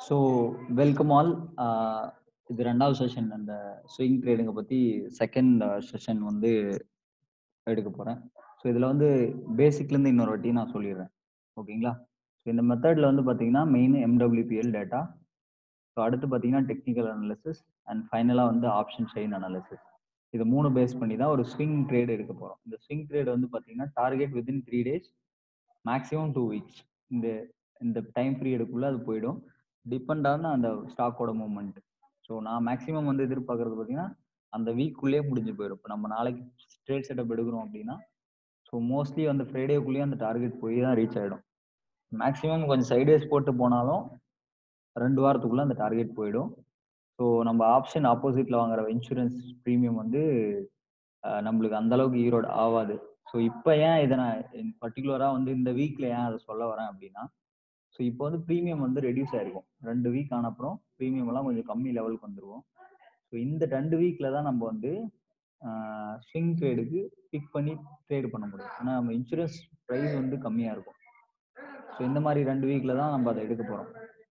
So welcome all இது ரெண்டாவது session அந்த ஸ்விங் ட்ரேடிங்கை பற்றி செகண்ட் செஷன் வந்து எடுக்க போகிறேன் ஸோ இதில் வந்து பேசிக்லேருந்து இன்னொரு வாட்டி நான் சொல்லிடுறேன் ஓகேங்களா ஸோ இந்த மெத்தடில் வந்து பார்த்தீங்கன்னா மெயின் எம்டபிள்யூபிஎல் டேட்டா ஸோ அடுத்து பார்த்தீங்கன்னா டெக்னிக்கல் அனாலிசிஸ் அண்ட் ஃபைனலாக வந்து ஆப்ஷன் செயின் அனாலிசிஸ் இது மூணு பேஸ் பண்ணி தான் ஒரு ஸ்விங் ட்ரேட் எடுக்க போகிறோம் இந்த ஸ்விங் ட்ரேட் வந்து பார்த்தீங்கன்னா target within three days maximum two weeks இந்த இந்த டைம் பீரியடுக்குள்ளே அது போயிடும் டிபெண்ட் ஆன அந்த ஸ்டாக்கோட மூவ்மெண்ட் ஸோ நான் மேக்ஸிமம் வந்து எதிர்பார்க்கறது பார்த்தீங்கன்னா அந்த வீக்குள்ளேயே முடிஞ்சு போயிடும் இப்போ நம்ம நாளைக்கு ட்ரேட் செட்டப் எடுக்கிறோம் அப்படின்னா ஸோ மோஸ்ட்லி அந்த ஃப்ரைடேக்குள்ளேயே அந்த டார்கெட் போய் தான் ரீச் ஆகிடும் மேக்ஸிமம் கொஞ்சம் சைடேஸ் போட்டு போனாலும் ரெண்டு வாரத்துக்குள்ளே அந்த டார்கெட் போயிடும் ஸோ நம்ம ஆப்ஷன் ஆப்போசிட்டில் வாங்குற இன்சூரன்ஸ் ப்ரீமியம் வந்து நம்மளுக்கு அந்த அளவுக்கு ஈரோடு ஆகாது ஸோ இப்போ ஏன் இதை நான் பர்டிகுலராக வந்து இந்த வீக்கில் ஏன் அதை சொல்ல வரேன் அப்படின்னா ஸோ இப்போ வந்து ப்ரீமியம் வந்து ரெடியூஸ் ஆயிருக்கும் ரெண்டு வீக் ஆன அப்புறம் ப்ரீமியம் எல்லாம் கொஞ்சம் கம்மி லெவலுக்கு வந்துருவோம் ஸோ இந்த ரெண்டு வீக்கில் தான் நம்ம வந்து ஸ்விங் ட்ரேடுக்கு பிக் பண்ணி ட்ரேட் பண்ண முடியும் ஏன்னா நம்ம இன்சூரன்ஸ் ப்ரைஸ் வந்து கம்மியாக இருக்கும் ஸோ இந்த மாதிரி ரெண்டு வீக்கில் தான் நம்ம அதை எடுக்க போகிறோம்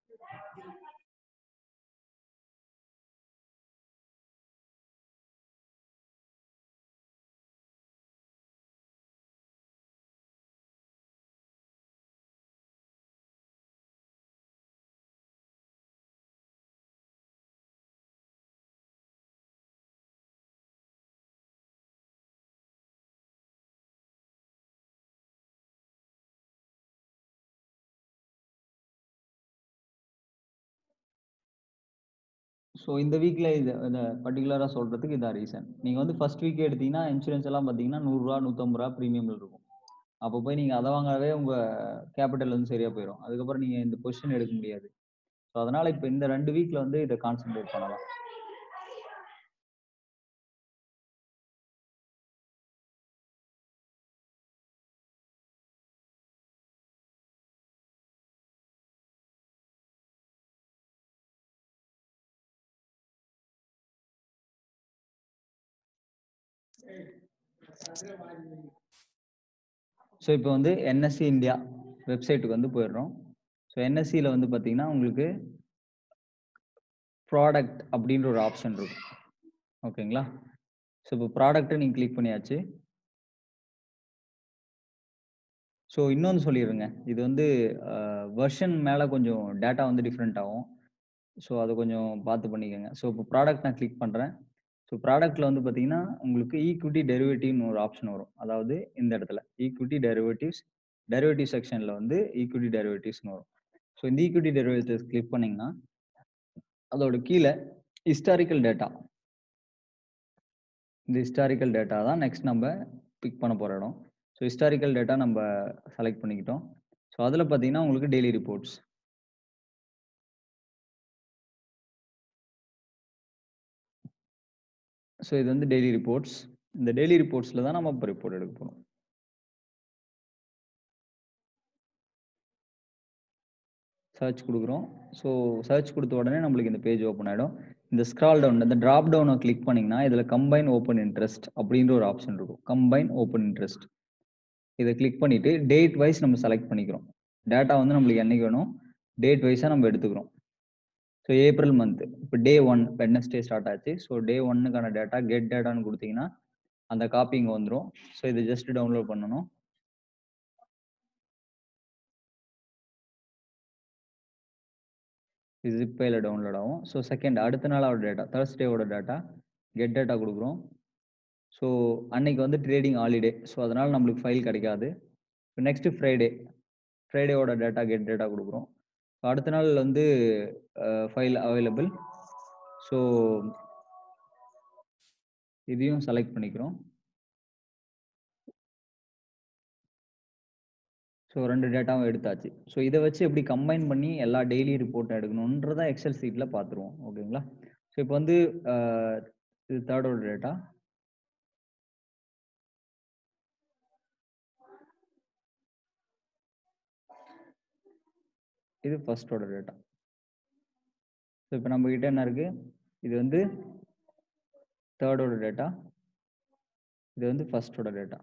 ஸோ இந்த வீக்கில் இது இந்த பர்டிகுலராக சொல்கிறதுக்கு இதான் ரீசன் நீங்கள் வந்து ஃபர்ஸ்ட் வீக் எடுத்தீங்கன்னா இன்சூரன்ஸ் எல்லாம் பார்த்தீங்கன்னா நூறுரூவா நூற்றம்பது ரூபா ப்ரீமியமில் இருக்கும் அப்போ போய் நீங்கள் அதை வாங்கவே உங்கள் கேபிட்டல் வந்து சரியாக போயிடும் அதுக்கப்புறம் நீங்கள் இந்த பொசிஷன் எடுக்க முடியாது ஸோ அதனால் இப்போ இந்த ரெண்டு வீக்கில் வந்து இதை கான்சென்ட்ரேட் பண்ணலாம் ஸோ இப்போ வந்து என்எஸ்சி இந்தியா வெப்சைட்டுக்கு வந்து போயிடுறோம் ஸோ என்எஸ்சியில் வந்து பார்த்தீங்கன்னா உங்களுக்கு ப்ராடக்ட் அப்படின்ற ஒரு ஆப்ஷன் இருக்கும் ஓகேங்களா ஸோ இப்போ ப்ராடக்ட்டை நீங்கள் கிளிக் பண்ணியாச்சு ஸோ இன்னொன்று சொல்லிடுங்க இது வந்து வெர்ஷன் மேலே கொஞ்சம் டேட்டா வந்து டிஃப்ரெண்ட் ஆகும் ஸோ அதை கொஞ்சம் பார்த்து பண்ணிக்கோங்க ஸோ இப்போ ப்ராடக்ட் நான் கிளிக் பண்ணுறேன் ஸோ ப்ராடக்ட்டில் வந்து பார்த்தீங்கன்னா உங்களுக்கு ஈக்விட்டி டெரிவேட்டிவ்னு ஒரு ஆப்ஷன் வரும் அதாவது இந்த இடத்துல ஈக்விட்டி டெரிவேட்டிவ்ஸ் டெரிவேட்டிவ் செக்ஷனில் வந்து ஈக்விட்டி டெரிவேட்டிவ்ஸ்னு வரும் ஸோ இந்த ஈக்விட்டி டெரிவேட்டிவ்ஸ் கிளிக் பண்ணிங்கன்னா அதோட கீழே ஹிஸ்டாரிக்கல் டேட்டா இந்த ஹிஸ்டாரிக்கல் டேட்டா தான் நெக்ஸ்ட் நம்ம பிக் பண்ண போகிற இடம் ஸோ ஹிஸ்டாரிக்கல் டேட்டா நம்ம செலக்ட் பண்ணிக்கிட்டோம் ஸோ அதில் பார்த்தீங்கன்னா உங்களுக்கு டெய்லி ரிப்போர்ட்ஸ் ஸோ இது வந்து டெய்லி ரிப்போர்ட்ஸ் இந்த டெய்லி ரிப்போர்ட்ஸில் தான் நம்ம இப்போ ரிப்போர்ட் எடுக்க போகிறோம் சர்ச் கொடுக்குறோம் ஸோ சர்ச் கொடுத்த உடனே நம்மளுக்கு இந்த பேஜ் ஓப்பன் ஆகிடும் இந்த ஸ்க்ரால் டவுன் இந்த ட்ராப் டவுனை கிளிக் பண்ணிங்கன்னா இதில் கம்பைன் ஓப்பன் இன்ட்ரெஸ்ட் அப்படின்ற ஒரு ஆப்ஷன் இருக்கும் கம்பைன் ஓப்பன் இன்ட்ரெஸ்ட் இதை கிளிக் பண்ணிவிட்டு டேட் வைஸ் நம்ம செலக்ட் பண்ணிக்கிறோம் டேட்டா வந்து நம்மளுக்கு என்றைக்கு வேணும் டேட் வைஸாக நம்ம எடுத்துக்கிறோம் ஸோ ஏப்ரல் மந்த் இப்போ டே ஒன் வெட்னஸ்டே ஸ்டார்ட் ஆச்சு ஸோ டே ஒன்னுக்கான டேட்டா கெட் டேட்டான்னு கொடுத்தீங்கன்னா அந்த காப்பி இங்கே வந்துடும் ஸோ இது ஜஸ்ட் டவுன்லோட் பண்ணணும் இது ஜிப்பையில் டவுன்லோட் ஆகும் ஸோ செகண்ட் அடுத்த நாளோட டேட்டா தேர்ஸ்டேவோட டேட்டா கெட் டேட்டா கொடுக்குறோம் ஸோ அன்னைக்கு வந்து ட்ரேடிங் ஹாலிடே ஸோ அதனால் நம்மளுக்கு ஃபைல் கிடைக்காது நெக்ஸ்ட்டு ஃப்ரைடே ஃப்ரைடேவோட டேட்டா கெட் டேட்டா கொடுக்குறோம் அடுத்த நாள் வந்து ஃபைல் அவைலபிள் ஸோ இதையும் செலக்ட் பண்ணிக்கிறோம் ஸோ ரெண்டு டேட்டாவும் எடுத்தாச்சு ஸோ இதை வச்சு எப்படி கம்பைன் பண்ணி எல்லா டெய்லி ரிப்போர்ட்டை எடுக்கணுன்றதை எக்ஸல் சீட்டில் பார்த்துருவோம் ஓகேங்களா ஸோ இப்போ வந்து இது தேர்டோட டேட்டா இது ஃபர்ஸ்டோட டேட்டா ஸோ இப்போ நம்ம கிட்ட என்ன இருக்கு இது வந்து தேர்டோட டேட்டா இது வந்து ஃபர்ஸ்டோட டேட்டா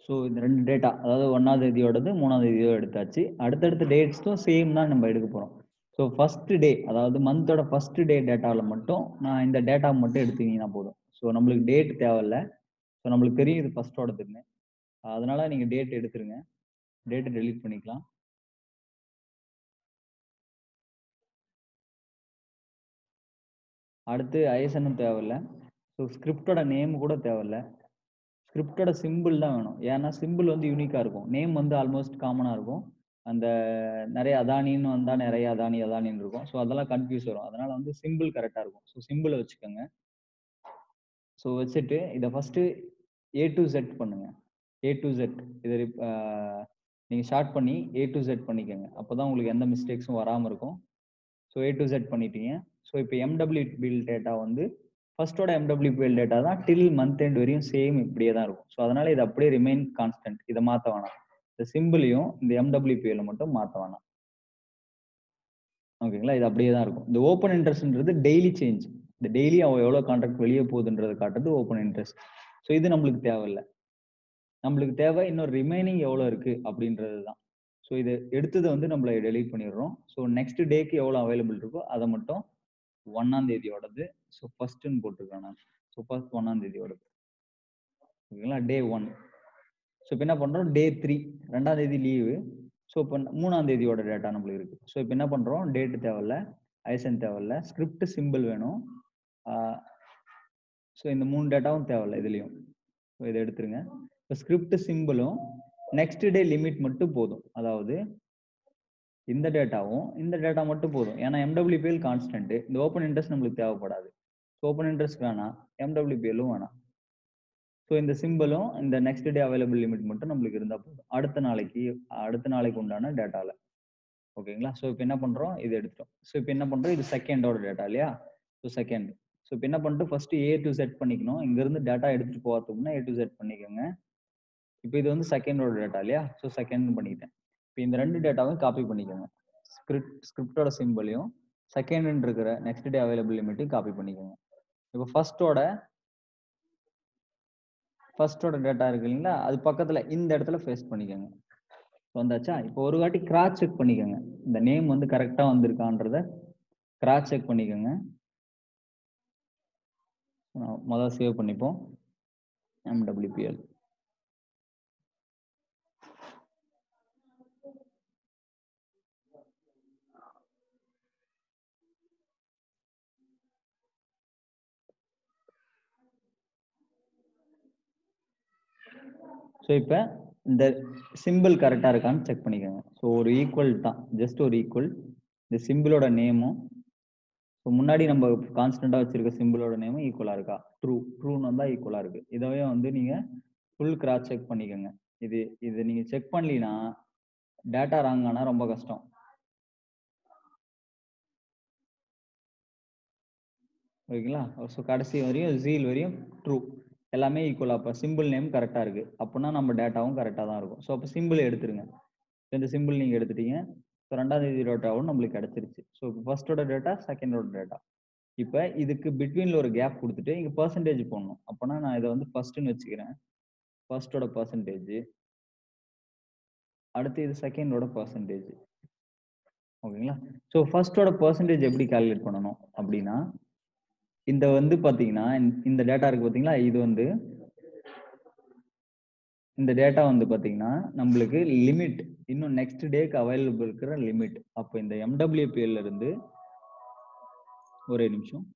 ஸோ இந்த ரெண்டு டேட்டா அதாவது ஒன்றாம் தேதியோடது மூணாம் தேதியோ எடுத்தாச்சு அடுத்தடுத்த டேட்ஸும் சேம் தான் நம்ம எடுக்க போகிறோம் ஸோ ஃபர்ஸ்ட் டே அதாவது மந்தோட ஃபர்ஸ்ட் டே டேட்டாவில் மட்டும் நான் இந்த டேட்டா மட்டும் எடுத்தீங்கன்னா போதும் ஸோ நம்மளுக்கு டேட் தேவையில்ல ஸோ நம்மளுக்கு தெரியும் இது ஃபர்ஸ்டோடதுன்னு அதனால நீங்கள் டேட் எடுத்துருங்க டேட்டை டெலீட் பண்ணிக்கலாம் அடுத்து ஐஎஸ்என்னும் தேவையில்ல ஸோ ஸ்கிரிப்டோட நேம் கூட தேவையில்ல ஸ்கிரிப்டோட சிம்பிள் தான் வேணும் ஏன்னா சிம்பிள் வந்து யூனிக்காக இருக்கும் நேம் வந்து ஆல்மோஸ்ட் காமனாக இருக்கும் அந்த நிறைய அதானின்னு வந்தால் நிறைய அதானி அதானின்னு இருக்கும் ஸோ அதெல்லாம் கன்ஃபியூஸ் வரும் அதனால வந்து சிம்பிள் கரெக்டாக இருக்கும் ஸோ சிம்பிளை வச்சுக்கோங்க ஸோ வச்சுட்டு இதை ஃபஸ்ட்டு ஏ டு செட் பண்ணுங்க ஏ டு செட் இதை நீங்கள் ஷார்ட் பண்ணி ஏ டு செட் பண்ணிக்கோங்க அப்போ தான் உங்களுக்கு எந்த மிஸ்டேக்ஸும் வராமல் இருக்கும் ஸோ ஏ டு செட் பண்ணிட்டீங்க ஸோ இப்போ எம்டபிள்யூ பில் டேட்டா வந்து ஃபர்ஸ்டோட எம்டபிள்யூ பில் டேட்டா தான் டில் மந்த் எண்ட் வரையும் சேம் இப்படியே தான் இருக்கும் ஸோ அதனால இது அப்படியே ரிமைன் கான்ஸ்டன்ட் இதை மாற்ற வேணாம் இந்த சிம்பிளையும் இந்த எம்டபிள்யூபிஎல் மட்டும் மாற்ற வேணாம் ஓகேங்களா இது அப்படியே தான் இருக்கும் இந்த ஓப்பன் இன்ட்ரெஸ்ட்ன்றது டெய்லி சேஞ்ச் இந்த டெய்லி அவன் எவ்வளோ கான்ட்ராக்ட் வெளியே போகுதுன்றதை காட்டுறது ஓப்பன் இன்ட்ரெஸ்ட் ஸோ இது நம்மளுக்கு தேவையில்லை நம்மளுக்கு தேவை இன்னும் ரிமைனிங் எவ்வளோ இருக்கு அப்படின்றது தான் ஸோ இது எடுத்ததை வந்து நம்மள டெலீட் பண்ணிடுறோம் ஸோ நெக்ஸ்ட் டேக்கு எவ்வளோ அவைலபிள் இருக்கோ அதை மட்டும் ஒன்னாம் தேதியோடது ஸோ ஃபர்ஸ்ட்னு போட்டிருக்கேன் நான் ஸோ ஃபர்ஸ்ட் ஒன்னாம் தேதியோடது ஓகேங்களா டே ஒன் ஸோ இப்போ என்ன பண்ணுறோம் டே த்ரீ ரெண்டாம் தேதி லீவு ஸோ இப்போ மூணாம் தேதியோட டேட்டா நம்மளுக்கு இருக்கு ஸோ இப்போ என்ன பண்ணுறோம் டேட்டு தேவையில்ல ஐசன் தேவையில்ல ஸ்கிரிப்ட் சிம்பிள் வேணும் ஸோ இந்த மூணு டேட்டாவும் தேவையில்ல இதுலேயும் ஸோ இதை எடுத்துருங்க இப்போ ஸ்கிரிப்ட் சிம்பிளும் நெக்ஸ்ட் டே லிமிட் மட்டும் போதும் அதாவது இந்த டேட்டாவும் இந்த டேட்டா மட்டும் போதும் ஏன்னா எம்டபிள்யூபிஎல் கான்ஸ்டன்ட் இந்த ஓப்பன் இன்ட்ரெஸ்ட் நம்மளுக்கு தேவைப்படாது ஓப்பன் இன்ட்ரெஸ்ட் வேணாம் எம்டபிள்யூபிஎல்லும் வேணாம் ஸோ இந்த சிம்பிளும் இந்த நெக்ஸ்ட் டே அவைலபிள் லிமிட் மட்டும் நம்மளுக்கு இருந்தால் போதும் அடுத்த நாளைக்கு அடுத்த நாளைக்கு உண்டான டேட்டாவில் ஓகேங்களா ஸோ இப்போ என்ன பண்ணுறோம் இது எடுத்துட்டோம் ஸோ இப்போ என்ன பண்ணுறோம் இது செகண்டோட டேட்டா இல்லையா ஸோ செகண்ட் ஸோ இப்போ என்ன பண்ணிட்டு ஃபர்ஸ்ட் ஏ டு செட் பண்ணிக்கணும் இங்கேருந்து டேட்டா எடுத்துகிட்டு போகிறதுக்குன்னா ஏ டு செட் பண்ணிக்கோங்க இப்போ இது வந்து செகண்டோட டேட்டா இல்லையா ஸோ செகண்ட் பண்ணிக்கிட்டேன் இப்போ இந்த ரெண்டு டேட்டாவும் காப்பி பண்ணிக்கோங்க ஸ்கிரிப்ட் ஸ்கிரிப்டோட சிம்பிளையும் செகண்ட் இருக்கிற நெக்ஸ்ட் டே அவைலபிள் லிமிட்டையும் காப்பி பண்ணிக்கோங்க இப்போ ஃபர்ஸ்டோட ஃபர்ஸ்டோட டேட்டா இருக்கு இல்லைங்களா அது பக்கத்துல இந்த இடத்துல ஃபேஸ்ட் பண்ணிக்கோங்க வந்தாச்சா இப்போ ஒரு வாட்டி கிராஸ் செக் பண்ணிக்கோங்க இந்த நேம் வந்து கரெக்டா வந்திருக்கான்றத கிராஸ் செக் பண்ணிக்கோங்க முதல்ல சேவ் பண்ணிப்போம் எம்டபிள்யூபிஎல் ஸோ இப்போ இந்த சிம்பிள் கரெக்டாக இருக்கான்னு செக் பண்ணிக்கோங்க ஸோ ஒரு ஈக்குவல் தான் ஜஸ்ட் ஒரு ஈக்குவல் இந்த சிம்பிளோட நேமும் ஸோ முன்னாடி நம்ம கான்ஸ்டண்ட்டாக வச்சிருக்க சிம்பிளோட நேமும் ஈக்குவலாக இருக்கா ட்ரூ ட்ரூன்னு வந்தால் ஈக்குவலாக இருக்கு இதவே வந்து நீங்கள் ஃபுல் கிராஸ் செக் பண்ணிக்கோங்க இது இது நீங்கள் செக் பண்ணலினா டேட்டா ராங் ஆனால் ரொம்ப கஷ்டம் ஓகேங்களா ஸோ கடைசி வரையும் ஜீல் வரையும் ட்ரூ எல்லாமே ஈக்குவலாக இப்போ சிம்பிள் நேம் கரெக்டாக இருக்குது அப்படின்னா நம்ம டேட்டாவும் கரெக்டாக தான் இருக்கும் ஸோ அப்போ சிம்பிள் எடுத்துருங்க இந்த சிம்பிள் நீங்கள் எடுத்துட்டீங்க ஸோ ரெண்டாம் தேதி டேட்டாவும் நம்மளுக்கு கிடச்சிருச்சு ஸோ இப்போ ஃபர்ஸ்டோட டேட்டா செகண்டோட டேட்டா இப்போ இதுக்கு பிட்வீனில் ஒரு கேப் கொடுத்துட்டு இங்கே பர்சன்டேஜ் போடணும் அப்போனா நான் இதை வந்து ஃபர்ஸ்ட்னு வச்சுக்கிறேன் ஃபர்ஸ்டோட பர்சன்டேஜ் அடுத்து இது செகண்டோட பர்சன்டேஜ் ஓகேங்களா ஸோ ஃபர்ஸ்டோட பர்சன்டேஜ் எப்படி கால்குலேட் பண்ணணும் அப்படின்னா இந்த வந்து பாத்தீங்கன்னா இந்த டேட்டா இருக்கு பாத்தீங்களா இது வந்து இந்த டேட்டா வந்து பாத்தீங்கன்னா நம்மளுக்கு லிமிட் இன்னும் நெக்ஸ்ட் டேக்கு அவைலபிள் இருக்கிற லிமிட் அப்போ இந்த எம்டபிள்யூபிஎல்ல இருந்து ஒரே நிமிஷம்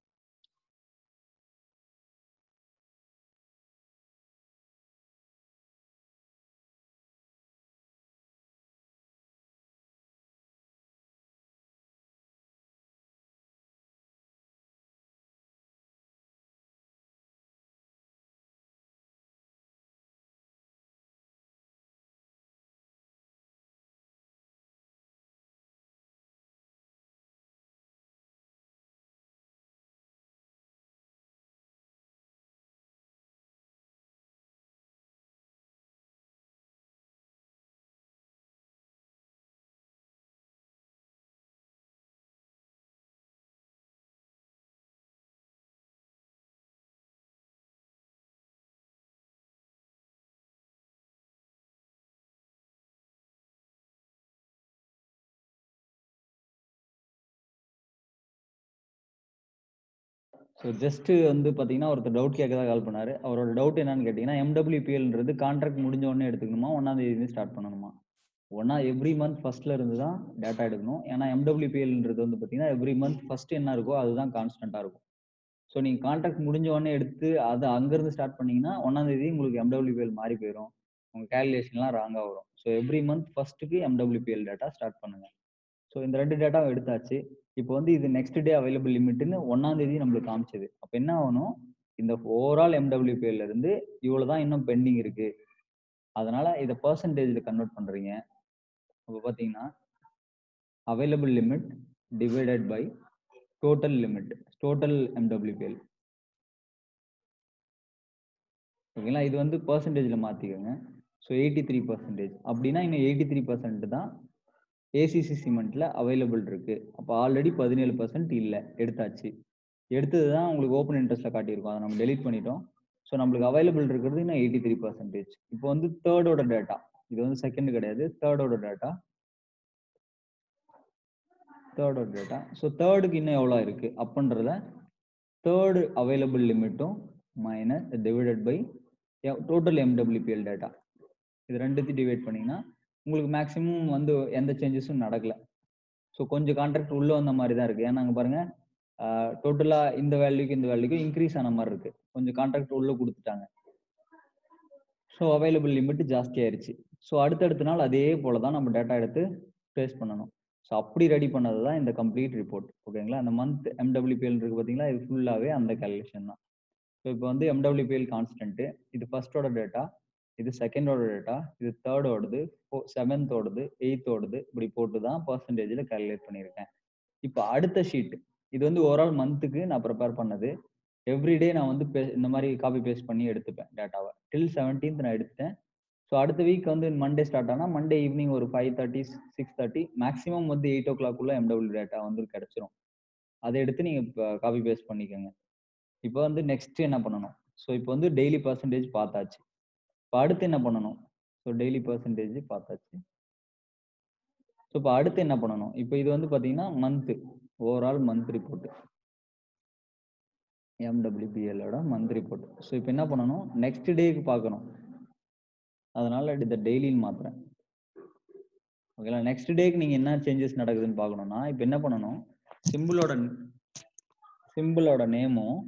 ஸோ ஜஸ்ட் வந்து பார்த்தீங்கன்னா ஒருத்தர் டவுட் கேட்க தான் கால் பண்ணாரு அவரோட டவுட் என்னன்னு கேட்டிங்கன்னா எம்டபிள்யூபிஎல்ன்றது கான்ட்ராக்ட் முடிஞ்ச உடனே எடுத்துக்கணுமா ஒன்றாம் தேதி ஸ்டார்ட் பண்ணணுமா ஒன்றா எவ்ரி மந்த் ஃபர்ஸ்ட்ல இருந்து தான் டேட்டா எடுக்கணும் ஏன்னா எம்டபிள்யூபிஎல்ன்றது வந்து பார்த்தீங்கன்னா எவ்ரி மந்த் ஃபர்ஸ்ட் என்ன இருக்கோ அதுதான் கான்ஸ்டன்ட்டாக இருக்கும் ஸோ நீங்கள் கான்ட்ராக்ட் முடிஞ்ச உடனே எடுத்து அதை அங்கேருந்து ஸ்டார்ட் பண்ணீங்கன்னா ஒன்றாம் தேதி உங்களுக்கு எம்டபிள்யூபிஎல் மாறி போயிடும் உங்கள் கேல்குலேஷன்லாம் ராங்காக வரும் ஸோ எவ்ரி மந்த் ஃபர்ஸ்ட்டுக்கு எம்டபிள்யூபிஎல் டேட்டா ஸ்டார்ட் பண்ணுங்க ஸோ இந்த ரெண்டு டேட்டாவும் எடுத்தாச்சு இப்போ வந்து இது நெக்ஸ்ட் டே அவைலபிள் லிமிட்னு ஒன்னாம் தேதி நம்மளுக்கு காமிச்சது அப்போ என்ன ஆகணும் இந்த ஓவரால் எம்டபிள்யூபிஎல்ல இருந்து இவ்வளோ தான் இன்னும் பெண்டிங் இருக்கு அதனால இதை பர்சன்டேஜில் கன்வெர்ட் பண்றீங்க அப்போ பார்த்தீங்கன்னா available limit divided by total limit total MWPL ஓகேங்களா இது வந்து பர்சன்டேஜில் மாற்றிக்கோங்க ஸோ எயிட்டி த்ரீ பர்சன்டேஜ் அப்படின்னா இன்னும் எயிட்டி த்ரீ பர்சன்ட் தான் ஏசிசி சிமெண்ட்ல அவைலபிள் இருக்கு அப்போ ஆல்ரெடி பதினேழு பர்சன்ட் இல்லை எடுத்தாச்சு எடுத்தது தான் உங்களுக்கு ஓப்பன் இன்ட்ரெஸ்ட்ல காட்டியிருக்கோம் அதை நம்ம டெலிட் பண்ணிட்டோம் ஸோ நம்மளுக்கு அவைலபிள் இருக்கிறது இன்னும் எயிட்டி த்ரீ பர்சன்டேஜ் இப்போ வந்து தேர்டோட டேட்டா இது வந்து செகண்ட் கிடையாது தேர்டோட டேட்டா தேர்டோட டேட்டா ஸோ தேர்டுக்கு இன்னும் எவ்வளோ இருக்கு அப்படின்றத தேர்டு அவைலபிள் லிமிட்டும் minus divided by total MWPL data இது ரெண்டுத்தையும் டிவைட் பண்ணீங்கன்னா உங்களுக்கு மேக்ஸிமம் வந்து எந்த சேஞ்சஸும் நடக்கல ஸோ கொஞ்சம் கான்ட்ராக்ட் உள்ள வந்த மாதிரி தான் இருக்கு ஏன்னா அங்கே பாருங்க டோட்டலா இந்த வேல்யூக்கு இந்த வேல்யூக்கு இன்க்ரீஸ் ஆன மாதிரி இருக்கு கொஞ்சம் கான்ட்ராக்ட் உள்ள கொடுத்துட்டாங்க ஸோ அவைலபிள் லிமிட் ஜாஸ்தி ஆயிருச்சு ஸோ அடுத்தடுத்த நாள் அதே போல தான் நம்ம டேட்டா எடுத்து பேஸ் பண்ணணும் ஸோ அப்படி ரெடி பண்ணது தான் இந்த கம்ப்ளீட் ரிப்போர்ட் ஓகேங்களா அந்த மந்த் எம்டபிள்யூபிஎல் இருக்கு பார்த்தீங்களா இது ஃபுல்லாகவே அந்த கேல்குலேஷன் தான் ஸோ இப்போ வந்து எம்டபிள்யூபிஎல் கான்ஸ்டன்ட் இது ஃபர்ஸ்டோட டேட்டா இது செகண்டோட டேட்டா இது தேர்டோடது செவன்த்தோடது எயித்தோடது இப்படி போட்டு தான் பர்சன்டேஜில் கால்குலேட் பண்ணியிருக்கேன் இப்போ அடுத்த ஷீட் இது வந்து ஓவரால் மந்த்துக்கு நான் ப்ரிப்பேர் பண்ணது எவ்ரிடே நான் வந்து இந்த மாதிரி காப்பி பேஸ்ட் பண்ணி எடுத்துப்பேன் டேட்டாவை டில் செவன்டீன்த் நான் எடுத்துட்டேன் ஸோ அடுத்த வீக் வந்து மண்டே ஸ்டார்ட் ஆனால் மண்டே ஈவினிங் ஒரு five thirty six thirty maximum வந்து எயிட் ஓ கிளாக்குள்ள எம்டபிள்யூ டேட்டா வந்து கிடைச்சிரும் அதை எடுத்து நீங்கள் இப்போ காப்பி பேஸ்ட் பண்ணிக்கோங்க இப்போ வந்து நெக்ஸ்ட் என்ன பண்ணணும் ஸோ இப்போ வந்து டெய்லி பர்சன்டேஜ் பார்த்தாச்சு இப்போ அடுத்து என்ன பண்ணணும் ஸோ டெய்லி பர்சன்டேஜ் பார்த்தாச்சு ஸோ இப்போ அடுத்து என்ன பண்ணணும் இப்போ இது வந்து பார்த்தீங்கன்னா மந்த்து ஓவரால் மந்த் ரிப்போர்ட் எம்டபிள்யூபிஎலோட மந்த் ரிப்போர்ட் ஸோ இப்போ என்ன பண்ணணும் நெக்ஸ்ட் டேக்கு பார்க்கணும் அதனால இதை டெய்லின்னு மாத்துறேன் ஓகேங்களா நெக்ஸ்ட் டேக்கு நீங்கள் என்ன சேஞ்சஸ் நடக்குதுன்னு பார்க்கணும்னா இப்போ என்ன பண்ணணும் சிம்பிளோட சிம்பிளோட நேமும்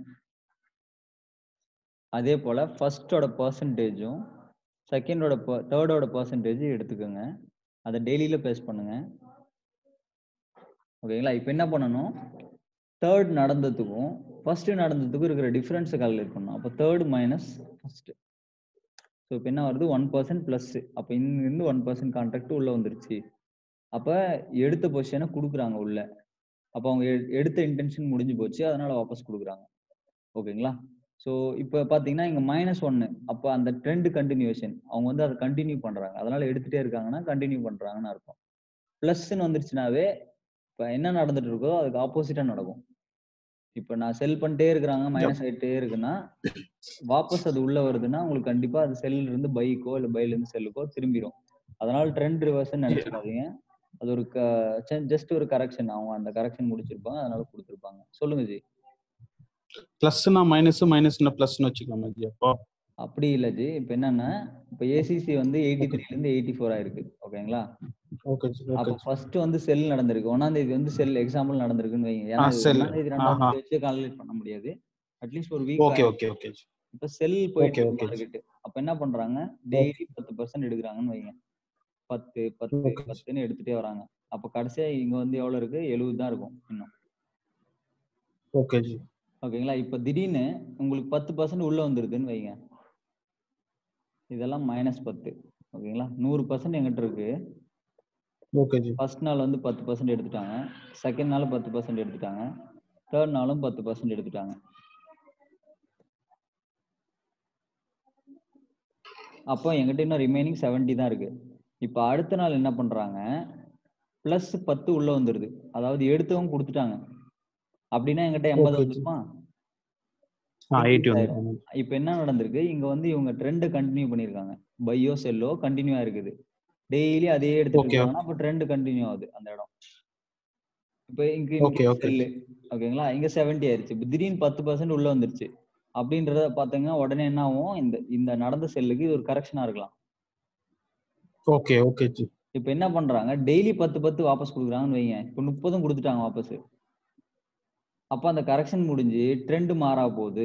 அதே போல் ஃபர்ஸ்டோட பர்சன்டேஜும் செகண்டோட தேர்டோட பர்சன்டேஜ் எடுத்துக்கோங்க அதை டெய்லியில் பேஸ் பண்ணுங்க ஓகேங்களா இப்போ என்ன பண்ணணும் தேர்ட் நடந்ததுக்கும் ஃபர்ஸ்ட் நடந்ததுக்கும் இருக்கிற டிஃப்ரென்ஸை கால்குலேட் பண்ணணும் அப்போ தேர்ட் மைனஸ் ஃபர்ஸ்ட் ஸோ இப்போ என்ன வருது ஒன் பர்சன்ட் ப்ளஸ் அப்போ இங்கிருந்து ஒன் பர்சன்ட் கான்ட்ராக்ட் உள்ள வந்துருச்சு அப்போ எடுத்த பொசிஷனை கொடுக்குறாங்க உள்ள அப்போ அவங்க எடுத்த இன்டென்ஷன் முடிஞ்சு போச்சு அதனால வாபஸ் கொடுக்குறாங்க ஓகேங்களா ஸோ இப்போ பார்த்தீங்கன்னா இங்கே மைனஸ் ஒன்று அப்போ அந்த ட்ரெண்ட் கண்டினியூஷன் அவங்க வந்து அதை கண்டினியூ பண்ணுறாங்க அதனால எடுத்துகிட்டே இருக்காங்கன்னா கண்டினியூ பண்ணுறாங்கன்னு அர்த்தம் ப்ளஸ்ன்னு வந்துருச்சுனாவே இப்போ என்ன நடந்துட்டு இருக்கோ அதுக்கு ஆப்போசிட்டாக நடக்கும் இப்போ நான் செல் பண்ணிட்டே இருக்கிறாங்க மைனஸ் ஆகிட்டே இருக்குன்னா வாபஸ் அது உள்ள வருதுன்னா உங்களுக்கு கண்டிப்பாக அது செல்ல இருந்து பைக்கோ இல்லை பைல இருந்து செல்லுக்கோ திரும்பிடும் அதனால ட்ரெண்ட் ரிவர்ஸ்ன்னு நினைச்சிடாதீங்க அது ஒரு ஜஸ்ட் ஒரு கரெக்ஷன் அவங்க அந்த கரெக்ஷன் முடிச்சிருப்பாங்க அதனால கொடுத்துருப்பாங்க சொல்லுங்க ஜி பிளஸ்னா மைனஸ் மைனஸ்னா பிளஸ்னு வச்சுக்கலாமா ஜி அப்போ அப்படி இல்ல ஜி இப்போ என்னன்னா இப்போ ஏசிசி வந்து எயிட்டி த்ரீல இருந்து எயிட்டி ஃபோர் ஆயிருக்கு ஓகேங்களா ஓகே ஜி அப்போ ஓகே ஃபர்ஸ்ட் வந்து செல் நடந்திருக்கு ஒன்னாம் தேதி வந்து செல் எக்ஸாம்பிள் நடந்திருக்குன்னு வைங்க ஏன்னா ஆ, இது cell. ஒண்ணாம் தேதி ரெண்டாம் ஆஹா. தேதி வச்சு கால்குலேட் பண்ண முடியாது அட்லீஸ்ட் ஒரு week okay okay okay ji இப்போ செல் போயிட்டு Okay, okay. மார்க்கெட் அப்ப என்ன பண்றாங்க டெய்லி பத்து பர்சன்ட் எடுக்கிறாங்கன்னு வைங்க பத்து பத்து Okay. பத்துன்னு எடுத்துட்டே வராங்க அப்ப கடைசியா இங்க வந்து எவ்வளவு இருக்கு எழுபது தான் இருக்கும் இன்னும் ஓகே ஜி ஓகேங்களா இப்ப திடீர்னு உங்களுக்கு பத்து பர்சன்ட் உள்ள வந்துருதுன்னு வைங்க இதெல்லாம் மைனஸ் பத்து ஓகேங்களா நூறு பர்சன்ட் எங்கிட்ட இருக்கு ஓகே ஜி ஃபர்ஸ்ட் நாள் வந்து பத்து பர்சன்ட் எடுத்துட்டாங்க செகண்ட் நாள் பத்து பர்சன்ட் எடுத்துட்டாங்க தேர்ட் நாளும் பத்து பர்சன்ட் எடுத்துட்டாங்க அப்போ என்கிட்ட இன்னும் ரிமைனிங் 70 தான் இருக்கு இப்போ அடுத்த நாள் என்ன பண்றாங்க பிளஸ் பத்து உள்ள வந்துருது அதாவது எடுத்தவங்க கொடுத்துட்டாங்க அப்படின்னா என்கிட்ட எண்பது Okay, வந்துருமா ஆ எயிட்டி Increase வந்து இப்போ என்ன நடந்திருக்கு இங்க வந்து இவங்க ட்ரெண்ட் கண்டினியூ பண்ணிருக்காங்க பையோ செல்லோ கண்டினியூ இருக்குது டெய்லி அதே எடுத்துட்டு Okay. இருக்காங்கன்னா அப்போ ட்ரெண்ட் கண்டினியூ ஆகுது அந்த இடம் இப்போ இங்க Okay, okay. செல்லு ஓகேங்களா இங்க 70 ஆயிருச்சு இப்போ திடீர்னு பத்து பர்சன்ட் உள்ள வந்துருச்சு அப்படின்றத பாத்தீங்கன்னா உடனே என்ன ஆகும் இந்த இந்த நடந்த செல்லுக்கு இது ஒரு கரெக்ஷனா இருக்கலாம் ஓகே ஓகே ஜி இப்போ என்ன பண்றாங்க டெய்லி பத்து பத்து வாபஸ் கொடுக்குறாங்கன்னு வைங்க இப்போ முப்பதும் கொடுத்துட்டாங்க வாபஸ் அப்ப அந்த கரெக்ஷன் முடிஞ்சு ட்ரெண்ட் மாறா போகுது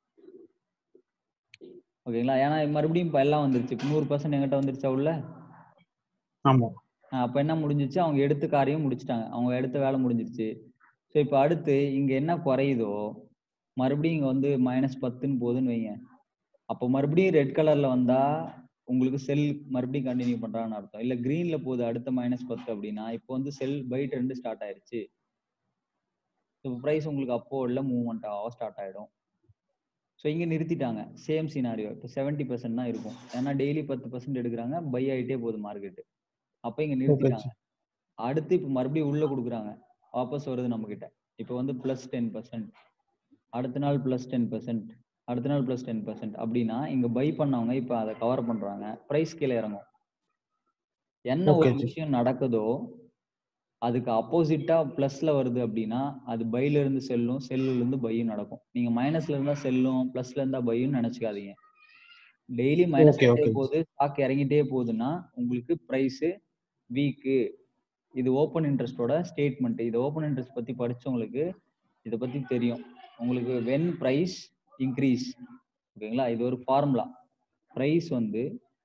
ஓகேங்களா ஏன்னா மறுபடியும் இப்போ எல்லாம் வந்துருச்சு இப்போ நூறு பர்சன்ட் எங்கிட்ட வந்துருச்சா உள்ள ஆமா ஆஹ் அப்ப என்ன முடிஞ்சிச்சு அவங்க எடுத்த காரியம் முடிச்சிட்டாங்க அவங்க எடுத்த வேலை முடிஞ்சிருச்சு ஸோ இப்போ அடுத்து இங்க என்ன குறையுதோ மறுபடியும் இங்க வந்து மைனஸ் பத்துன்னு போகுதுன்னு வைங்க அப்போ மறுபடியும் ரெட் கலர்ல வந்தா உங்களுக்கு செல் மறுபடியும் கண்டினியூ பண்றாங்கன்னு அர்த்தம் இல்ல கிரீன்ல போகுது அடுத்த மைனஸ் பத்து அப்படின்னா இப்போ வந்து செல் பை ட்ரெண்ட் ஸ்டார்ட் ஆயிருச்சு இப்போ ப்ரைஸ் உங்களுக்கு அப்போ உள்ள மூவ்மெண்ட் ஆக ஸ்டார்ட் ஆயிடும் ஸோ இங்க நிறுத்திட்டாங்க சேம் சினாரியோ இப்போ செவன்ட்டி பர்சன்ட் தான் இருக்கும் ஏன்னா டெய்லி பத்து பர்சன்ட் எடுக்கிறாங்க பை ஆயிட்டே போகுது மார்க்கெட் அப்ப இங்க நிறுத்திட்டாங்க அடுத்து இப்ப மறுபடியும் உள்ள கொடுக்குறாங்க வாபஸ் வருது நம்ம கிட்ட இப்போ வந்து பிளஸ் டென் பர்சன்ட் அடுத்த நாள் பிளஸ் டென் பர்சன்ட் அடுத்த நாள் பிளஸ் டென் பர்சன்ட் அப்படின்னா இங்க பை பண்ணவங்க இப்ப அதை கவர் பண்றாங்க பிரைஸ் கீழே இறங்கும் என்ன ஒரு Okay, sir. விஷயம் நடக்குதோ அதுக்கு அப்போசிட்டா பிளஸ்ல வருது அப்படின்னா அது பைல இருந்து செல்லும் செல்லுல இருந்து பையும் நடக்கும் நீங்க மைனஸ்ல இருந்தா செல்லும் பிளஸ்ல இருந்தா பையும் நினைச்சுக்காதீங்க டெய்லி மைனஸ் Okay, okay. போகுது ஸ்டாக் இறங்கிட்டே போகுதுன்னா உங்களுக்கு பிரைஸ் வீக்கு இது ஓப்பன் இன்ட்ரெஸ்டோட ஸ்டேட்மெண்ட் இது ஓப்பன் இன்ட்ரெஸ்ட் பத்தி படிச்சவங்களுக்கு இதை பத்தி தெரியும் உங்களுக்கு வென் பிரைஸ் இன்க்ரீஸ் ஓகேங்களா இது ஒரு ஃபார்முலா பிரைஸ் வந்து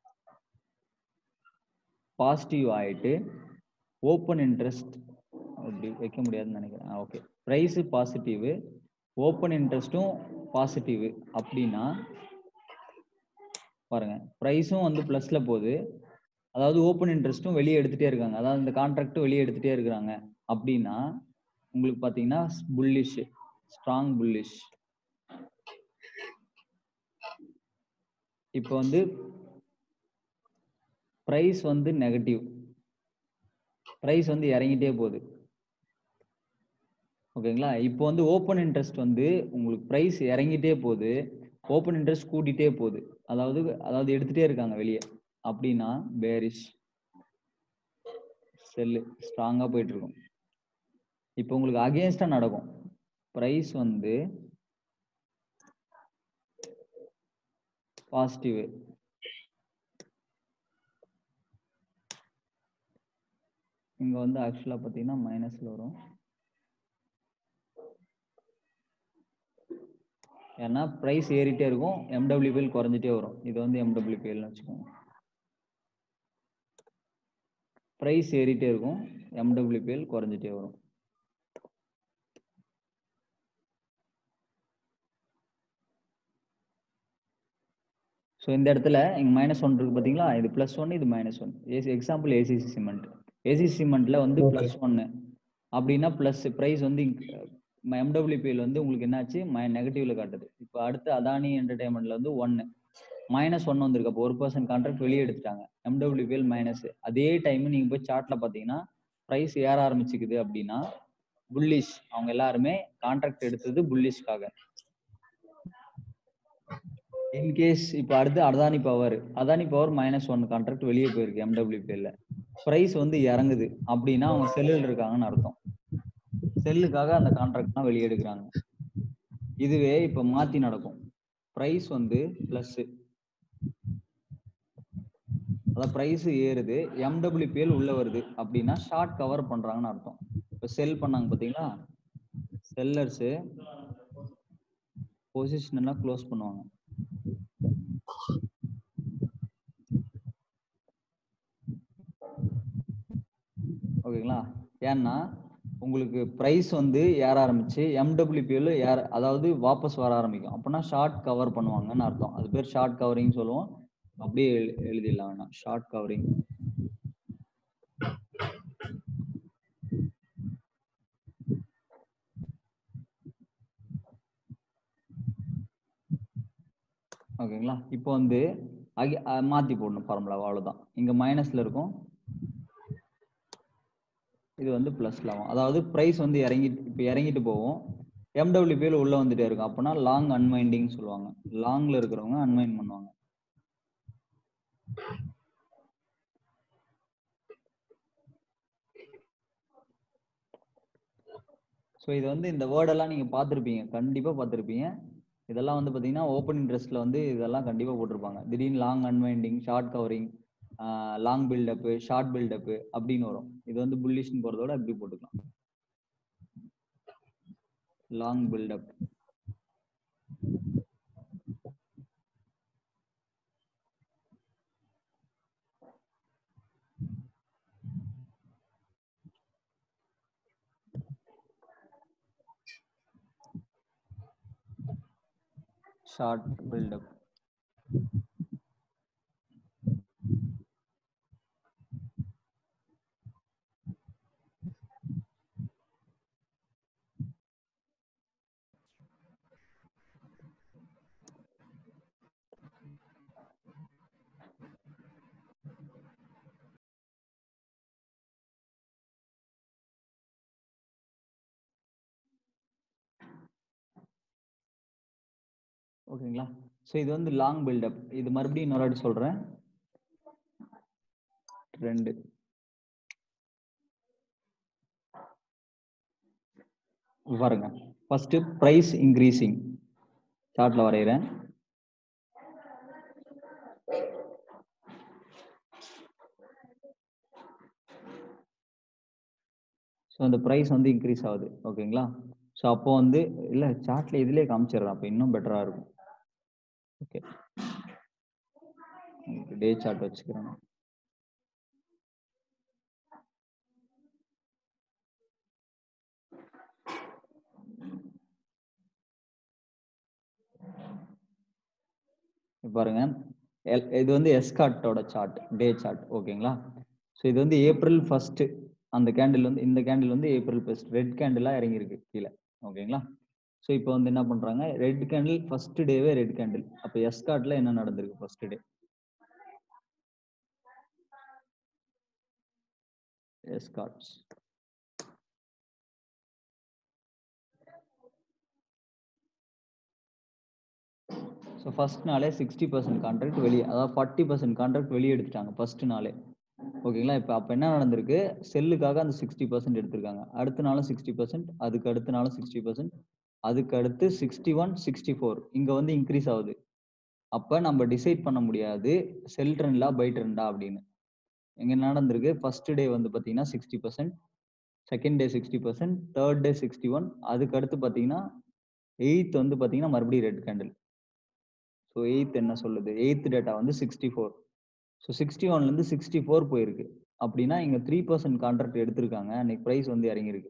பாசிட்டிவ் ஆயிட்டு ஓப்பன் இன்ட்ரெஸ்ட் அப்படி வைக்க முடியாதுன்னு நினைக்கிறேன் ஓகே ப்ரைஸ் பாசிட்டிவ் ஓப்பன் இன்ட்ரெஸ்ட்டும் பாசிட்டிவ் அப்படின்னா பாருங்க ப்ரைஸும் வந்து ப்ளஸ்ல போகுது அதாவது ஓப்பன் இன்ட்ரெஸ்ட்டும் வெளியே எடுத்துட்டே இருக்காங்க அதாவது இந்த கான்ட்ராக்டும் வெளியே எடுத்துட்டே இருக்கிறாங்க அப்படின்னா உங்களுக்கு பார்த்தீங்கன்னா புல்லிஷ் ஸ்ட்ராங் புல்லிஷ் இப்போ வந்து ப்ரைஸ் வந்து நெகட்டிவ் ப்ரைஸ் வந்து இறங்கிட்டே போகுது ஓகேங்களா இப்போ வந்து ஓப்பன் இன்ட்ரெஸ்ட் வந்து உங்களுக்கு ப்ரைஸ் இறங்கிட்டே போகுது ஓப்பன் இன்ட்ரெஸ்ட் கூட்டிட்டே போகுது அதாவது அதாவது எடுத்துட்டே இருக்காங்க வெளியே அப்படின்னா பேரிஷ் செல்லு ஸ்ட்ராங்கா போயிட்டு இருக்கும் இப்போ உங்களுக்கு அகேன்ஸ்டா நடக்கும் ப்ரைஸ் வந்து பாசிட்டிவ் இங்க வந்து ஆக்சுவலா பாத்தீங்கன்னா மைனஸ்ல வரும் ஏன்னா ப்ரைஸ் ஏறிட்டே இருக்கும் எம்டபிள்யூபிஎல் குறைஞ்சிட்டே வரும் இது வந்து எம்டபிள்யூபிஎல்னு வச்சுக்கோங்க ப்ரைஸ் ஏறிட்டே இருக்கும் எம்டபிள்யூபிஎல் குறைஞ்சிட்டே வரும் ஸோ இந்த இடத்துல இங்க மைனஸ் ஒன் இருக்கு பாத்தீங்களா இது பிளஸ் ஒன் இது minus one AC example ACC cement ACC சிமெண்ட்ல வந்து Okay. பிளஸ் ஒன்னு அப்படின்னா பிளஸ் பிரைஸ் வந்து எம்டபிள்யூபிஎல் வந்து உங்களுக்கு என்னாச்சு நெகட்டிவ்ல காட்டுது இப்போ அடுத்து அதானி என்டர்டைன்மெண்ட்ல வந்து ஒன்னு மைனஸ் ஒன் வந்திருக்கு அப்போ ஒரு பர்சன்ட் கான்ட்ராக்ட் வெளியே எடுத்துட்டாங்க எம்டபிள்யூபிஎல் மைனஸ் அதே டைம் நீங்க போய் சார்ட்ல பாத்தீங்கன்னா பிரைஸ் ஏற ஆரம்பிச்சுக்குது அப்படின்னா புல்லிஷ் அவங்க எல்லாருமே கான்ட்ராக்ட் எடுத்தது புல்லிஷ்காக இன்கேஸ் இப்போ அடுத்து Adani power Adani power minus one contract வெளியே போயிருக்கு எம்டபிள்யூபிஎல்ல பிரைஸ் வந்து இறங்குது அப்படின்னா அவங்க செல்லில் இருக்காங்கன்னு அர்த்தம் செல்லுக்காக அந்த கான்ட்ராக்ட்லாம் வெளியே எடுக்கிறாங்க இதுவே இப்போ மாத்தி நடக்கும் பிரைஸ் வந்து பிளஸ் அதாவது பிரைஸ் ஏறுது எம்டபிள்யூபிஎல் உள்ள வருது அப்படின்னா ஷார்ட் கவர் பண்றாங்கன்னு அர்த்தம் இப்போ செல் பண்ணாங்க பாத்தீங்களா செல்லர்ஸ் பொசிஷன் எல்லாம் க்ளோஸ் பண்ணுவாங்க ஓகேங்களா ஏன்னா உங்களுக்கு பிரைஸ் வந்து ஏற ஆரம்பிச்சு எம்டபிள்யூபிஎல் ஏற அதாவது வாபஸ் வர ஆரம்பிக்கும் அப்படின்னா ஷார்ட் கவர் பண்ணுவாங்கன்னு அர்த்தம் அது பேர் ஷார்ட் கவரிங் சொல்லுவோம் அப்படியே எழு- எழுதிடலாம் வேணாம் ஷார்ட் கவரிங் ஓகேங்களா இப்போ வந்து அகி- அஹ் மாத்தி போடணும் ஃபார்முலா அவ்வளவுதான் இங்க மைனஸ்ல இருக்கும் இது வந்து பிளஸ்ல ஆகும் அதாவது பிரைஸ் வந்து இறங்கி இப்போ இறங்கிட்டு போகும் எம்டபிள்யூபிஎல் உள்ள வந்துட்டே இருக்கும் அப்போனா லாங் அன்வைண்டிங் சொல்லுவாங்க லாங்ல இருக்கிறவங்க அன்வைண்ட் பண்ணுவாங்க ஸோ இது வந்து இந்த வேர்டெல்லாம் நீங்க பார்த்துருப்பீங்க கண்டிப்பா பார்த்துருப்பீங்க இதெல்லாம் வந்து பாத்தீங்கன்னா ஓப்பன் இன்ட்ரெஸ்ட்ல வந்து இதெல்லாம் கண்டிப்பா போட்டிருப்பாங்க திடீர்னு long unwinding short covering long build up short build up அப்படின்னு வரும் இது வந்து புல்லிஷ்னு போறதோட இப்படி போட்டுக்கலாம் லாங் பில்டப் ஷார்ட் பில்டப் ஓகேங்களா ஸோ இது வந்து லாங் பில்டப் இது மறுபடியும் இன்னொரு வாட்டி சொல்றேன் ரெண்டு பாருங்க ஃபர்ஸ்ட் பிரைஸ் இன்க்ரீசிங் சார்ட்ல வரைகிறேன் ஸோ அந்த ப்ரைஸ் வந்து இன்க்ரீஸ் ஆகுது ஓகேங்களா ஸோ அப்போ வந்து இல்லை சார்ட்ல இதுலேயே காமிச்சிடுறேன் அப்போ இன்னும் பெட்டராக இருக்கும் ஓகே டே சார்ட் வச்சுக்கிறேன் பாருங்க எல்- இது வந்து எஸ்கார்ட்டோட சார்ட் டே சார்ட் ஓகேங்களா ஸோ இது வந்து ஏப்ரல் ஃபர்ஸ்ட் அந்த கேண்டில் வந்து இந்த கேண்டில் வந்து ஏப்ரல் ஃபர்ஸ்ட் ரெட் கேண்டிலாக இறங்கியிருக்கு கீழே ஓகேங்களா ஸோ இப்போ வந்து என்ன பண்றாங்க ரெட் கேண்டில் ஃபர்ஸ்ட் டேவே ரெட் கேண்டில் அப்போ எஸ்கார்ட்ல என்ன நடந்திருக்கு first day Escorts so first நாளே சிக்ஸ்டி பர்சன்ட் கான்ட்ராக்ட் வெளியே அதாவது ஃபார்ட்டி பர்சன்ட் கான்ட்ராக்ட் வெளியே எடுத்துட்டாங்க ஃபர்ஸ்ட் நாளே ஓகேங்களா இப்போ அப்போ என்ன நடந்திருக்கு செல்லுக்காக அந்த சிக்ஸ்டி பர்சன்ட் எடுத்திருக்காங்க அடுத்த நாளும் சிக்ஸ்டி பர்சன்ட் அதுக்கு அடுத்த நாளும் சிக்ஸ்டி பர்சன்ட் அதுக்கு அடுத்து சிக்ஸ்டி ஒன் சிக்ஸ்டி ஃபோர் இங்கே வந்து இன்க்ரீஸ் ஆகுது அப்போ நம்ம டிசைட் பண்ண முடியாது செல் ட்ரெண்டா பை ட்ரெண்டா அப்படின்னு எங்க நடந்திருக்கு ஃபர்ஸ்ட் டே வந்து பார்த்தீங்கன்னா sixty percent second day sixty percent third day sixty one அதுக்கு அடுத்து பார்த்தீங்கன்னா எயித் வந்து பார்த்தீங்கன்னா மறுபடியும் ரெட் கேண்டில் ஸோ எயித் என்ன சொல்லுது எயித் டேட்டா வந்து சிக்ஸ்டி ஃபோர் ஸோ சிக்ஸ்டி ஒன்லேருந்து சிக்ஸ்டி ஃபோர் போயிருக்கு அப்படின்னா இங்கே த்ரீ பர்சன்ட் கான்ட்ராக்ட் எடுத்திருக்காங்க அன்னைக்கு ப்ரைஸ் வந்து இறங்கியிருக்கு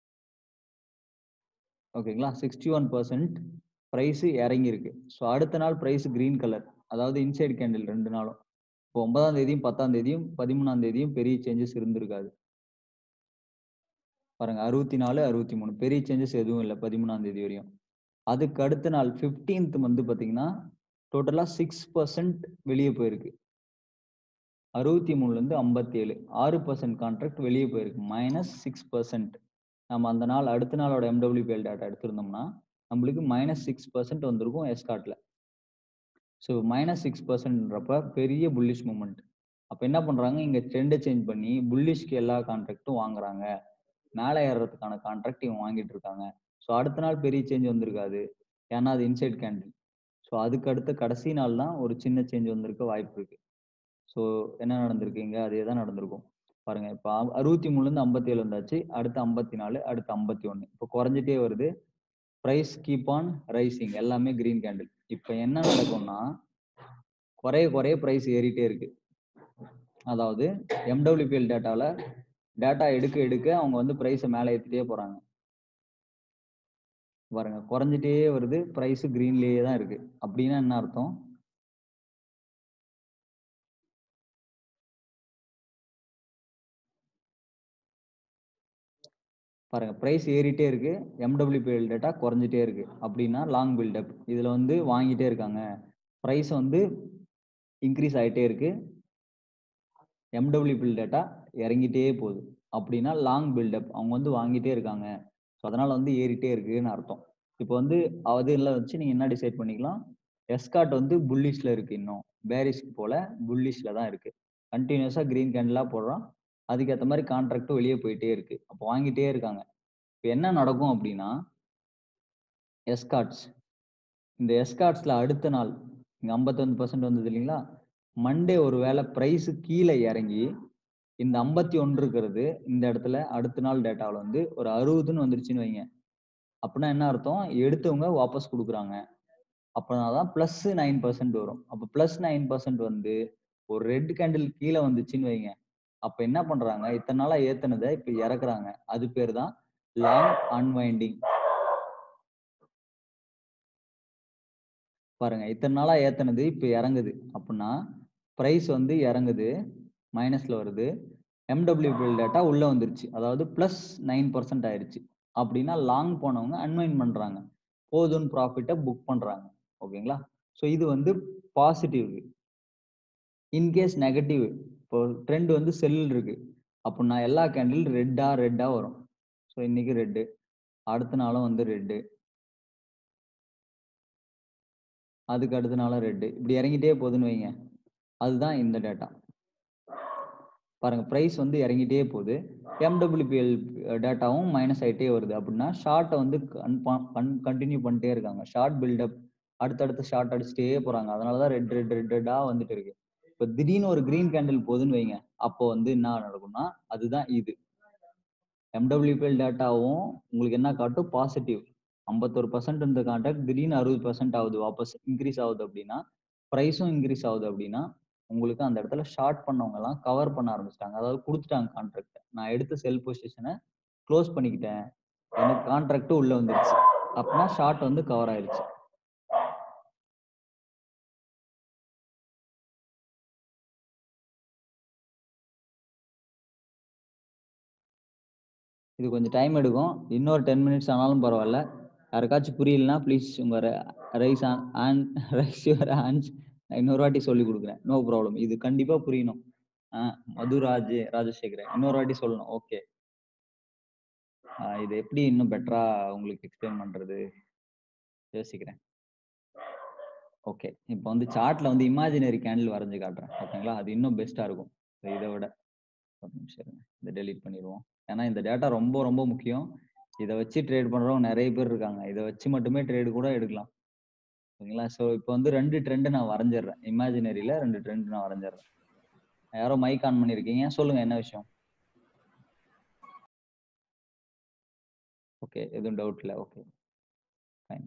ஓகேங்களா சிக்ஸ்டி ஒன் பர்சன்ட் ப்ரைஸ் இறங்கியிருக்கு ஸோ அடுத்த நாள் ப்ரைஸ் கிரீன் கலர் அதாவது இன்சைடு கேண்டில் ரெண்டு நாளும் இப்போ ஒன்பதாம் தேதியும் பத்தாம் தேதியும் பதிமூணாம் தேதியும் பெரிய சேஞ்சஸ் இருந்திருக்காது பாருங்க அறுபத்தி நாலு அறுபத்தி மூணு பெரிய சேஞ்சஸ் எதுவும் இல்லை பதிமூணாம் தேதி வரையும் அதுக்கு அடுத்த நாள் 15th வந்து பார்த்தீங்கன்னா டோட்டலாக சிக்ஸ் பர்சன்ட் வெளியே போயிருக்கு அறுபத்தி மூணுலேருந்து ஐம்பத்தி ஏழு ஆறு பர்சன்ட் கான்ட்ராக்ட் வெளியே போயிருக்கு மைனஸ் சிக்ஸ் பர்சன்ட் நம்ம அந்த நாள் அடுத்த நாளோட எம்டபிள்யூபிஎல் டேட்டா எடுத்திருந்தோம்னா நம்மளுக்கு மைனஸ் சிக்ஸ் பர்சன்ட் வந்திருக்கும் எஸ்கார்ட்ல ஸோ மைனஸ் சிக்ஸ் பர்சன்ட்ன்றப்ப பெரிய புல்லிஷ் மூமெண்ட் அப்போ என்ன பண்ணுறாங்க இங்கே ட்ரெண்டை சேஞ்ச் பண்ணி புல்லிஷ்க்கு எல்லா கான்ட்ராக்டும் வாங்குறாங்க மேலே ஏறுறதுக்கான கான்ட்ராக்ட் இவங்க வாங்கிட்டு இருக்காங்க ஸோ அடுத்த நாள் பெரிய சேஞ்ச் வந்திருக்காது ஏன்னா அது இன்சைட் கேண்டில் ஸோ அதுக்கு அடுத்த கடைசி நாள் தான் ஒரு சின்ன சேஞ்ச் வந்திருக்க வாய்ப்பு இருக்கு ஸோ என்ன நடந்திருக்கு இங்க அதே தான் நடந்திருக்கும் பாருங்க இப்போ அறுபத்தி மூணுலேருந்து ஐம்பத்தி ஏழு வந்தாச்சு அடுத்து ஐம்பத்தி நாலு அடுத்து ஐம்பத்தி ஒன்று இப்போ குறைஞ்சிட்டே வருது ப்ரைஸ் கீப் ஆன் ரைசிங் எல்லாமே கிரீன் கேண்டில் இப்போ என்ன நடக்கும்னா குறைய குறைய ப்ரைஸ் ஏறிட்டே இருக்கு அதாவது எம்டபிள்யூபிஎல் டேட்டாவில் டேட்டா எடுக்க எடுக்க அவங்க வந்து ப்ரைஸை மேலே ஏற்றிட்டே போகிறாங்க பாருங்க குறைஞ்சிட்டே வருது ப்ரைஸ் கிரீன்லேயே தான் இருக்கு அப்படின்னா என்ன அர்த்தம் பாருங்க ப்ரைஸ் ஏறிட்டே இருக்கு எம்டபிள்யூபிஎல் டேட்டா குறைஞ்சிட்டே இருக்கு அப்படின்னா லாங் பில்டப் இதுல வந்து வாங்கிட்டே இருக்காங்க ப்ரைஸ் வந்து இன்க்ரீஸ் ஆயிட்டே இருக்கு எம்டபிள்யூபிஎல் டேட்டா இறங்கிட்டே போகுது அப்படின்னா லாங் பில்டப் அவங்க வந்து வாங்கிட்டே இருக்காங்க ஸோ அதனால வந்து ஏறிட்டே இருக்குன்னு அர்த்தம் இப்போ வந்து அதில் வச்சு நீங்க என்ன டிசைட் பண்ணிக்கலாம் எஸ்காட் வந்து புல்லிஷ்ல இருக்கு இன்னும் பேரிஷ்க்கு போல புல்லிஷ்ல தான் இருக்கு கண்டினியூஸா கிரீன் கேண்டிலா போடுறோம் அதுக்கேற்ற மாதிரி கான்ட்ராக்டும் வெளியே போயிட்டே இருக்கு அப்போ வாங்கிட்டே இருக்காங்க இப்போ என்ன நடக்கும் அப்படின்னா எஸ்கார்ட்ஸ் இந்த எஸ்கார்ட்ஸில் அடுத்த நாள் இங்கே ஐம்பத்தொன்று பர்சன்ட் வந்தது இல்லைங்களா மண்டே ஒரு வேளை ப்ரைஸு கீழே இறங்கி இந்த ஐம்பத்தி ஒன்று இருக்கிறது இந்த இடத்துல அடுத்த நாள் டேட்டாவில் வந்து ஒரு அறுபதுன்னு வந்துருச்சுன்னு வைங்க அப்படின்னா என்ன அர்த்தம் எடுத்தவங்க வாபஸ் கொடுக்குறாங்க அப்படின்னா தான் ப்ளஸ் நைன் பர்சன்ட் வரும் அப்போ ப்ளஸ் நைன் பர்சன்ட் வந்து ஒரு ரெட் கேண்டில் கீழே வந்துச்சுன்னு வைங்க அப்போ என்ன பண்ணுறாங்க இத்தனை நாளாக ஏற்றுனதை இப்போ இறக்குறாங்க அது பேர் தான் லாங் அன்வைண்டிங் பாருங்க இத்தனை நாளா ஏத்துனது இப்போ இறங்குது அப்படின்னா ப்ரைஸ் வந்து இறங்குது மைனஸ்ல வருது எம்டபிள்யூபிஎல் டேட்டா உள்ள வந்துருச்சு அதாவது பிளஸ் நைன் பர்சன்ட் ஆயிருச்சு அப்படின்னா லாங் போனவங்க அன்வைன் பண்றாங்க போதும் ப்ராஃபிட்டை புக் பண்றாங்க ஓகேங்களா ஸோ இது வந்து பாசிட்டிவ் இன்கேஸ் நெகட்டிவ் இப்போ ட்ரெண்ட் வந்து செல் இருக்கு அப்படின்னா எல்லா கேண்டில் ரெட்டா ரெட்டா வரும் ஸோ இன்னைக்கு ரெட்டு அடுத்த நாளும் வந்து ரெட்டு அதுக்கு அடுத்த நாளும் ரெட்டு இப்படி இறங்கிட்டே போகுதுன்னு வைங்க அதுதான் இந்த டேட்டா பாருங்க ப்ரைஸ் வந்து இறங்கிட்டே போகுது எம்டபிள்யூபிஎல் டேட்டாவும் மைனஸ் ஆகிட்டே வருது அப்படின்னா ஷார்ட்டை வந்து கண்டினியூ பண்ணிட்டே இருக்காங்க ஷார்ட் பில்டப் அடுத்தடுத்து ஷார்ட் அடிச்சுட்டே போறாங்க அதனால தான் ரெட் ரெட் ரெட் ரெட்டாக வந்துட்டு இருக்கு இப்போ திடீர்னு ஒரு கிரீன் கேண்டில் போகுதுன்னு வைங்க அப்போ வந்து என்ன நடக்கும்னா அதுதான் இது எம்டபிள்யூபிஎல் டேட்டாவும் உங்களுக்கு என்ன காட்டும் பாசிட்டிவ் ஐம்பத்தொரு பர்சன்ட் இந்த கான்ட்ராக்ட் திடீர்னு அறுபது பர்சன்ட் ஆகுது வாபஸ் இன்க்ரீஸ் ஆகுது அப்படின்னா ப்ரைஸும் இன்க்ரீஸ் ஆகுது அப்படின்னா உங்களுக்கு அந்த இடத்துல ஷார்ட் பண்ணவங்க எல்லாம் கவர் பண்ண ஆரம்பிச்சிட்டாங்க அதாவது கொடுத்துட்டாங்க கான்ட்ராக்ட் நான் எடுத்த செல் பொசிஷனை க்ளோஸ் பண்ணிக்கிட்டேன் எனக்கு கான்ட்ராக்டும் உள்ள வந்துருச்சு அப்படின்னா ஷார்ட் வந்து கவர் ஆயிருச்சு இது கொஞ்சம் டைம் எடுக்கும் இன்னொரு டென் மினிட்ஸ் ஆனாலும் பரவாயில்ல யாருக்காச்சும் புரியலனா ப்ளீஸ் உங்கள் raise on raise your hands இன்னொரு வாட்டி சொல்லி கொடுக்குறேன் நோ ப்ராப்ளம் இது கண்டிப்பாக புரியணும் ஆ மதுராஜ் ராஜசேகரன் இன்னொரு வாட்டி சொல்லணும் ஓகே இது எப்படி இன்னும் பெட்டரா உங்களுக்கு எக்ஸ்பிளைன் பண்ணுறது யோசிக்கிறேன் ஓகே இப்போ வந்து சார்ட்ல வந்து இமேஜினரி கேண்டில் வரைஞ்சு காட்டுறேன் ஓகேங்களா அது இன்னும் பெஸ்ட்டாக இருக்கும் இதை விட ஒரு நிமிஷம் இருங்க இதை டெலீட் பண்ணிடுவோம் ஏன்னா இந்த டேட்டா ரொம்ப ரொம்ப முக்கியம் இதை வச்சு ட்ரேட் பண்ணுறவங்க நிறைய பேர் இருக்காங்க இதை வச்சு மட்டுமே ட்ரேடு கூட எடுக்கலாம் ஓகேங்களா ஸோ இப்போ வந்து ரெண்டு ட்ரெண்டு நான் வரைஞ்சிடுறேன் இமேஜினரியில் ரெண்டு ட்ரெண்ட் நான் வரைஞ்சிடுறேன் யாரோ மைக் ஆன் பண்ணியிருக்கீங்க சொல்லுங்க என்ன விஷயம் ஓகே எதுவும் டவுட் இல்லை ஓகே ஃபைன்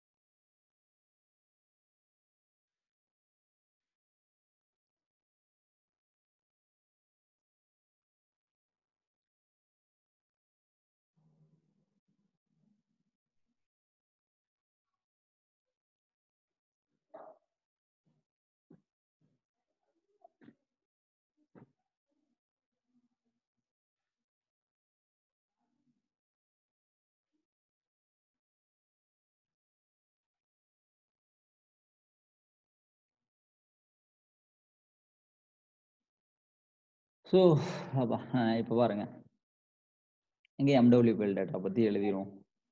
ஸோ அப்பா இப்போ பாருங்க இங்கே எம்டபிள்யூபிஎல் டேட்டா பற்றி எழுதிடுவோம்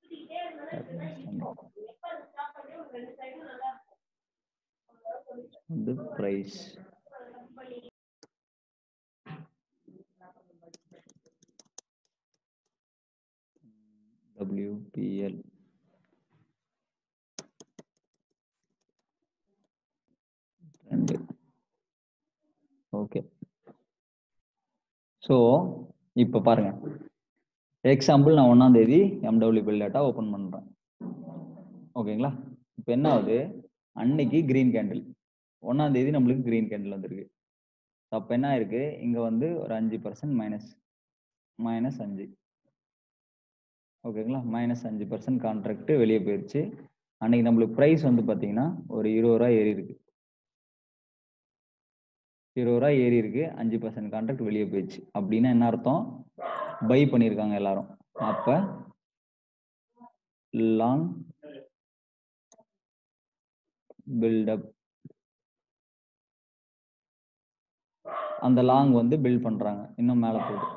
வந்து ப்ரைஸ் டபிள்யூபிஎல் ரெண்டு ஓகே ஸோ இப்போ பாருங்க எக்ஸாம்பிள் நான் ஒன்றாம் தேதி எம்டபிள்யூபிஎல் டேட்டா ஓப்பன் பண்ணுறேன் ஓகேங்களா இப்போ என்ன ஆகுது அன்னைக்கு கிரீன் கேண்டில் ஒன்றாம் தேதி நம்மளுக்கு கிரீன் கேண்டில் வந்திருக்கு அப்போ என்ன ஆயிருக்கு இங்கே வந்து ஒரு அஞ்சு பர்சன்ட் மைனஸ் மைனஸ் அஞ்சு ஓகேங்களா மைனஸ் அஞ்சு பர்சன்ட் கான்ட்ராக்ட் வெளியே போயிடுச்சு அன்னைக்கு நம்மளுக்கு ப்ரைஸ் வந்து பார்த்தீங்கன்னா ஒரு இருபது ரூபா ஏறி இருக்கு இருபது ரூபா ஏறி இருக்கு அஞ்சு பர்சன்ட் கான்ட்ராக்ட் வெளியே போயிடுச்சு அப்படின்னா என்ன அர்த்தம் பை பண்ணியிருக்காங்க எல்லாரும் அப்ப லாங் பில்டப் அந்த லாங் வந்து பில்ட் பண்றாங்க இன்னும் மேல போகுது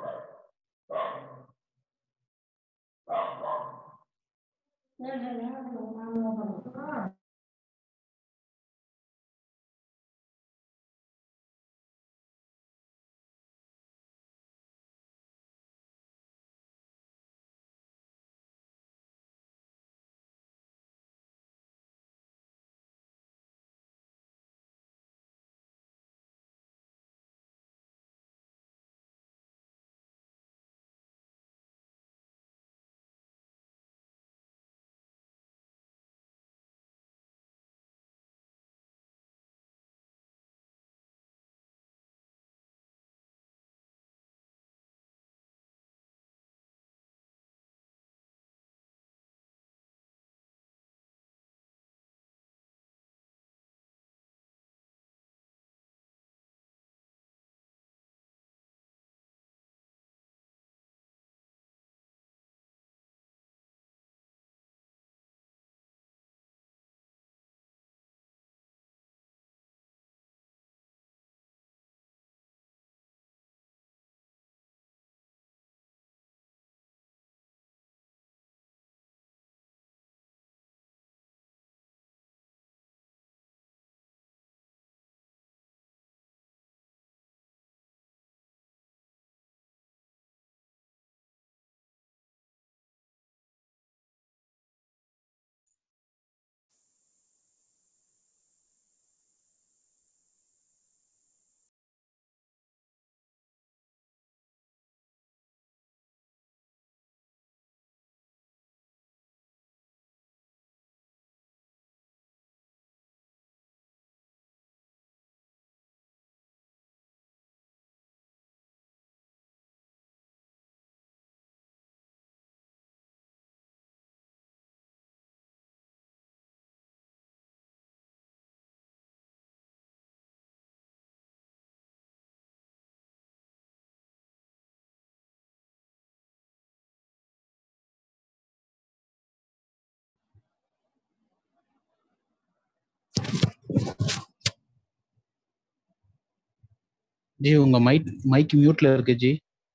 ஜி உங்க மைக் மைக் மியூட்ல இருக்கு ஜி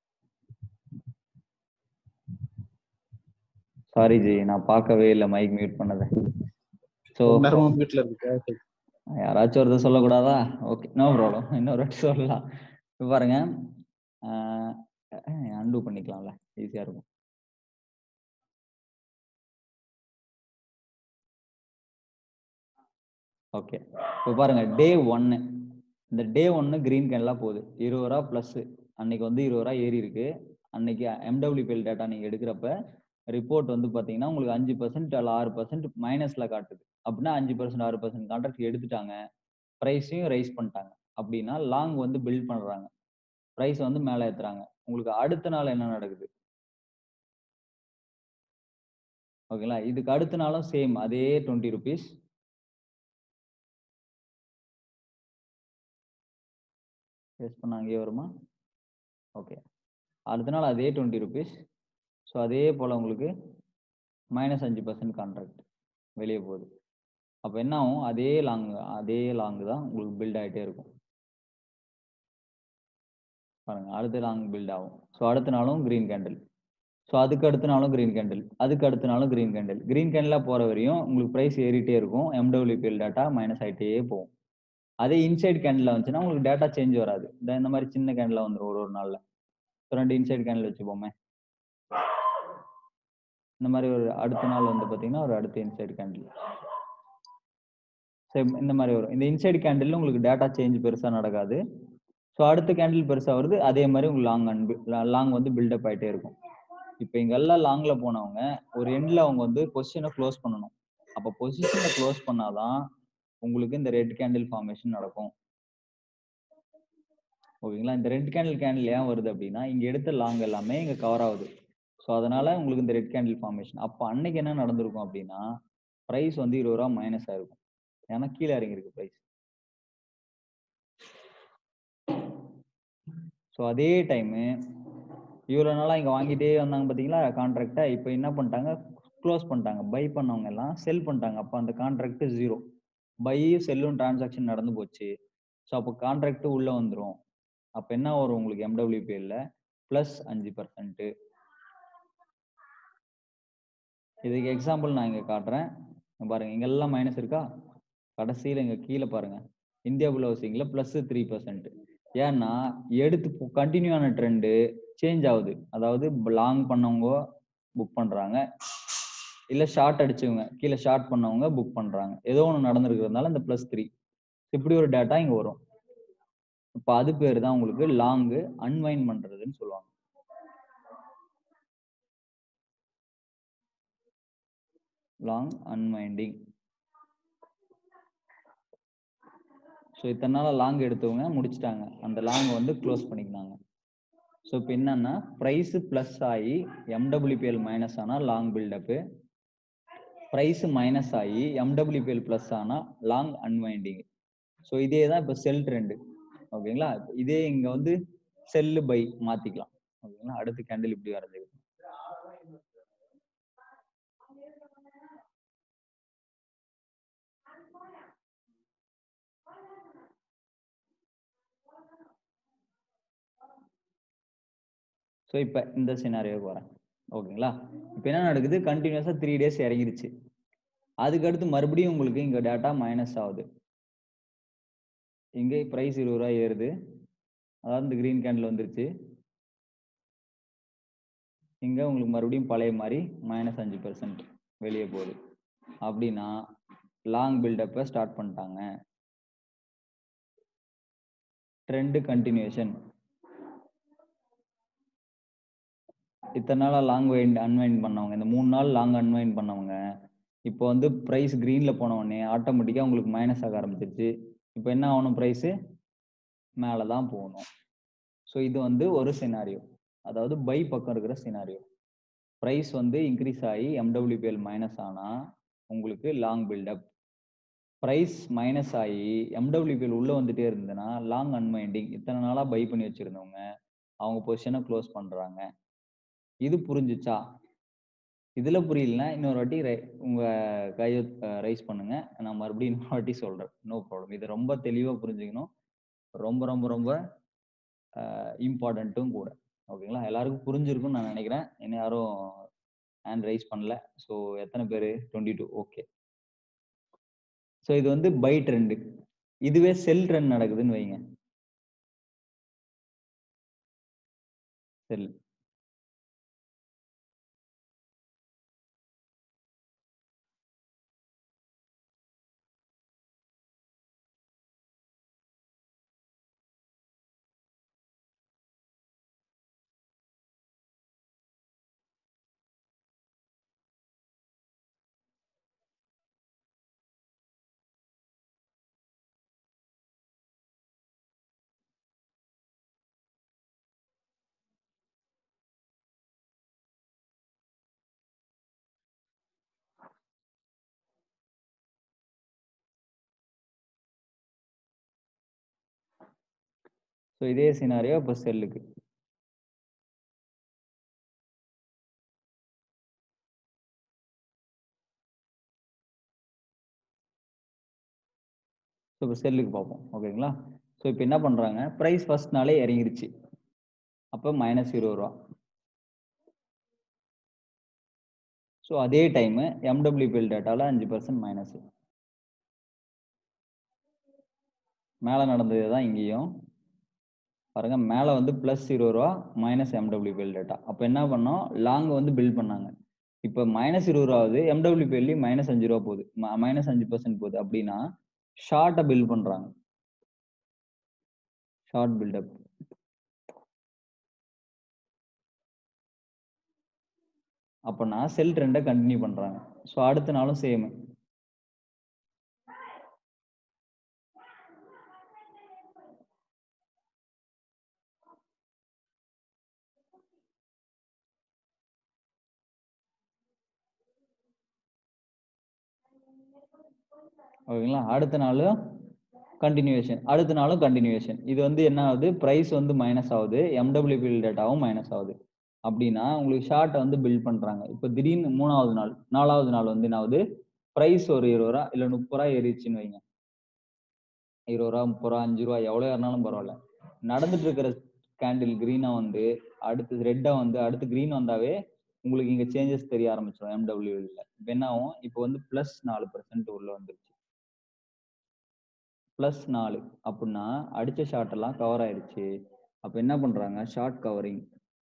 சாரி ஜி நான் பார்க்கவே இல்லை மைக் மியூட் பண்ணதை ஸோ நேரமா மியூட்ல இருக்கு யாராச்சும் ஒருத்தர் சொல்லக்கூடாதா ஓகே நோ ப்ராப்ளம் இன்னொரு வாட்டி சொல்லலாம் இப்போ பாருங்க அன்டூ பண்ணிக்கலாம்ல ஈஸியாக இருக்கும் ஓகே இப்போ பாருங்க டே ஒன்னு இந்த டே ஒன்னு கிரீன் கேன்லாம் போகுது இருபது ரூபா ப்ளஸ் அன்னைக்கு வந்து இருபது ரூபா ஏறி இருக்கு அன்னைக்கு எம்டபிள்யூபிஎல் டேட்டா நீங்க எடுக்கிறப்ப ரிப்போர்ட் வந்து பாத்தீங்கன்னா உங்களுக்கு அஞ்சு பர்சன்ட் அல்ல ஆறு பர்சன்ட் மைனஸ்ல காட்டுது அப்படின்னா அஞ்சு பர்சன்ட் ஆறு பர்சன்ட் கான்ட்ராக்ட் எடுத்துட்டாங்க ப்ரைஸையும் ரைஸ் பண்ணிட்டாங்க அப்படின்னா லாங் வந்து பில்ட் பண்றாங்க ப்ரைஸ் வந்து மேலே ஏத்துறாங்க உங்களுக்கு அடுத்த நாள் என்ன நடக்குது ஓகேங்களா இதுக்கு அடுத்த நாளும் சேம் அதே டுவெண்ட்டி ருபீஸ் பேஸ் பண்ண அங்கேயே வருமா ஓகே அடுத்த நாள் அதே டுவெண்ட்டி ருபீஸ் ஸோ அதே போல் உங்களுக்கு மைனஸ் அஞ்சு பர்சன்ட் கான்ட்ராக்ட் வெளியே போகுது அப்போ என்ன ஆகும் அதே லாங் அதே லாங் தான் உங்களுக்கு பில்ட் ஆகிட்டே இருக்கும் பாருங்க அடுத்த லாங் பில்ட் ஆகும் ஸோ அடுத்த நாளும் க்ரீன் கேண்டில் ஸோ அதுக்கு அடுத்த நாளும் க்ரீன் கேண்டில் அதுக்கு அடுத்த நாளும் க்ரீன் கேண்டில் க்ரீன் கேண்டில் போகிற வரையும் உங்களுக்கு ப்ரைஸ் ஏறிட்டே இருக்கும் எம்டபிள்யூபிஎல் டேட்டா மைனஸ் ஆகிட்டே போகும் அதே இன்சைட் கேண்டில் வந்துச்சுன்னா உங்களுக்கு டேட்டா சேஞ்ச் வராது இந்த இந்த மாதிரி சின்ன கேண்டில் வந்துடும் ஒரு ஒரு நாளில் ஸோ ரெண்டு இன்சைட் கேண்டில் வச்சுப்போமே இந்த மாதிரி ஒரு அடுத்த நாள் வந்து பார்த்தீங்கன்னா ஒரு அடுத்த இன்சைட் கேண்டில் சரி இந்த மாதிரி வரும் இந்த இன்சைட் கேண்டில் உங்களுக்கு டேட்டா சேஞ்ச் பெருசாக நடக்காது ஸோ அடுத்த கேண்டில் பெருசாக வருது அதே மாதிரி உங்களுக்கு லாங் அன்பு லாங் வந்து பில்டப் ஆகிட்டே இருக்கும் இப்போ இங்கெல்லாம் லாங்கில் போனவங்க ஒரு எண்டில் அவங்க வந்து பொசிஷனை க்ளோஸ் பண்ணணும் அப்போ பொசிஷனை க்ளோஸ் பண்ணாதான் உங்களுக்கு இந்த ரெட் கேண்டில் ஃபார்மேஷன் நடக்கும் ஓகேங்களா இந்த ரெட் கேண்டில் கேண்டில் ஏன் வருது அப்படின்னா இங்க எடுத்த லாங் எல்லாமே இங்க கவர் ஆகுது ஸோ அதனால உங்களுக்கு இந்த ரெட் கேண்டில் ஃபார்மேஷன் அப்போ அன்னைக்கு என்ன நடந்திருக்கும் அப்படின்னா ப்ரைஸ் வந்து இருபது ரூபா மைனஸ் ஆயிருக்கும் ஏன்னா கீழே இறங்கியிருக்கு ப்ரைஸ் ஸோ அதே டைமு இவ்வளோ நாளாக இங்கே வாங்கிட்டே வந்தாங்க பார்த்தீங்களா கான்ட்ராக்டை இப்போ என்ன பண்ணிட்டாங்க க்ளோஸ் பண்ணிட்டாங்க பை பண்ணவங்க எல்லாம் செல் பண்ணிட்டாங்க அப்போ அந்த கான்ட்ராக்ட் ஜீரோ பை செல்லும் டிரான்சாக்ஷன் நடந்து போச்சு ஸோ அப்போ கான்ட்ராக்ட் உள்ளே வந்துடும் அப்போ என்ன வரும் உங்களுக்கு எம்டபிள்யூபிஎல்ல ப்ளஸ் அஞ்சு பர்சன்ட்டு இதுக்கு எக்ஸாம்பிள் நான் இங்கே காட்டுறேன் இங்க பாருங்க இங்கெல்லாம் மைனஸ் இருக்கா கடைசியில் இங்கே கீழே பாருங்க இந்தியா புல் ஹவுசிங்கில் ப்ளஸ் த்ரீ பர்சன்ட் ஏன்னா எடுத்து கண்டினியூ ஆன ட்ரெண்டு சேஞ்ச் ஆகுது அதாவது லாங் பண்ணவங்க புக் பண்ணுறாங்க இல்லை ஷார்ட் அடிச்சவங்க கீழே ஷார்ட் பண்ணவங்க புக் பண்ணுறாங்க ஏதோ ஒன்று நடந்திருக்கிறதுனால இந்த ப்ளஸ் த்ரீ இப்படி ஒரு டேட்டா இங்கே வரும் இப்போ அது பேர் தான் உங்களுக்கு லாங்கு அன்வைன் பண்ணுறதுன்னு சொல்லுவாங்க லாங் அன்வைண்டிங் ஸோ இத்தனை நாள் லாங் எடுத்தவங்க முடிச்சிட்டாங்க அந்த லாங் வந்து க்ளோஸ் பண்ணிக்கினாங்க ஸோ இப்போ என்னன்னா ப்ரைஸு ப்ளஸ் ஆகி எம்டபிள்யூபிஎல் மைனஸ் ஆனால் லாங் பில்டப்பு ப்ரைஸ் மைனஸ் ஆகி எம்டபிள்யூபிஎல் ப்ளஸ் ஆனால் லாங் அன்வைண்டிங் ஸோ இதே தான் இப்போ செல் ட்ரெண்டு ஓகேங்களா இதே இங்கே வந்து செல்லு பை மாற்றிக்கலாம் ஓகேங்களா அடுத்த கேண்டில் இப்படி வரைஞ்சிக்கலாம் ஸோ இப்போ இந்த சினாரியோக்கு வரேன் ஓகேங்களா இப்போ என்ன நடக்குது கண்டினியூஸாக த்ரீ டேஸ் இறங்கிருச்சு அதுக்கடுத்து மறுபடியும் உங்களுக்கு இங்கே டேட்டா மைனஸ் ஆகுது இங்கே ப்ரைஸ் இருபது ரூபா ஏறுது அதாவது இந்த க்ரீன் கேண்டில் வந்துருச்சு இங்கே உங்களுக்கு மறுபடியும் பழைய மாதிரி மைனஸ் அஞ்சு பர்சன்ட் வெளியே போகுது அப்படின்னா லாங் பில்டப்பை ஸ்டார்ட் பண்ணிட்டாங்க ட்ரெண்டு கண்டினியூஷன் இத்தனை நாளாக லாங் வைண்ட் அன்வைண்ட் பண்ணவங்க இந்த மூணு நாள் லாங் அன்வைண்ட் பண்ணவங்க இப்போ வந்து ப்ரைஸ் க்ரீனில் போன உடனே ஆட்டோமேட்டிக்காக உங்களுக்கு மைனஸ் ஆக ஆரம்பிச்சிருச்சு இப்போ என்ன ஆகணும் ப்ரைஸு மேலே தான் போகணும் ஸோ இது வந்து ஒரு சினாரியோ அதாவது பை பக்கம் இருக்கிற சினாரியோ ப்ரைஸ் வந்து இன்க்ரீஸ் ஆகி எம்டபிள்யூபிஎல் மைனஸ் ஆனால் உங்களுக்கு லாங் பில்டப் ப்ரைஸ் மைனஸ் ஆகி எம்டபிள்யூபிஎல் உள்ளே வந்துட்டே இருந்ததுன்னா லாங் அன்மைண்டிங் இத்தனை நாளாக பை பண்ணி வச்சுருந்தவங்க அவங்க பொசிஷனை க்ளோஸ் பண்ணுறாங்க இது புரிஞ்சுச்சா இதுல புரியலனா இன்னொரு வாட்டி உங்க கையை ரைஸ் பண்ணுங்க நான் மறுபடியும் இன்னொரு வாட்டி சொல்றேன் நோ ப்ராப்ளம் இதை ரொம்ப தெளிவா புரிஞ்சுக்கணும் ரொம்ப ரொம்ப ரொம்ப இம்பார்ட்டண்ட்டும் கூட ஓகேங்களா எல்லாருக்கும் புரிஞ்சிருக்கும்னு நான் நினைக்கிறேன் இன்னும் யாரும் ஹேண்ட் ரைஸ் பண்ணல ஸோ எத்தனை பேர் டுவெண்ட்டி டூ ஓகே ஸோ இது வந்து பை ட்ரெண்டு இதுவே செல் ட்ரெண்ட் நடக்குதுன்னு வைங்க செல் ஸோ இதே சினாரியோ இப்போ செல்லுக்கு ஸோ இப்போ செல்லுக்கு பார்ப்போம் ஓகேங்களா ஸோ இப்போ என்ன பண்ணுறாங்க ப்ரைஸ் ஃபர்ஸ்ட் நாளே இறங்கிருச்சு அப்போ மைனஸ் இருபது ரூபா ஸோ அதே டைமு எம்டபிள்யூபிஎல் டேட்டாவில் அஞ்சு பர்சன்ட் மைனஸ் மேலே நடந்தது தான் இங்கேயும் பாருங்க மேலே வந்து ப்ளஸ் இருபது ரூபா மைனஸ் எம்டபிள்யூபிஎல் டேட்டா அப்போ என்ன பண்ணோம் லாங் வந்து பில்ட் பண்ணாங்க இப்போ மைனஸ் இருபது ரூபாவது எம்டபிள்யூபிஎல்லையும் மைனஸ் அஞ்சு ரூபா போகுது மைனஸ் அஞ்சு பர்சன்ட் போகுது அப்படின்னா ஷார்ட்டை பில்ட் பண்ணுறாங்க ஷார்ட் பில்டப் அப்போனா செல் ட்ரெண்டை கண்டினியூ பண்ணுறாங்க ஸோ அடுத்த நாளும் சேமு ஓகேங்களா அடுத்த நாளும் கண்டினியூவேஷன் அடுத்த நாளும் கண்டினியூவேஷன் இது வந்து என்ன ஆகுது ப்ரைஸ் வந்து மைனஸ் ஆகுது எம்டபிள்யூபிஎல் டேட்டாவும் மைனஸ் ஆகுது அப்படின்னா உங்களுக்கு ஷார்ட்டை வந்து பில்ட் பண்ணுறாங்க இப்போ திடீர்னு மூணாவது நாள் நாலாவது நாள் வந்து என்ன ஆகுது ப்ரைஸ் ஒரு இருபது ரூபா இல்லை முப்பது ரூபா ஏறிச்சுன்னு வைங்க இருபது ரூபா முப்பது ரூபா அஞ்சு ரூபா எவ்வளோ ஏறினாலும் பரவாயில்ல நடந்துட்டு இருக்கிற கேண்டில் க்ரீனாக வந்து அடுத்து ரெட்டாக வந்து அடுத்து க்ரீன் வந்தாவே உங்களுக்கு இங்கே சேஞ்சஸ் தெரிய ஆரம்பிச்சிடும் எம்டபிள்யூவில் இப்போ என்ன ஆகும் இப்போ வந்து ப்ளஸ் நாலு பர்சன்ட் உள்ள வந்துருச்சு ப்ளஸ் நாலு அப்படின்னா அடித்த ஷார்ட் எல்லாம் கவர் ஆயிடுச்சு அப்போ என்ன பண்ணுறாங்க ஷார்ட் கவரிங்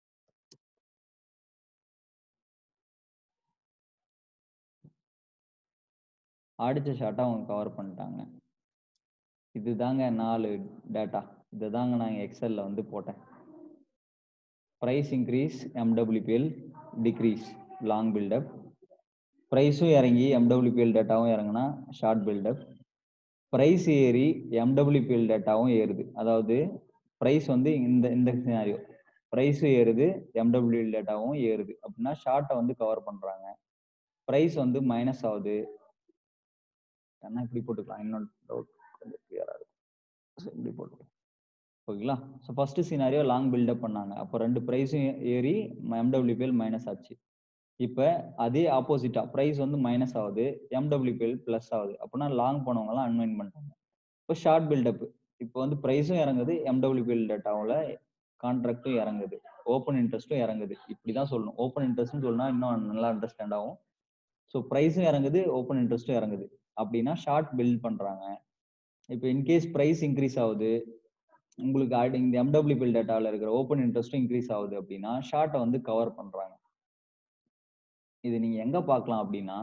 அடித்த ஷார்ட்டை அவங்க கவர் பண்ணிட்டாங்க இதுதாங்க நாலு டேட்டா இதை தாங்க நான் எக்ஸலில் வந்து போட்டேன் price increase MWPL decrease long build up ப்ரைஸும் இறங்கி எம்டபிள்யூபிஎல் டேட்டாவும் இறங்குனா ஷார்ட் பில்டப் ப்ரைஸ் ஏறி எம்டபிள்யூபிஎல் டேட்டாவும் ஏறுது அதாவது ப்ரைஸ் வந்து இந்த இந்த சினாரியோ ப்ரைஸும் ஏறுது எம்டபிள்யூஎல் டேட்டாவும் ஏறுது அப்படின்னா ஷார்ட்டை வந்து கவர் பண்ணுறாங்க ப்ரைஸ் வந்து மைனஸ் ஆகுது என்ன இப்படி போட்டுக்கலாம் இன்னொரு டவுட் கொஞ்சம் கிளியராக இருக்கும் இப்படி போட்டுக்கலாம் ஓகேங்களா so first scenario long build up பண்ணாங்க அப்போ ரெண்டு ப்ரைஸும் ஏறி எம்டபிள்யூபிஎல் மைனஸ் ஆச்சு இப்போ அதே ஆப்போசிட்டா ப்ரைஸ் வந்து மைனஸ் ஆகுது எம்டபிள்யூபிஎல் ப்ளஸ் ஆகுது அப்படின்னா லாங் போனவங்கலாம் அன்வைன் பண்ணிட்டாங்க இப்போ ஷார்ட் பில்டப் இப்போ வந்து ப்ரைஸும் இறங்குது எம்டபிள்யூபிஎல் டேட்டாவில் கான்ட்ராக்டும் இறங்குது ஓப்பன் இன்ட்ரெஸ்ட்டும் இறங்குது இப்படி தான் சொல்லணும் ஓப்பன் இன்ட்ரெஸ்ட்னு சொன்னா இன்னும் நல்லா அண்டர்ஸ்டாண்ட் ஆகும் ஸோ ப்ரைஸும் இறங்குது ஓப்பன் இன்ட்ரெஸ்ட்டும் இறங்குது அப்படின்னா ஷார்ட் பில்ட் பண்ணுறாங்க இப்போ இன்கேஸ் ப்ரைஸ் இன்க்ரீஸ் ஆகுது உங்களுக்கு ஆட் இந்த எம்டபிள்யூபிஎல் டேட்டாவில் இருக்கிற ஓப்பன் இன்ட்ரெஸ்ட்டும் இன்க்ரீஸ் ஆகுது அப்படின்னா ஷார்ட்டை வந்து கவர் பண்ணுறாங்க இது நீங்க எங்க பார்க்கலாம் அப்படின்னா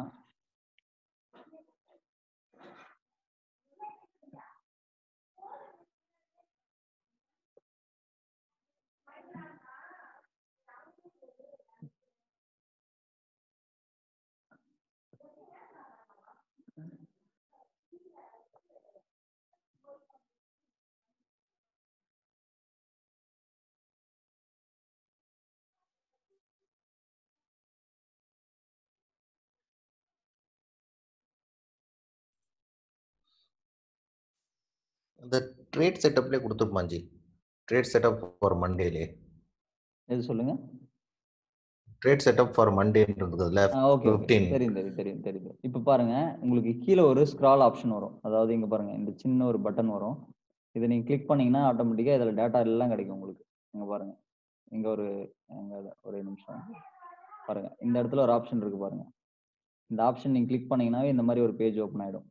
அந்த ட்ரேட் செட்டப்லேயே கொடுத்துருப்பான் ஜி ட்ரேட் செட்டப் ஃபார் மண்டேலே எது சொல்லுங்க ட்ரேட் செட்டப் ஃபார் மண்டேன்றதுல ஓகே ஓகே 15. தெரியும் தெரியும் தெரியும் தெரியுது இப்போ பாருங்க உங்களுக்கு கீழே ஒரு ஸ்க்ரால் ஆப்ஷன் வரும் அதாவது இங்க பாருங்க இந்த சின்ன ஒரு பட்டன் வரும் இதை நீங்கள் கிளிக் பண்ணீங்கன்னா ஆட்டோமேட்டிக்காக இதில் டேட்டா எல்லாம் கிடைக்கும் உங்களுக்கு இங்கே பாருங்க இங்கே ஒரு எங்க இது- ஒரே நிமிஷம் பாருங்க இந்த இடத்துல ஒரு ஆப்ஷன் இருக்கு பாருங்க இந்த ஆப்ஷன் நீங்கள் கிளிக் பண்ணீங்கன்னாவே இந்த மாதிரி ஒரு பேஜ் ஓப்பன் ஆகிடும்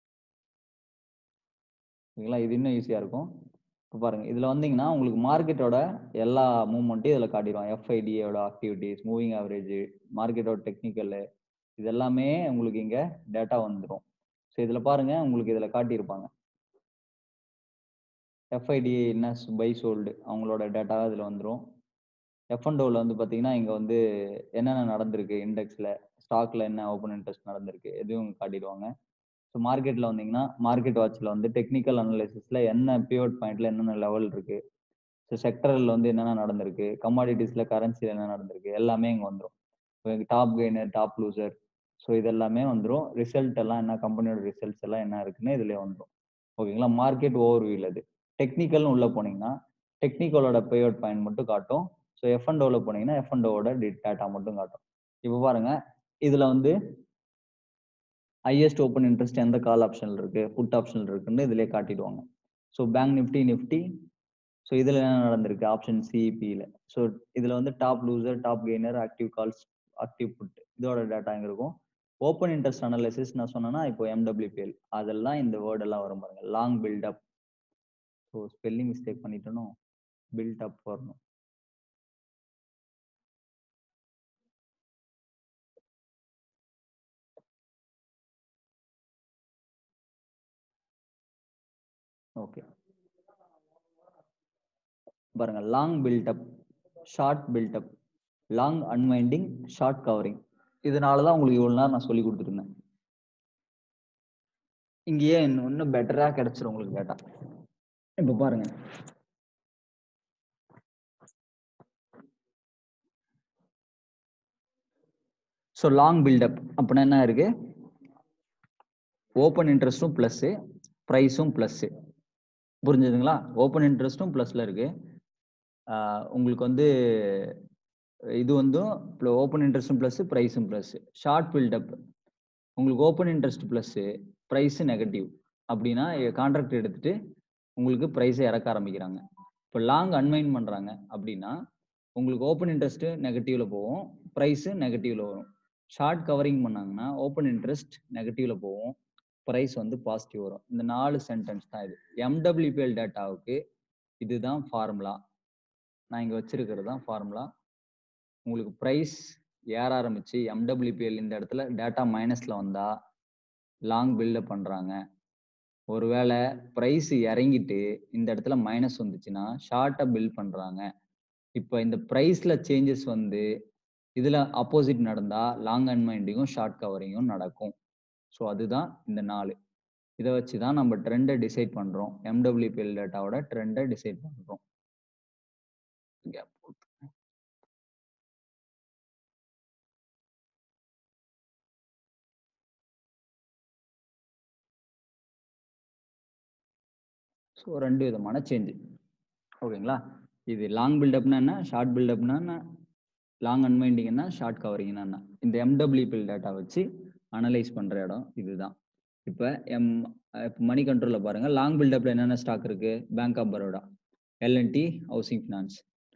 ஓகேங்களா இது இன்னும் ஈஸியாக இருக்கும் இப்போ பாருங்க இதில் வந்தீங்கன்னா உங்களுக்கு மார்க்கெட்டோட எல்லா மூவ்மெண்ட்டையும் இதில் காட்டிடும் எஃப்ஐடியோட ஆக்டிவிட்டீஸ் மூவிங் ஆவரேஜ் மார்க்கெட்டோட டெக்னிக்கல் இது எல்லாமே உங்களுக்கு இங்கே டேட்டா வந்துடும் ஸோ இதில் பாருங்க உங்களுக்கு இதில் காட்டியிருப்பாங்க எஃப்ஐடி என்ன பை சோல்டு அவங்களோட டேட்டா இதில் வந்துடும் எஃப்என்டோவில் வந்து பார்த்தீங்கன்னா இங்கே வந்து என்னென்ன நடந்திருக்கு இண்டெக்ஸில் ஸ்டாக்ல என்ன ஓப்பன் இன்ட்ரெஸ்ட் நடந்திருக்கு எதுவும் காட்டிடுவாங்க ஸோ மார்க்கெட்டில் வந்தீங்கன்னா மார்க்கெட் வாட்சில் வந்து டெக்னிக்கல் அனலைசிஸில் என்ன பியூட் பாயிண்ட்ல என்னென்ன லெவல் இருக்கு ஸோ செக்டரில் வந்து என்னென்ன நடந்திருக்கு கமாடிட்டிஸில் கரன்சியில் என்ன நடந்திருக்கு எல்லாமே இங்கே வந்துடும் top gainer top loser so இதெல்லாமே வந்துடும் ரிசல்ட் எல்லாம் என்ன கம்பெனியோட ரிசல்ட்ஸ் எல்லாம் என்ன இருக்குன்னு இதுலேயே வந்துடும் ஓகேங்களா மார்க்கெட் ஓவர் வியூல இது டெக்னிக்கல்னு உள்ளே போனீங்கன்னா டெக்னிக்கலோட பேஅவுட் பாயிண்ட் மட்டும் காட்டும் ஸோ எஃப் அண்ட் டோவில் போனீங்கன்னா எஃப் அண்ட் டோவோட டேட்டா மட்டும் காட்டும் இப்போ பாருங்க இதில் வந்து ஹையஸ்ட் ஓப்பன் இன்ட்ரெஸ்ட் எந்த கால் ஆப்ஷனில் இருக்கு புட் ஆப்ஷனில் இருக்குன்னு இதிலே காட்டிடுவாங்க so bank Nifty Nifty so இதில் என்ன நடந்திருக்கு ஆப்ஷன் சிஇபியில் ஸோ இதில் வந்து top loser top gainer active calls active put இதோட டேட்டா எங்கே இருக்கும் ஓப்பன் இன்ட்ரெஸ்ட் அனாலிசிஸ் நான் சொன்னேன்னா இப்போ எம்டபிள்யூபிஎல் அதெல்லாம் இந்த வேர்ட் எல்லாம் வரும் பாருங்க long build up so spelling mistake பண்ணிட்டனோ பில்ட் அப் வரணும் ஓகே பாருங்க long build up short build up long unwinding short covering இதனால தான் உங்களுக்கு இவ்வளோ நேரம் நான் சொல்லி கொடுத்துருந்தேன் இங்கேயே இன்னும் இன்னும் பெட்டராக கிடைச்சிரும் உங்களுக்கு டேட்டா இப்போ பாருங்க ஸோ லாங் பில்டப் அப்படின்னா என்ன இருக்கு ஓப்பன் இன்ட்ரெஸ்ட்டும் ப்ளஸ்ஸு ப்ரைஸும் ப்ளஸ்ஸு புரிஞ்சுதுங்களா ஓப்பன் இன்ட்ரெஸ்ட்டும் ப்ளஸில் இருக்கு ஆஹ் உங்களுக்கு வந்து இது வந்து ஓப்பன் இன்ட்ரெஸ்ட்டும் ப்ளஸ் ப்ரைஸும் ப்ளஸ் ஷார்ட் பில்டப் உங்களுக்கு open interest plus price negative அப்படின்னா கான்ட்ராக்ட் எடுத்துட்டு உங்களுக்கு ப்ரைஸை இறக்க ஆரம்பிக்கிறாங்க இப்போ லாங் அன்வைன் பண்ணுறாங்க அப்படின்னா உங்களுக்கு ஓப்பன் இன்ட்ரெஸ்ட்டு நெகட்டிவில் போகும் ப்ரைஸு நெகட்டிவில் வரும் ஷார்ட் கவரிங் பண்ணாங்கன்னா ஓப்பன் இன்ட்ரெஸ்ட் நெகட்டிவில் போகும் ப்ரைஸ் வந்து பாசிட்டிவ் வரும் இந்த நாலு சென்டென்ஸ் தான் இது எம்டபிள்யூபிஎல் டேட்டாவுக்கு இதுதான் ஃபார்முலா நான் இங்கே வச்சிருக்கிறது தான் ஃபார்முலா உங்களுக்கு ப்ரைஸ் ஏற ஆரம்பிச்சு எம்டபிள்யூபிஎல் இந்த இடத்துல டேட்டா மைனஸில் வந்தால் லாங் பில்டப் பண்ணுறாங்க ஒருவேளை ப்ரைஸ் இறங்கிட்டு இந்த இடத்துல மைனஸ் வந்துச்சுன்னா ஷார்ட்டாக பில்ட் பண்ணுறாங்க இப்போ இந்த ப்ரைஸில் சேஞ்சஸ் வந்து இதில் அப்போசிட் நடந்தால் லாங் அன்மைண்டிங்கும் ஷார்ட் கவரிங்கும் நடக்கும் ஸோ அதுதான் இந்த நாலு இதை வச்சு தான் நம்ம ட்ரெண்டை டிசைட் பண்ணுறோம் எம்டபிள்யூபிஎல் டேட்டாவோட ட்ரெண்டை டிசைட் பண்ணுறோம் ஸோ ரெண்டு விதமான சேஞ்சு ஓகேங்களா இது லாங் பில்டப்னா என்ன ஷார்ட் பில்டப்னா என்ன லாங் அன்வைண்டிங்னா ஷார்ட் கவரிங்னா என்ன இந்த எம்டபிள்யூபிஎல் டேட்டா வச்சு அனலைஸ் பண்ணுற இடம் இதுதான் இப்போ எம் இப்போ மணி கண்ட்ரோலில் பாருங்கள் லாங் பில்டப்பில் என்னென்ன ஸ்டாக் இருக்குது bank of Baroda L and T housing finance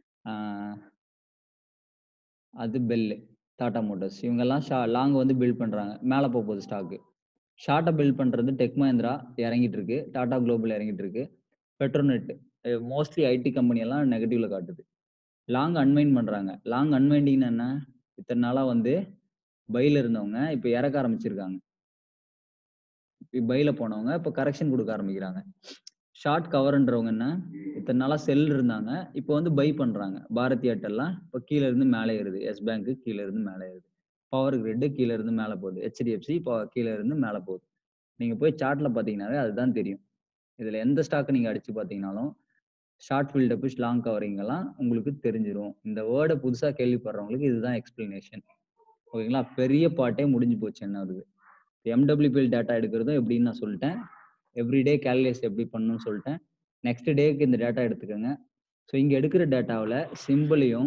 அது பெல்லு டாடா மோட்டர்ஸ் இவங்கெல்லாம் ஷா லாங் வந்து பில்ட் பண்ணுறாங்க மேலே போக போகுது ஸ்டாக்கு ஷார்ட்டை பில்ட் பண்ணுறது டெக் மஹிந்திரா இறங்கிட்டு இருக்கு டாடா குளோபல் இறங்கிட்டு இருக்கு பெட்ரோநெட் மோஸ்ட்லி ஐடி கம்பெனி எல்லாம் நெகட்டிவ்ல காட்டுது லாங் அன்வைன் பண்ணுறாங்க லாங் அன்வைண்டிங்னா என்ன இத்தனை நாளாக வந்து பையில் இருந்தவங்க இப்போ இறக்க ஆரம்பிச்சிருக்காங்க பையில் போனவங்க இப்போ கரெக்ஷன் கொடுக்க ஆரம்பிக்கிறாங்க ஷார்ட் கவர்ன்றவங்க என்ன இத்தனை நாளாக செல் இருந்தாங்க இப்போ வந்து பை பண்ணுறாங்க பாரதி ஏர்டெல்லாம் இப்போ கீழே இருந்து மேலே ஏறுது எஸ் பேங்க்கு கீழே இருந்து மேலே ஏறுது பவர் கிரிட்டு கீழே இருந்து மேலே போகுது ஹெச்டிஎஃப்சி இப்போ கீழே இருந்து மேலே போகுது நீங்கள் போய் சார்ட்டில் பார்த்தீங்கன்னாவே அதுதான் தெரியும் இதில் எந்த ஸ்டாக் நீங்கள் அடித்து பார்த்தீங்கனாலும் ஷார்ட் ஃபில்டப்பு லாங் கவரிங் எல்லாம் உங்களுக்கு தெரிஞ்சிடும் இந்த வேர்டை புதுசாக கேள்விப்படுறவங்களுக்கு இதுதான் எக்ஸ்பிளனேஷன் ஓகேங்களா பெரிய பாட்டே முடிஞ்சு போச்சு என்ன அதுக்கு எம்டபிள்யூபிஎல் டேட்டா எடுக்கிறதும் எப்படின்னு நான் சொல்லிட்டேன் எவ்ரிடே கேல்குலேஸ் எப்படி பண்ணணும்னு சொல்லிட்டேன் நெக்ஸ்ட் டேக்கு இந்த டேட்டா எடுத்துக்கோங்க ஸோ இங்கே எடுக்கிற டேட்டாவில் சிம்பிளையும்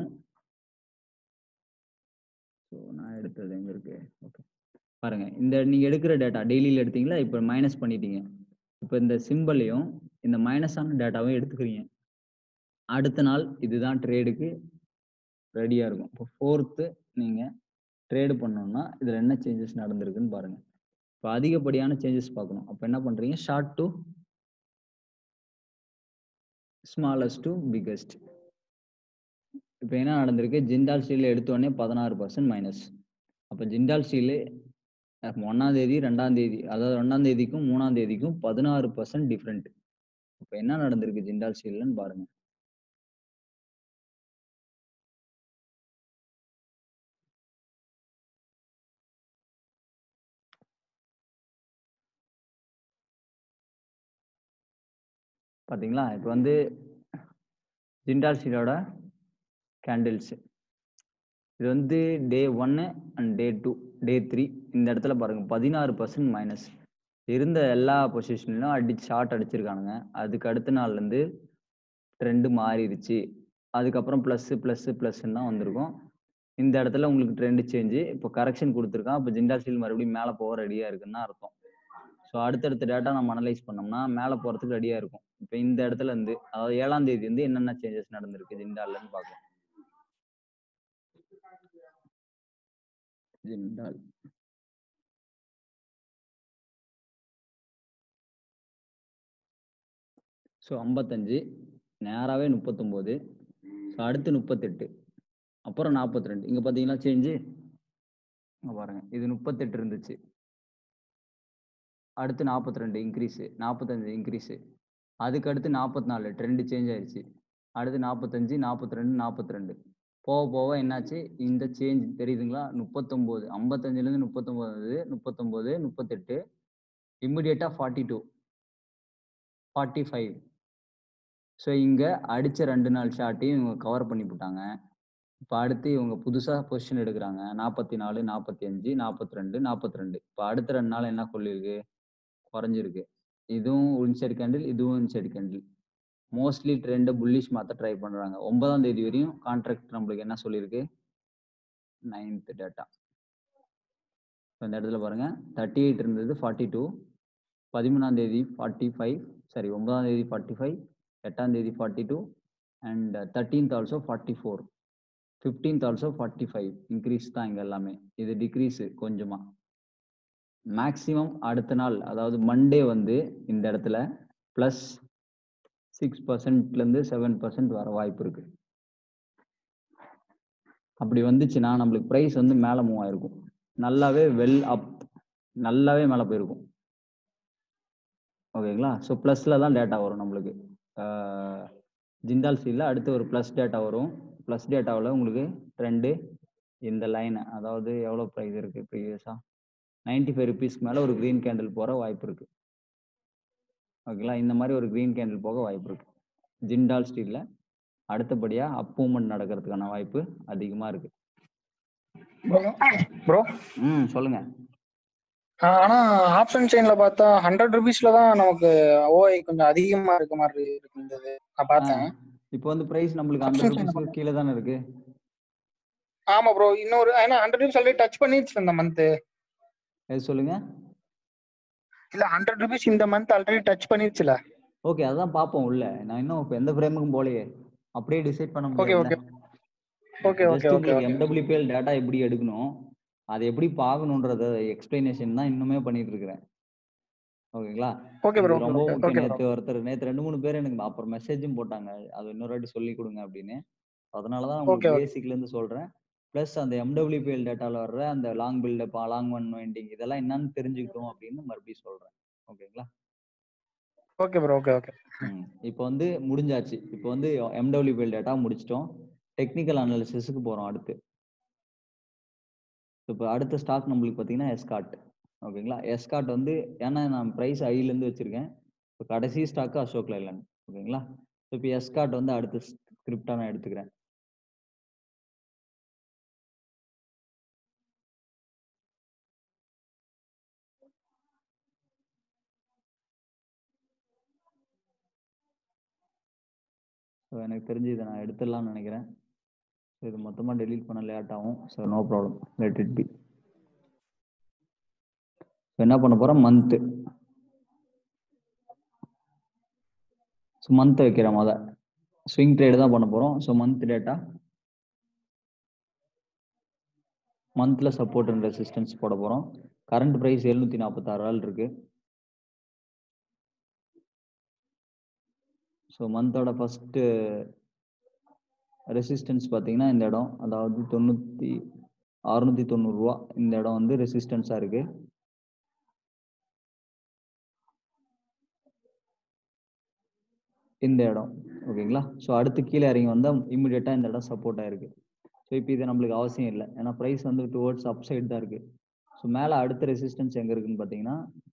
ஸோ நான் எடுத்தது எங்கே இருக்கு ஓகே பாருங்க இந்த நீங்கள் எடுக்கிற டேட்டா டெய்லியில் எடுத்தீங்களா இப்போ மைனஸ் பண்ணிட்டீங்க இப்போ இந்த சிம்பிளையும் இந்த மைனஸான டேட்டாவையும் எடுத்துக்கிறீங்க அடுத்த நாள் இதுதான் ட்ரேடுக்கு ரெடியாக இருக்கும் இப்போ ஃபோர்த்து நீங்கள் ட்ரேடு பண்ணணும்னா இதில் என்ன சேஞ்சஸ் நடந்திருக்குன்னு பாருங்கள் இப்போ அதிகப்படியான சேஞ்சஸ் பார்க்கணும் அப்போ என்ன பண்ணுறீங்க sort to smallest to biggest இப்போ என்ன நடந்திருக்கு ஜிண்டால் ஸ்டீல் எடுத்தோடனே பதினாறு பர்சன்ட் மைனஸ் அப்போ ஜிண்டால் ஸ்டீலு ஒன்றாம் தேதி ரெண்டாம் தேதி அதாவது ரெண்டாம் தேதிக்கும் மூணாம் தேதிக்கும் பதினாறு பர்சன்ட் டிஃப்ரெண்ட் இப்போ என்ன நடந்திருக்கு ஜிண்டால் ஸ்டீல்னு பாருங்க பாத்தீங்களா இப்போ வந்து ஜிண்டால் ஸ்டீலோட கேண்டில்ஸ் இது வந்து டே ஒன்னு and day two day three இந்த இடத்துல பாருங்க பதினாறு பர்சன்ட் மைனஸ் இருந்த எல்லா பொசிஷன்லையும் அடி ஷார்ட் அடிச்சிருக்கானுங்க அதுக்கு அடுத்த நாள்லேருந்து ட்ரெண்டு மாறிடுச்சு அதுக்கப்புறம் ப்ளஸ்ஸு ப்ளஸ்ஸு ப்ளஸ்ன்னு தான் வந்திருக்கும் இந்த இடத்துல உங்களுக்கு ட்ரெண்டு சேஞ்சு இப்போ கரெக்ஷன் கொடுத்துருக்கான் இப்போ ஜிண்டால் ஸ்டீல் மறுபடியும் மேலே போக ரெடியாக இருக்குன்னு தான் அர்த்தம் ஸோ அடுத்தடுத்த டேட்டா நம்ம அனலைஸ் பண்ணோம்னா மேலே போகிறதுக்கு ரெடியாக இருக்கும் இப்போ இந்த இடத்துல இருந்து அதாவது ஏழாம் தேதி வந்து என்னென்ன சேஞ்சஸ் நடந்திருக்கு ஜிண்டால்லன்னு பார்க்கலாம் ஜிண்டால் ஸோ ஐம்பத்தஞ்சு நேராகவே முப்பத்தொம்போது ஸோ அடுத்து முப்பத்தெட்டு அப்புறம் நாற்பத்தி ரெண்டு இங்கே பார்த்தீங்களா சேஞ்சு இங்கே பாருங்க இது முப்பத்தெட்டு இருந்துச்சு அடுத்து நாற்பத்தி ரெண்டு இன்க்ரீஸு நாற்பத்தஞ்சு இன்க்ரீஸு அதுக்கு அடுத்து நாற்பத்தி நாலு ட்ரெண்டு சேஞ்ச் ஆயிடுச்சு அடுத்து நாற்பத்தஞ்சு நாற்பத்தி ரெண்டு நாற்பத்தி ரெண்டு போக போக என்னாச்சு இந்த சேஞ்ச் தெரியுதுங்களா முப்பத்தொம்போது ஐம்பத்தஞ்சுலேருந்து முப்பத்தொம்போது முப்பத்தொம்போது முப்பத்தெட்டு இம்மிடியேட்டாக forty two forty five so இங்கே அடித்த ரெண்டு நாள் ஷாட்டையும் இவங்க கவர் பண்ணி போட்டாங்க இப்போ அடுத்து இவங்க புதுசாக பொசிஷன் எடுக்கிறாங்க நாற்பத்தி நாலு நாற்பத்தி அஞ்சு நாற்பத்தி ரெண்டு நாற்பத்தி ரெண்டு இப்போ அடுத்த ரெண்டு நாள் என்ன சொல்லியிருக்கு குறைஞ்சிருக்கு இதுவும் இன்சைட் கேண்டில் இதுவும் இன்சைட் கேண்டில் மோஸ்ட்லி ட்ரெண்டை புல்லிஷ் மாற்ற ட்ரை பண்ணுறாங்க ஒன்பதாம் தேதி வரையும் கான்ட்ராக்ட் நம்மளுக்கு என்ன சொல்லியிருக்கு நைன்த் டேட்டா இந்த இடத்துல பாருங்க தேர்ட்டி எயிட் இருந்தது ஃபார்ட்டி டூ பதிமூணாம் தேதி ஃபார்ட்டி ஃபைவ் சாரி ஒன்பதாம் தேதி ஃபார்ட்டி ஃபைவ் எட்டாம் தேதி forty two and thirteenth also forty four fifteenth also forty five increase தான் இங்கே எல்லாமே இது டிக்ரீஸு கொஞ்சமாக மேக்ஸிமம் அடுத்த நாள் அதாவது மண்டே வந்து இந்த இடத்துல ப்ளஸ் சிக்ஸ் பர்சன்ட்லேருந்து செவன் பர்சன்ட் வர வாய்ப்பு இருக்கு அப்படி வந்துச்சுன்னா நம்மளுக்கு ப்ரைஸ் வந்து மேலே மூவ் ஆயிருக்கும் நல்லாவே வெல் அப் நல்லாவே மேலே போயிருக்கும் ஓகேங்களா ஸோ ப்ளஸில் தான் டேட்டா வரும் நம்மளுக்கு ஜிந்தால் சீலில் அடுத்து ஒரு ப்ளஸ் டேட்டா வரும் ப்ளஸ் டேட்டாவில் உங்களுக்கு ட்ரெண்டு இந்த லைனை அதாவது எவ்வளோ ப்ரைஸ் இருக்குது ப்ரீவியஸாக நைன்டி ஃபைவ் ருபீஸ்க்கு மேலே ஒரு க்ரீன் கேண்டில் போகிற வாய்ப்பு இருக்குது ஓகேங்களா இந்த மாதிரி ஒரு க்ரீன் கேண்டில் போக வாய்ப்பு இருக்குது ஜிண்டால் ஸ்டீலில் அடுத்தபடியாக அப் மூமெண்ட் நடக்கிறதுக்கான வாய்ப்பு அதிகமாக இருக்குது ப்ரோ ம் சொல்லுங்கள் ஆனா ஆப்ஷன் செயின்ல பார்த்தா ஹண்ட்ரட் ருபீஸ்ல தான் நமக்கு ஓஐ கொஞ்சம் அதிகமா இருக்க மாதிரி இருந்தது நான் பார்த்தேன் இப்போ வந்து ப்ரைஸ் நம்மளுக்கு ஹண்ட்ரட் ருபீஸ்க்கு கீழே தானே இருக்குது ஆமா ப்ரோ இன்னொரு ஏன்னா ஹண்ட்ரட் ருபீஸ் ஆல்ரெடி டச் பண்ணிருச்சு இந்த மந்த் எது சொல்லுங்கள் இல்ல ஹண்ட்ரட் ருபீஸ் இந்த மந்த் ஆல்ரெடி டச் பண்ணிருச்சுல ஓகே அதான் பார்ப்போம் உள்ள நான் இன்னும் இப்போ எந்த ஃப்ரேமுக்கும் போலையே அப்படியே டிசைட் பண்ண ஓகே முடியாது okay okay okay okay okay MWPL data எப்படி எடுக்கணும் அதை எப்படி பார்க்கணுன்றத எக்ஸ்பிளனேஷன் தான் இன்னுமே பண்ணிட்டு இருக்கிறேன் ஓகேங்களா ஓகே இது ப்ரோ ரொம்ப ஓகே முக்கியம் ப்ரோ நேற்று ஒருத்தர் நேற்று ரெண்டு மூணு பேர் எனக்கு அப்புறம் மெசேஜும் போட்டாங்க அது இன்னொரு வாட்டி சொல்லி கொடுங்க அப்படின்னு அதனால தான் ஓகே உங்களுக்கு ஓகே பேசிக்ல இருந்து சொல்றேன் ப்ளஸ் அந்த எம்டபிள்யூபிஎல் டேட்டால வர்ற அந்த long buildup long unwinding இதெல்லாம் என்னன்னு தெரிஞ்சுக்கிட்டோம் அப்படின்னு மறுபடியும் சொல்றேன் ஓகேங்களா ஓகே ப்ரோ ஓகே ஓகே ம். இப்போ வந்து முடிஞ்சாச்சு இப்போ வந்து எம்டபிள்யூபிஎல் டேட்டா முடிச்சிட்டோம் டெக்னிக்கல் அனாலிசிஸுக்கு போறோம் அடுத்து இப்போ அடுத்த ஸ்டாக் நம்மளுக்கு பார்த்தீங்கன்னா எஸ்காட் ஓகேங்களா எஸ்காட் வந்து ஏன்னா நான் ப்ரைஸ் ஐலேருந்து வச்சிருக்கேன் இப்போ கடைசி ஸ்டாக்கு அசோக் லைலண்ட் ஓகேங்களா இப்போ எஸ்காட் வந்து அடுத்த ஸ்கிரிப்டாக நான் எடுத்துக்கிறேன் ஸோ எனக்கு தெரிஞ்சு இதை நான் எடுத்துடலாம்னு நினைக்கிறேன் ஸோ இது மொத்தமாக டெலீட் பண்ண லேட் ஆகும் so no problem let it be என்ன பண்ண போகிறோம் மந்த்து ஸோ மந்த் வைக்கிற முத ஸ்விங் ட்ரேடு தான் பண்ண போகிறோம் ஸோ மந்த் டேட்டா மந்த்ல சப்போர்ட் அண்ட் ரெசிஸ்டன்ஸ் போட போகிறோம் கரண்ட் ப்ரைஸ் எழுநூற்றி நாற்பத்தாறு ரூபாய் இருக்கு ஸோ மந்தோட ஃபஸ்ட்டு ரெசிஸ்டன்ஸ் பார்த்தீங்கன்னா இந்த இடம் அதாவது தொண்ணூற்றி அறுநூத்தி தொண்ணூறுரூவா இந்த இடம் வந்து ரெசிஸ்டன்ஸாக இருக்கு இந்த இடம் ஓகேங்களா ஸோ அடுத்து கீழே இறங்கி வந்தால் இம்மிடியட்டாக இந்த இடம் சப்போர்ட் ஆயிருக்கு ஸோ இப்போ இது நம்மளுக்கு அவசியம் இல்லை ஏன்னா ப்ரைஸ் வந்து டுவர்ட்ஸ் அப் சைடு தான் இருக்கு ஸோ மேலே அடுத்த ரெசிஸ்டன்ஸ் எங்கே இருக்குன்னு பார்த்தீங்கன்னா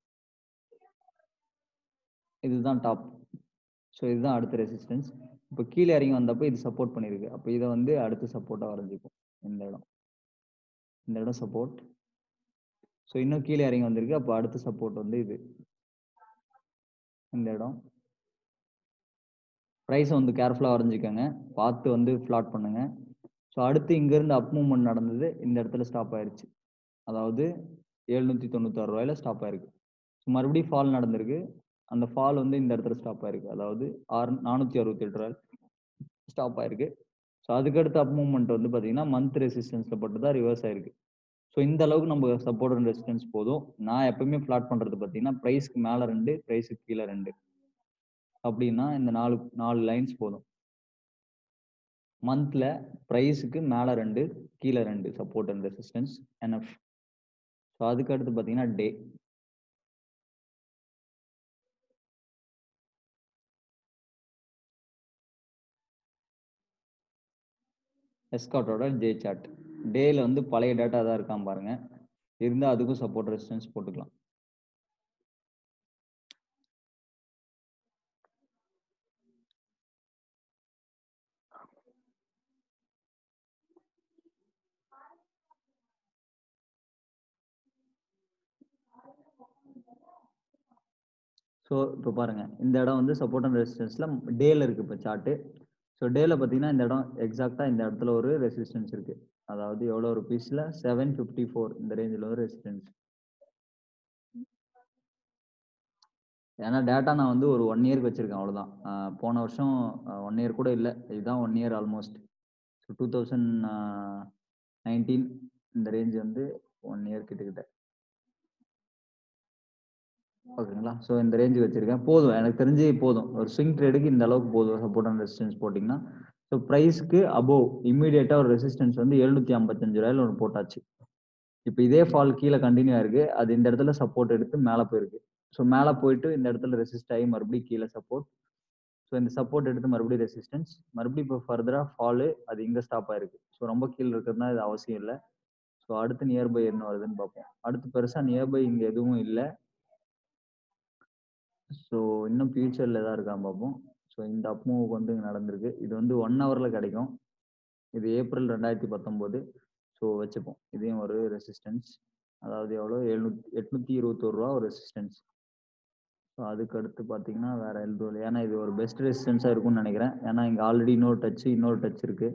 இதுதான் டாப் ஸோ இதுதான் அடுத்த ரெசிஸ்டன்ஸ் இப்போ கீழே இறங்கி வந்தப்போ இது சப்போர்ட் பண்ணியிருக்கு அப்போ இதை வந்து அடுத்து சப்போர்ட்டாக வரைஞ்சிக்கும் இந்த இடம் இந்த இடம் சப்போர்ட் ஸோ இன்னும் கீழே இறங்கி வந்திருக்கு அப்போ அடுத்த சப்போர்ட் வந்து இது இந்த இடம் ப்ரைஸை வந்து கேர்ஃபுல்லாக வரைஞ்சிக்கோங்க பார்த்து வந்து ஃப்ளாட் பண்ணுங்க ஸோ அடுத்து இங்கேருந்து அப் மூவ்மெண்ட் நடந்தது இந்த இடத்துல ஸ்டாப் ஆயிருச்சு அதாவது எழுநூற்றி தொண்ணூத்தாறு ரூபாயில ஸ்டாப் ஆயிருக்கு ஸோ மறுபடியும் ஃபால் நடந்திருக்கு அந்த ஃபால் வந்து இந்த இடத்துல ஸ்டாப் ஆயிருக்கு அதாவது ஆறு நானூற்றி அறுபத்தி எட்டு ரூபாய் ஸ்டாப் ஆயிருக்கு ஸோ அதுக்கடுத்து அப் மூவ்மெண்ட் வந்து பார்த்தீங்கன்னா மந்த் ரெசிஸ்டன்ஸில் பட்டு தான் ரிவர்ஸ் ஆயிருக்கு ஸோ இந்த அளவுக்கு நம்ம சப்போர்ட் அண்ட் ரெசிஸ்டன்ஸ் போதும் நான் எப்பவுமே ஃப்ளாட் பண்ணுறது பார்த்தீங்கன்னா ப்ரைஸ்க்கு மேலே ரெண்டு ப்ரைஸுக்கு கீழே ரெண்டு அப்படின்னா இந்த நாலு நாலு லைன்ஸ் போதும் மந்த்ல ப்ரைஸுக்கு மேலே ரெண்டு கீழே ரெண்டு support and resistance NF so அதுக்கு அடுத்து பார்த்தீங்கன்னா டே எஸ்காட்டோட ஜே சார்ட் டேல வந்து பழைய டேட்டா தான் இருக்கான் பாருங்க இருந்தால் அதுக்கும் சப்போர்ட் ரெசிஸ்டன்ஸ் போட்டுக்கலாம் ஸோ இப்போ பாருங்க இந்த இடம் வந்து சப்போர்ட் அண்ட் ரெசிஸ்டன்ஸ்ல டேல இருக்கு இப்போ சார்ட்டு ஸோ டேல பார்த்தீங்கன்னா இந்த இடம் எக்ஸாக்டா இந்த இடத்துல ஒரு ரெசிஸ்டன்ஸ் இருக்கு அதாவது எவ்வளோ ஒரு பீஸ்ல செவன் ஃபிஃப்டி ஃபோர் இந்த ரேஞ்சில் ஒரு ரெசிஸ்டன்ஸ் ஏன்னா டேட்டா நான் வந்து ஒரு ஒன் இயர்க்கு வச்சிருக்கேன் அவ்வளோதான் போன வருஷம் ஒன் இயர் கூட இல்லை இதுதான் one year almost so two thousand nineteen இந்த ரேஞ்ச் வந்து ஒன் இயர் கிட்டக்கிட்ட ஓகேங்களா ஸோ இந்த ரேஞ்சு வச்சிருக்கேன் போதும் எனக்கு தெரிஞ்சு போதும் ஒரு ஸ்விங் ட்ரேடுக்கு இந்த அளவுக்கு போதும் சப்போர்ட் அண்ட் ரெசிஸ்டன்ஸ் போட்டிங்கன்னா ஸோ ப்ரைஸ்க்கு அபோவ் இம்மீடியட்டாக ஒரு ரெசிஸ்டன்ஸ் வந்து எழுநூத்தி ஐம்பத்தஞ்சு ரூபாயில ஒன்று போட்டாச்சு இப்போ இதே ஃபால் கீழே கண்டினியூ ஆயிருக்கு அது இந்த இடத்துல சப்போர்ட் எடுத்து மேலே போயிருக்கு ஸோ மேலே போயிட்டு இந்த இடத்துல ரெசிஸ்ட் ஆகி மறுபடியும் கீழே சப்போர்ட் ஸோ இந்த சப்போர்ட் எடுத்து மறுபடியும் ரெசிஸ்டன்ஸ் மறுபடியும் இப்போ ஃபர்தராக ஃபாலு அது இங்கே ஸ்டாப் ஆயிருக்கு ஸோ ரொம்ப கீழே இருக்கிறதுனா இது அவசியம் இல்லை ஸோ அடுத்து நியர்பை என்ன வருதுன்னு பார்ப்போம் அடுத்து பெருசாக நியர்பை இங்கே எதுவும் இல்லை ஸோ இன்னும் ஃபியூச்சரில் எதாவது இருக்கான்னு பார்ப்போம் ஸோ இந்த அப் மூவ் வந்து இங்கே நடந்திருக்கு இது வந்து ஒன் ஹவரில் கிடைக்கும் இது ஏப்ரல் ரெண்டாயிரத்தி பத்தொம்போது ஸோ வச்சுப்போம் இதையும் ஒரு ரெசிஸ்டன்ஸ் அதாவது எவ்வளோ எழுநூத்தி எட்நூற்றி இருபத்தோரு ரூபா ஒரு ரெசிஸ்டன்ஸ் ஸோ அதுக்கு அடுத்து பார்த்தீங்கன்னா வேற எதுவும் இல்லை ஏன்னா இது ஒரு பெஸ்ட் ரெசிஸ்டன்ஸாக இருக்கும்னு நினைக்கிறேன் ஏன்னா இங்கே ஆல்ரெடி இன்னொரு டச் இன்னொரு டச் இருக்கு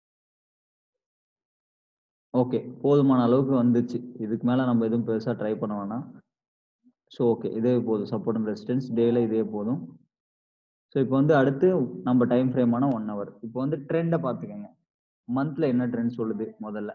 ஓகே போதுமான அளவுக்கு வந்துச்சு இதுக்கு மேலே நம்ம எதுவும் பெருசாக ட்ரை பண்ண வேணாம் ஸோ ஓகே இதே போதும் சப்போர்ட் அண்ட் ரெசிஸ்டன்ஸ் டேல இதே போதும் ஸோ இப்போ வந்து அடுத்து நம்ம டைம் ஃப்ரேமான ஒன் ஹவர் இப்போ வந்து ட்ரெண்டை பார்த்துக்கோங்க மந்த்ல என்ன ட்ரெண்ட் சொல்லுது முதல்ல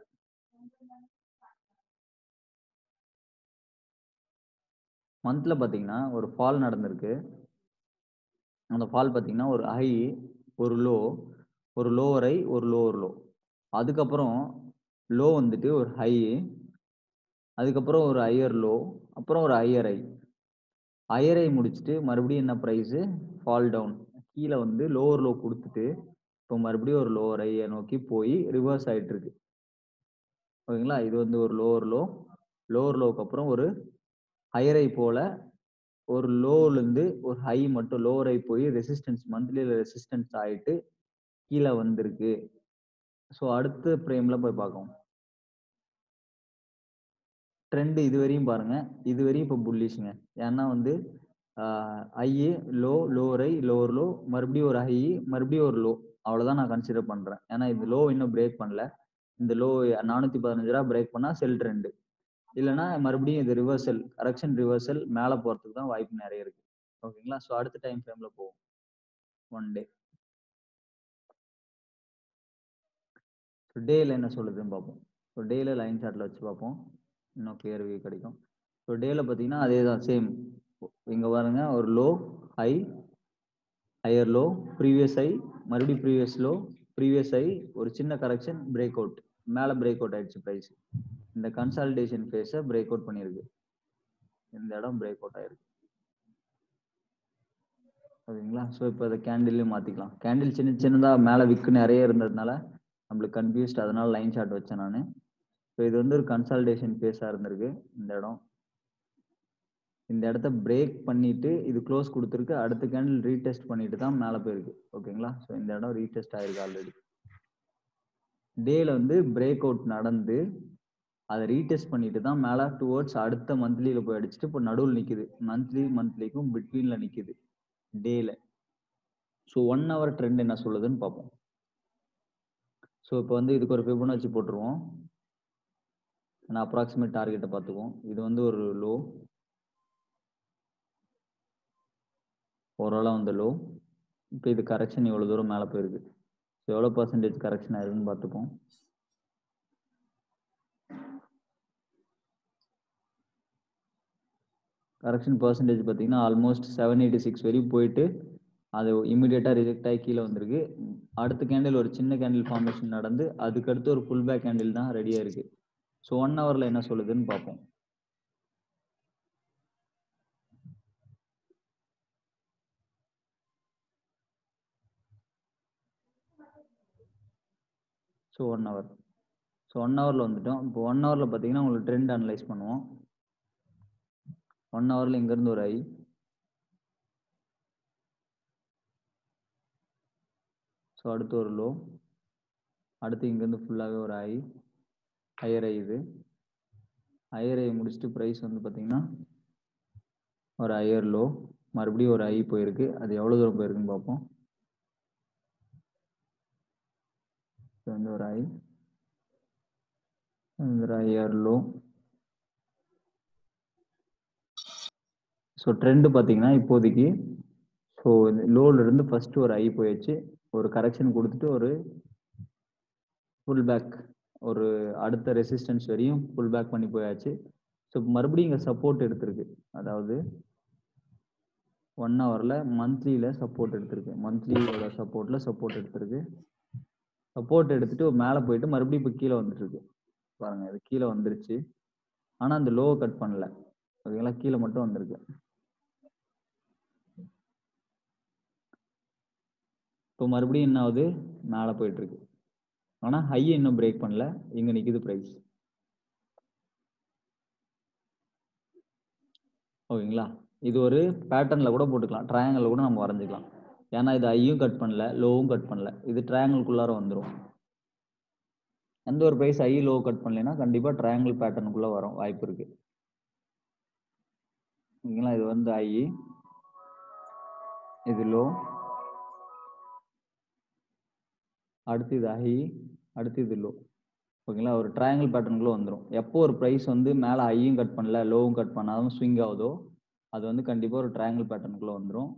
மந்த்ல பார்த்தீங்கன்னா ஒரு ஃபால் நடந்திருக்கு அந்த ஃபால் பார்த்தீங்கன்னா ஒரு ஹை ஒரு லோ ஒரு லோவர் ஹை ஒரு லோவர் லோ அதுக்கப்புறம் லோ வந்துட்டு ஒரு ஹை அதுக்கப்புறம் ஒரு ஹையர் லோ அப்புறம் ஒரு ஹையர் ஐ ஹையர் ஐ முடிச்சுட்டு மறுபடியும் என்ன ப்ரைஸு ஃபால் டவுன் கீழே வந்து லோவர் லோ கொடுத்துட்டு இப்போ மறுபடியும் ஒரு லோவர் ஐயை நோக்கி போய் ரிவர்ஸ் ஆயிட்டு இருக்கு ஓகேங்களா இது வந்து ஒரு லோவர் லோ லோவர் லோக்கு அப்புறம் ஒரு ஹையர் ஐ போல ஒரு லோலேருந்து ஒரு ஹை மட்டும் லோவர் ஐ போய் ரெசிஸ்டன்ஸ் மந்த்லியில் ரெசிஸ்டன்ஸ் ஆயிட்டு கீழே வந்திருக்கு ஸோ அடுத்த ஃப்ரேமில் போய் பார்க்கலாம் ட்ரெண்ட் இது வரையும் பாருங்க இது வரையும் இப்போ புல்லிஷுங்க ஏன்னா வந்து high low lower high lower low மறுபடியும் ஒரு ஹை மறுபடியும் ஒரு லோ அவ்வளோதான் நான் கன்சிடர் பண்ணுறேன் ஏன்னா இது லோ இன்னும் பிரேக் பண்ணல இந்த லோ நானூற்றி பதினஞ்சு ரூபா பிரேக் பண்ணால் செல் ட்ரெண்டு இல்லைன்னா மறுபடியும் இது ரிவர்சல் கரெக்ஷன் ரிவர்சல் மேலே போகிறதுக்கு தான் வாய்ப்பு நிறைய இருக்கு ஓகேங்களா ஸோ அடுத்த டைம் ஃப்ரேமில் போவோம் ஒன் டே ஸோ டேயில் என்ன சொல்லுதுன்னு பார்ப்போம் ஸோ டேயில் லைன் சார்ட்டில் வச்சு பார்ப்போம் இன்னும் கிளியர் வியூ கிடைக்கும் ஸோ டேயில் பார்த்தீங்கன்னா அதே தான் சேம் இங்கே பாருங்க ஒரு low high higher low previous high மறுபடியும் ப்ரீவியஸ் லோ ப்ரீவியஸ் ஹை ஒரு சின்ன கரெக்ஷன் பிரேக் அவுட் மேலே பிரேக் அவுட் ஆயிடுச்சு ப்ரைஸ் இந்த கன்சாலிடேஷன் ஃபேஸை பிரேக் அவுட் பண்ணியிருக்கு இந்த இடம் பிரேக் அவுட் ஆயிருக்கு ஓகேங்களா ஸோ இப்போ அதை கேண்டில்லையும் மாற்றிக்கலாம் கேண்டில் சின்ன சின்னதாக மேலே விக்கு நிறைய இருந்ததுனால நம்மளுக்கு கன்ஃபியூஸ்ட் அதனால லைன் ஷார்ட் வச்சேன் நான் ஸோ இது வந்து ஒரு கன்சால்டேஷன் ஃபேஸாக இருந்திருக்கு இந்த இடம் இந்த இடத்த பிரேக் பண்ணிட்டு இது க்ளோஸ் கொடுத்துருக்கு அடுத்த கேண்டில் ரீடெஸ்ட் பண்ணிட்டு தான் மேலே போயிருக்கு ஓகேங்களா ஸோ இந்த இடம் ரீடெஸ்ட் ஆயிருக்கு ஆல்ரெடி டேல வந்து பிரேக் அவுட் நடந்து அதை ரீடெஸ்ட் பண்ணிட்டு தான் மேலே டுவோர்ட்ஸ் அடுத்த மந்த்லியில் போய் அடிச்சுட்டு இப்போ நடுவில் நிற்குது மந்த்லி மந்த்லிக்கும் பிட்வீனில் நிற்குது டேல ஸோ ஒன் ஹவர் ட்ரெண்ட் என்ன சொல்லுதுன்னு பார்ப்போம் ஸோ இப்போ வந்து இதுக்கு ஒரு ஃபிபனாச்சி போட்டுருவோம் நான் அப்ராக்சிமேட் டார்கெட்டை பார்த்துக்குவோம் இது வந்து ஒரு லோ ஓரளவு அந்த லோ இப்போ இது கரெக்ஷன் எவ்வளோ தூரம் மேலே போயிருக்கு ஸோ எவ்வளோ பர்சன்டேஜ் கரெக்ஷன் ஆயிருக்குன்னு பார்த்துப்போம் கரெக்ஷன் பர்சன்டேஜ் பார்த்தீங்கன்னா ஆல்மோஸ்ட் செவன் எயிட்டி சிக்ஸ் வரையும் போயிட்டு அது இமீடியட்டாக ரிஜெக்ட் ஆகி கீழே வந்திருக்கு அடுத்த கேண்டில் ஒரு சின்ன கேண்டில் ஃபார்மேஷன் நடந்து அதுக்கடுத்து ஒரு ஃபுல் பேக் கேண்டில் தான் ரெடியாக இருக்கு ஸோ ஒன் ஹவரில் என்ன சொல்லுதுன்னு பார்ப்போம் so one hour so one ஹவரில் வந்துட்டோம் இப்போ ஒன் ஹவரில் பார்த்தீங்கன்னா உங்களுக்கு ட்ரெண்ட் அனலைஸ் பண்ணுவோம் ஒன் ஹவரில் இங்கேருந்து ஒரு ஐ ஸோ அடுத்து ஒரு லோ அடுத்து இங்கேருந்து ஃபுல்லாகவே ஒரு ஐ ஹையர் ஐ இது ஹையர் ஐ முடிச்சுட்டு ப்ரைஸ் வந்து பார்த்தீங்கன்னா ஒரு ஹையர் லோ மறுபடியும் ஒரு ஐ போயிருக்கு அது எவ்வளோ தூரம் போயிருக்குன்னு பார்ப்போம் இது வந்து ஒரு ஐ ஒரு ஹையர் லோ ஸோ ட்ரெண்டு பார்த்தீங்கன்னா இப்போதைக்கு ஸோ லோலேருந்து ஃபஸ்ட்டு ஒரு ஐ போயிடுச்சு ஒரு கரெக்ஷன் கொடுத்துட்டு ஒரு ஃபுல் பேக் ஒரு அடுத்த ரெசிஸ்டன்ஸ் வரையும் ஃபுல் பேக் பண்ணி போயாச்சு ஸோ மறுபடியும் இங்கே சப்போர்ட் எடுத்திருக்கு அதாவது ஒன் ஹவரில் மந்த்லியில் சப்போர்ட் எடுத்திருக்கு மந்த்லியோட சப்போர்ட்டில் சப்போர்ட் எடுத்திருக்கு சப்போர்ட் எடுத்துட்டு மேலே போயிட்டு மறுபடியும் இப்போ கீழே வந்துட்டு இருக்கு பாருங்க இது கீழே வந்துருச்சு ஆனால் அந்த லோவை கட் பண்ணல ஓகேங்களா கீழே மட்டும் வந்திருக்கு இப்போ மறுபடியும் என்ன ஆகுது மேலே போயிட்டு இருக்கு ஆனால் ஹையை இன்னும் பிரேக் பண்ணல இங்கே நிற்குது ப்ரைஸ் ஓகேங்களா இது ஒரு பேட்டர்னில் கூட போட்டுக்கலாம் ட்ரையாங்கிளில் கூட நம்ம வரைஞ்சிக்கலாம் ஏன்னா இது ஐயும் கட் பண்ணல லோவும் கட் பண்ணல இது ட்ரையாங்கிள்குள்ளார வந்துடும் எந்த ஒரு ப்ரைஸ் ஐ லோ கட் பண்ணலைன்னா கண்டிப்பாக ட்ரையாங்கிள் பேட்டர்னுக்குள்ளே வரும் வாய்ப்பு இருக்கு ஓகேங்களா இது வந்து ஐ இது லோ அடுத்து இது ஹை அடுத்து இது லோ ஓகேங்களா ஒரு ட்ரையாங்கிள் பேட்டர்னுக்குள்ள வந்துடும் எப்போ ஒரு ப்ரைஸ் வந்து மேலே ஹையும் கட் பண்ணல லோவும் கட் பண்ணாலும் ஸ்விங் ஆகுதோ அது வந்து கண்டிப்பாக ஒரு ட்ரையாங்கிள் பேட்டர்னுக்குள்ள வந்துடும்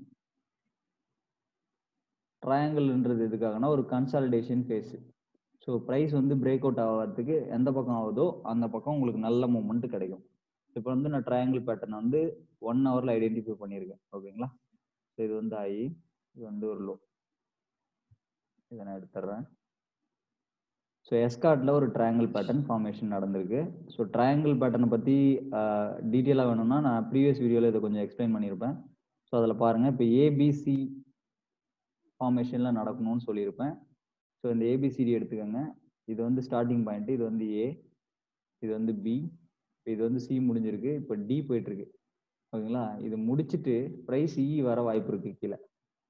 ட்ரையாங்கிள்ன்றது எதுக்காகனா ஒரு கன்சாலிடேஷன் ஃபேஸ் ஸோ ப்ரைஸ் வந்து பிரேக் அவுட் ஆகிறதுக்கு எந்த பக்கம் ஆகுதோ அந்த பக்கம் உங்களுக்கு நல்ல மூமெண்ட் கிடைக்கும் இப்போ வந்து நான் ட்ரையாங்கிள் பேட்டர்ன் வந்து ஒன் ஹவரில் ஐடென்டிஃபை பண்ணியிருக்கேன் ஓகேங்களா ஸோ இது வந்து ஹை இது வந்து ஒரு லோ இதை நான் எடுத்துடுறேன் ஸோ எஸ்கார்ட்டில் ஒரு ட்ரையாங்கிள் பேட்டர்ன் ஃபார்மேஷன் நடந்திருக்கு ஸோ ட்ரையாங்கிள் பேட்டர்னை பற்றி டீட்டெயிலாக வேணும்னா நான் ப்ரீவியஸ் வீடியோவில் இதை கொஞ்சம் எக்ஸ்பிளைன் பண்ணியிருப்பேன் ஸோ அதில் பாருங்கள் இப்போ ஏபிசி ஃபார்மேஷனில் நடக்கணும்னு சொல்லியிருப்பேன் ஸோ இந்த ஏபிசிடி எடுத்துக்கோங்க இது வந்து ஸ்டார்டிங் பாயிண்ட் இது வந்து ஏ இது வந்து பி இது வந்து சி முடிஞ்சிருக்கு இப்போ டி போயிட்டுருக்கு ஓகேங்களா இது முடிச்சுட்டு ப்ரைஸ் இ வர வாய்ப்பு இருக்கு கீழே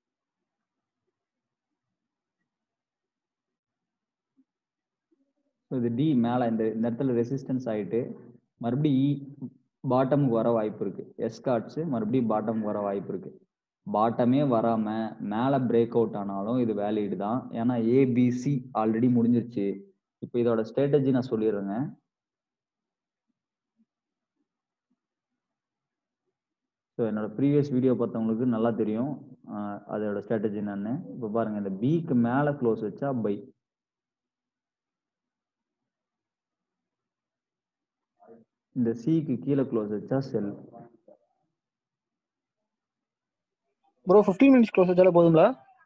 ஸோ இது டி மேலே இந்த இந்த இடத்துல ரெசிஸ்டன்ஸ் ஆகிட்டு மறுபடியும் இ பாட்டமுக்கு வர வாய்ப்பு இருக்கு எஸ்கார்ட்ஸு மறுபடியும் பாட்டமுக்கு வர வாய்ப்பு இருக்கு பாட்டமே வராம மேலே பிரேக் அவுட் ஆனாலும் இது வேலிடு தான் ஏன்னா ஏபிசி ஆல்ரெடி முடிஞ்சிருச்சு இப்போ இதோட ஸ்ட்ராட்டஜி நான் சொல்லிடுறேங்க ஸோ என்னோட ப்ரீவியஸ் வீடியோ பார்த்தவங்களுக்கு நல்லா தெரியும் ஆஹ் அதோட ஸ்ட்ராட்டஜி என்னன்னு இப்போ பாருங்க இந்த பிக்கு மேலே க்ளோஸ் வச்சா பை இந்த சிக்கு கீழே க்ளோஸ் வச்சா செல் ப்ரோ 15 மினிட்ஸ் க்ளோஸ் வச்சாலே போதுங்களா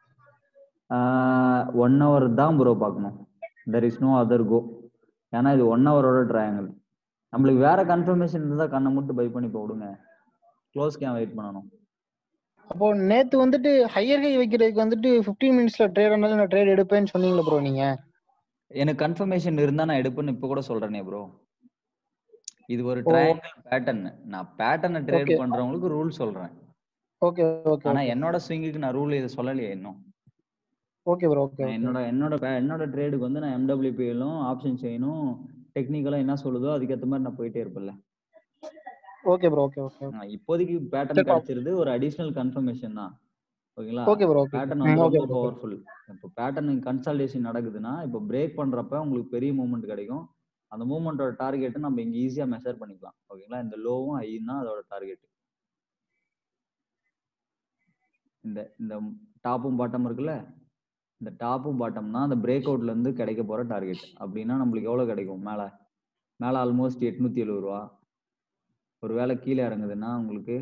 ஒன் ஹவர் தான் ப்ரோ பார்க்கணும் there is no other go ஏன்னா இது ஒன் ஹவரோட ட்ரையாங்கிள் நம்மளுக்கு வேற கன்ஃபர்மேஷன் இருந்தால் கண்ணை மட்டும் பை பண்ணி போடுங்க க்ளோஸ்க்கு ஏன் வெயிட் பண்ணணும் அப்போ நேத்து வந்துட்டு ஹையர் ஹை வைக்கிறதுக்கு வந்துட்டு 15 மினிட்ஸ்ல ட்ரேட் ஆனாலும் நான் ட்ரேட் எடுப்பேன்னு சொன்னீங்களா ப்ரோ நீங்க எனக்கு கன்ஃபர்மேஷன் இருந்தா நான் எடுப்பேன்னு இப்போ கூட சொல்றேனே ப்ரோ இது ஒரு ஓ. ட்ரையாங்கிள் பேட்டர்ன் நான் பேட்டர்னை ட்ரேட் Okay. பண்றவங்களுக்கு ரூல் சொல்றேன் ஓகே ஓகே ஆனா என்னோட ஸ்விங்குக்கு நான் ரூல் இதை சொல்லலையே இன்னும் ஓகே ப்ரோ ஓகே நான் என்னோட என்னோட pa- என்னோட ட்ரேடுக்கு வந்து நான் எம்டபிள்யூபியிலும் ஆப்ஷன் செயினும் டெக்னிக்கலா என்ன சொல்லுதோ அதுக்கேற்ற மாதிரி நான் போயிட்டே இருப்பேன்ல ஓகே ப்ரோ ஓகே ஓகே ஆ, இப்போதைக்கு பேட்டர்ன் சரி, கிடைச்சிருது ஒரு அடிஷனல் கன்ஃபர்மேஷன் தான் ஓகேங்களா ஓகே ப்ரோ ஓகே பேட்டர்ன் வந்து ஓகே ரொம்ப பவர்ஃபுல் இப்போ பேட்டர்ன் கன்சல்டேஷன் நடக்குதுன்னா இப்போ பிரேக் பண்றப்ப உங்களுக்கு பெரிய மூவ்மெண்ட் கிடைக்கும் அந்த மூவ்மெண்ட்டோட டார்கெட்டை நம்ம இங்க ஈஸியா மெஷர் பண்ணிக்கலாம் ஓகேங்களா இந்த லோவும் ஹையும் தான் அதோட டார்கெட் இந்த இந்த டாப்பும் பாட்டம் இருக்குல்ல இந்த டாப்பும் பாட்டம் தான் அந்த பிரேக் அவுட்ல இருந்து கிடைக்க போற டார்கெட் அப்படின்னா நம்மளுக்கு எவ்வளவு கிடைக்கும் மேல மேல ஆல்மோஸ்ட் எட்நூத்தி எழுபது ரூபா ஒரு வேளை கீழே இறங்குதுன்னா உங்களுக்கு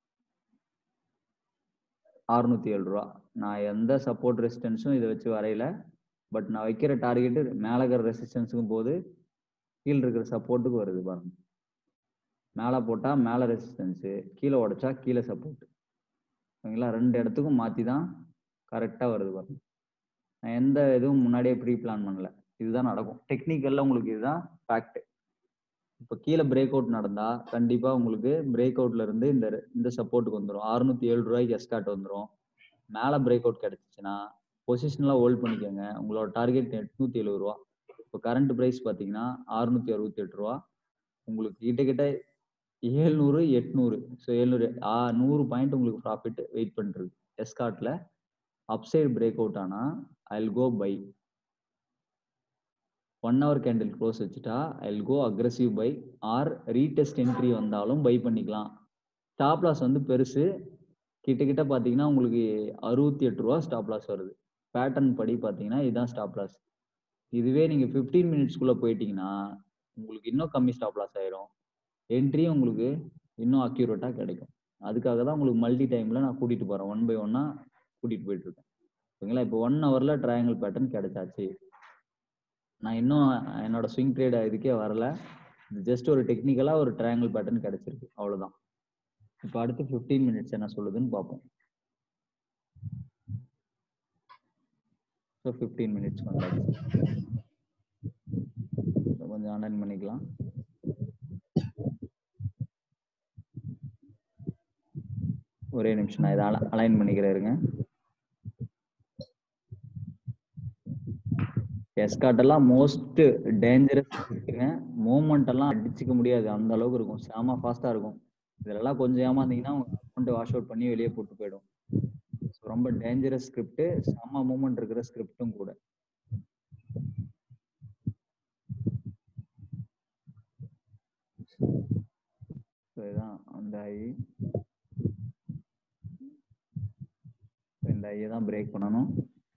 அறுநூத்தி ஏழு ரூபா நான் எந்த சப்போர்ட் ரெசிஸ்டன்ஸும் இதை வச்சு வரையல பட் நான் வைக்கிற டார்கெட்டு மேலே இருக்கிற ரெசிஸ்டன்ஸுக்கும் போது கீழே இருக்கிற சப்போர்ட்டுக்கு வருது பாருங்க மேலே போட்டால் மேலே ரெசிஸ்டன்ஸு கீழே உடைச்சா கீழே சப்போர்ட் ஓகேங்களா ரெண்டு இடத்துக்கும் மாற்றி தான் கரெக்டாக வருது பாருங்க நான் எந்த இதுவும் முன்னாடியே ப்ரீ பிளான் பண்ணல இதுதான் நடக்கும் டெக்னிக்கலில் உங்களுக்கு இதுதான் ஃபேக்ட் இப்போ கீழே பிரேக் அவுட் நடந்தா கண்டிப்பா உங்களுக்கு பிரேக் அவுட்ல இருந்து இந்த இந்த சப்போர்ட்டுக்கு வந்துடும் அறுநூத்தி ஏழு ரூபாய்க்கு எஸ்காட் வந்துடும் மேல பிரேக் அவுட் கிடைச்சிச்சுன்னா பொசிஷனலாக ஹோல்ட் பண்ணிக்கோங்க உங்களோட டார்கெட் எட்நூத்தி எழுபது ரூபா இப்போ கரண்ட் ப்ரைஸ் பார்த்தீங்கன்னா அறுநூத்தி அறுபத்தி எட்டு ரூபா உங்களுக்கு கிட்ட கிட்ட ஏழ்நூறு எட்நூறு ஸோ ஏழ்நூறு ஆ நூறு பாயிண்ட் உங்களுக்கு ப்ராஃபிட் வெயிட் பண்ணிருக்கு எஸ்காட்ல அப்சைடு பிரேக் அவுட் ஆனா I go buy one hour candle close வச்சுட்டா I go aggressive buy or retest entry வந்தாலும் பை பண்ணிக்கலாம் ஸ்டாப் லாஸ் வந்து பெருசு கிட்ட கிட்ட பார்த்தீங்கன்னா உங்களுக்கு அறுபத்தி எட்டு ரூபா ஸ்டாப் லாஸ் வருது பேட்டர்ன் படி பார்த்தீங்கன்னா இதுதான் ஸ்டாப் லாஸ் இதுவே நீங்கள் ஃபிஃப்டீன் மினிட்ஸ்க்குள்ளே போயிட்டீங்கன்னா உங்களுக்கு இன்னும் கம்மி ஸ்டாப் லாஸ் ஆயிரும் என்ட்ரியும் உங்களுக்கு இன்னும் அக்யூரேட்டாக கிடைக்கும் அதுக்காக தான் உங்களுக்கு மல்டி டைமில் நான் கூட்டிகிட்டு போகிறேன் ஒன் பை ஒன்னாக கூட்டிகிட்டு போயிட்டு இருக்கேன் ஓகேங்களா இப்போ ஒன் ஹவரில் ட்ரையாங்கிள் பேட்டர்ன் கிடைச்சாச்சு நான் இன்னும் என்னோட ஸ்விங் ட்ரேட் இதுக்கே வரல ஜஸ்ட் ஒரு டெக்னிக்கலாக ஒரு ட்ரையாங்கிள் பேட்டர்ன் கிடைச்சிருக்கு அவ்வளோதான் இப்போ அடுத்து ஃபிஃப்டீன் மினிட்ஸ் என்ன சொல்லுதுன்னு பார்ப்போம் ஸோ ஃபிஃப்டீன் மினிட்ஸ் வந்தாச்சு So, கொஞ்சம் அலைன் பண்ணிக்கலாம் ஒரே நிமிஷம் நான் இதை அலைன் பண்ணிக்கிறேன் இருங்க எஸ்காட் எல்லாம் மோஸ்ட் டேஞ்சரஸ் மூமெண்ட் எல்லாம் அடிச்சுக்க முடியாது அந்த அளவுக்கு இருக்கும் செம ஃபாஸ்டா இருக்கும் இதெல்லாம் கொஞ்சம் ஏமாந்தீங்கன்னா உங்க அக்கௌண்ட் வாஷ் அவுட் பண்ணி வெளியே போட்டு போயிடும் So, ரொம்ப டேஞ்சரஸ் ஸ்கிரிப்ட் செம மூமெண்ட் இருக்கிற ஸ்கிரிப்டும் கூட So, இதுதான் அந்த ஐ இந்த ஐயை தான் பிரேக் பண்ணணும்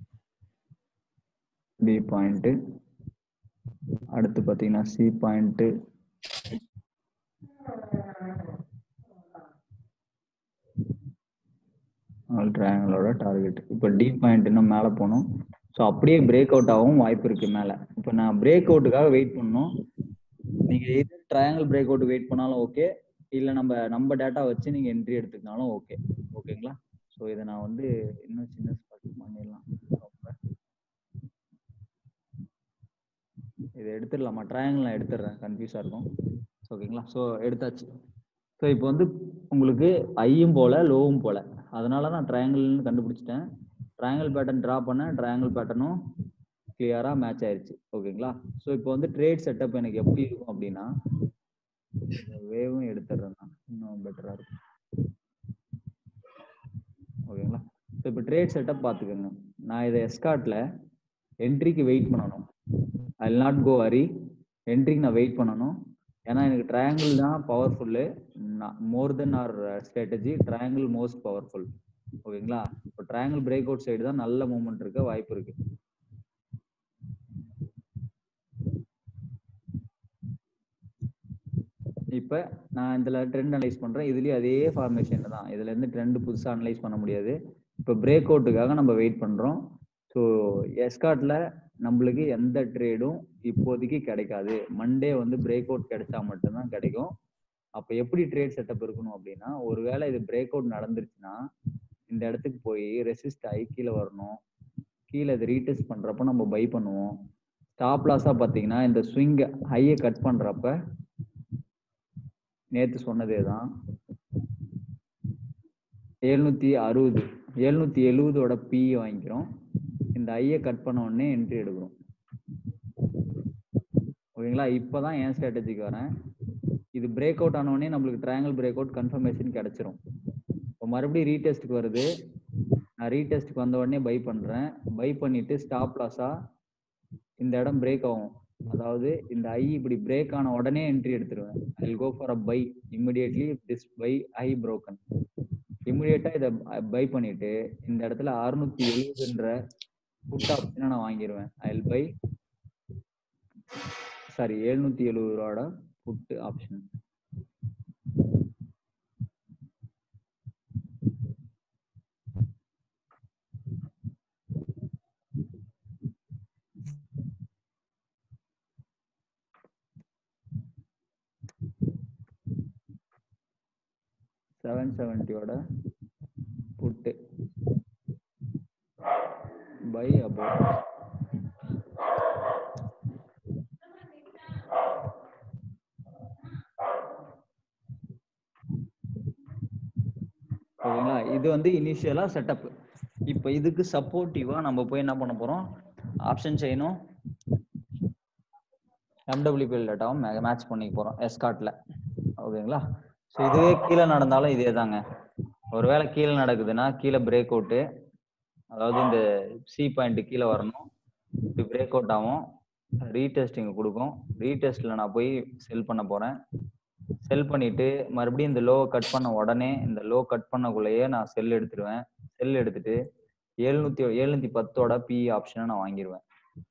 பி பாயிண்ட்டு அடுத்து பார்த்தீங்கன்னா சி பாயிண்ட்டு ஆல் ட்ரையாங்கிளோட டார்கெட் இப்போ டி பாயிண்ட் இன்னும் மேலே போகணும் ஸோ அப்படியே பிரேக் அவுட் ஆகவும் வாய்ப்பு இருக்கு மேலே இப்போ நான் பிரேக் அவுட்டுக்காக வெயிட் பண்ணணும் நீங்கள் எது ட்ரையாங்கிள் பிரேக் அவுட் வெயிட் பண்ணாலும் ஓகே இல்லை நம்ம நம்ம டேட்டா வச்சு நீங்கள் என்ட்ரி எடுத்துக்கினாலும் ஓகே ஓகேங்களா ஸோ இதை நான் வந்து இன்னும் சின்ன ஸ்பாட் பண்ணிடலாம் ரொம்ப இதை எடுத்துடலாமா ட்ரையாங்கிள் நான் எடுத்துடுறேன் கன்ஃபியூஸாக இருக்கும் ஓகேங்களா ஸோ எடுத்தாச்சு ஸோ இப்போ வந்து உங்களுக்கு ஐயும் போல லோவும் போல அதனால நான் ட்ரையாங்கிள்னு கண்டுபிடிச்சிட்டேன் ட்ரையாங்கிள் பேட்டர்ன் ட்ரா பண்ணேன் ட்ரையாங்கிள் பேட்டர்னும் கிளியராக மேட்ச் ஆயிருச்சு ஓகேங்களா ஸோ இப்போ வந்து ட்ரேட் செட்டப் எனக்கு எப்படி இருக்கும் அப்படின்னா வேவும் எடுத்துடுறேன் நான் இன்னும் பெட்டராக இருக்கும் ஓகேங்களா ஸோ இப்போ ட்ரேட் செட்டப் பார்த்துக்கோங்க நான் இதை எஸ்கார்ட்ல என்ட்ரிக்கு வெயிட் பண்ணணும் ஐ நாட் கோ அரி என்ட்ரிக்கு நான் வெயிட் பண்ணணும் ஏன்னா எனக்கு ட்ரையாங்கிள் தான் powerful more then our strategy triangle most powerful ஓகேங்களா இப்போ ட்ரையாங்கிள் பிரேக் அவுட் சைடு தான் நல்ல மூவ்மெண்ட் இருக்க வாய்ப்பு இருக்கு இப்போ நான் இதில் ட்ரெண்ட் அனலைஸ் பண்ணுறேன் இதுலேயும் அதே ஃபார்மேஷன் தான் இதுல இருந்து ட்ரெண்ட் புதுசாக அனலைஸ் பண்ண முடியாது இப்போ பிரேக் அவுட்டுக்காக நம்ம வெயிட் பண்ணுறோம் ஸோ எஸ்கார்ட்ல நம்மளுக்கு எந்த ட்ரேடும் இப்போதைக்கு கிடைக்காது மண்டே வந்து பிரேக் அவுட் கிடைச்சா மட்டும்தான் கிடைக்கும் அப்போ எப்படி ட்ரேட் செட்டப் இருக்கணும் அப்படின்னா ஒருவேளை இது பிரேக் அவுட் நடந்துருச்சுன்னா இந்த இடத்துக்கு போய் ரெசிஸ்ட் ஆகி கீழே வரணும் கீழே இது ரீடெஸ்ட் பண்ணுறப்ப நம்ம பை பண்ணுவோம் ஸ்டாப் லாஸாக பார்த்தீங்கன்னா இந்த ஸ்விங் ஹையை கட் பண்ணுறப்ப நேற்று சொன்னதே தான் எழுநூற்றி அறுபது எழுநூற்றி எழுபதோட பி வாங்கிக்கிறோம் இந்த ஐயை கட் பண்ண உடனே என்ட்ரி எடுக்கிறோம் ஓகேங்களா இப்போதான் என் ஸ்ட்ராட்டஜிக்கு வரேன் இது பிரேக் அவுட் ஆன உடனே நம்மளுக்கு ட்ரையாங்கிள் பிரேக் அவுட் கன்ஃபர்மேஷன் கிடைச்சிரும் இப்போ மறுபடியும் ரீடெஸ்ட்டுக்கு வருது நான் ரீடெஸ்ட்டுக்கு வந்த உடனே பை பண்ணுறேன் பை பண்ணிட்டு ஸ்டாப் லாஸா இந்த இடம் பிரேக் ஆகும் அதாவது இந்த ஐ இப்படி பிரேக் ஆன உடனே என்ட்ரி எடுத்துருவேன் I go for a buy immediately this buy I broken இமிடியேட்டா இதை பை பண்ணிட்டு இந்த இடத்துல அறுநூத்தி எழுபதுன்ற புட் ஆப்ஷனை நான் வாங்கிடுவேன் ஐ பை சாரி எழுநூத்தி எழுபது ரூபாயோட புட் ஆப்ஷன் செவன் செவன்ட்டியோட புட்டு பை அபவுட் ஓகேங்களா இது வந்து இனிஷியலா செட்டப் இப்போ இதுக்கு சப்போர்ட்டிவா நம்ம போய் என்ன பண்ண போறோம் ஆப்ஷன் செய்யணும் எம்டபிள்யூபிஎல் டேட்டாவும் மேட்ச் பண்ணிக்க போறோம் எஸ்கார்ட்ல ஓகேங்களா ஸோ இதுவே கீழே நடந்தாலும் இதே தாங்க ஒருவேளை கீழே நடக்குதுன்னா கீழே பிரேக் அவுட்டு அதாவது இந்த சி பாயிண்ட் கீழே வரணும் இப்படி பிரேக் அவுட் ஆகும் ரீடெஸ்டிங் கொடுக்கும் ரீடெஸ்ட்ல நான் போய் செல் பண்ண போறேன் செல் பண்ணிட்டு மறுபடியும் இந்த லோவை கட் பண்ண உடனே இந்த லோ கட் பண்ணக்குள்ளேயே நான் செல் எடுத்துருவேன் செல் எடுத்துட்டு எழுநூத்தி எழுநூத்தி பத்தோட பி ஆப்ஷனை நான் வாங்கிடுவேன்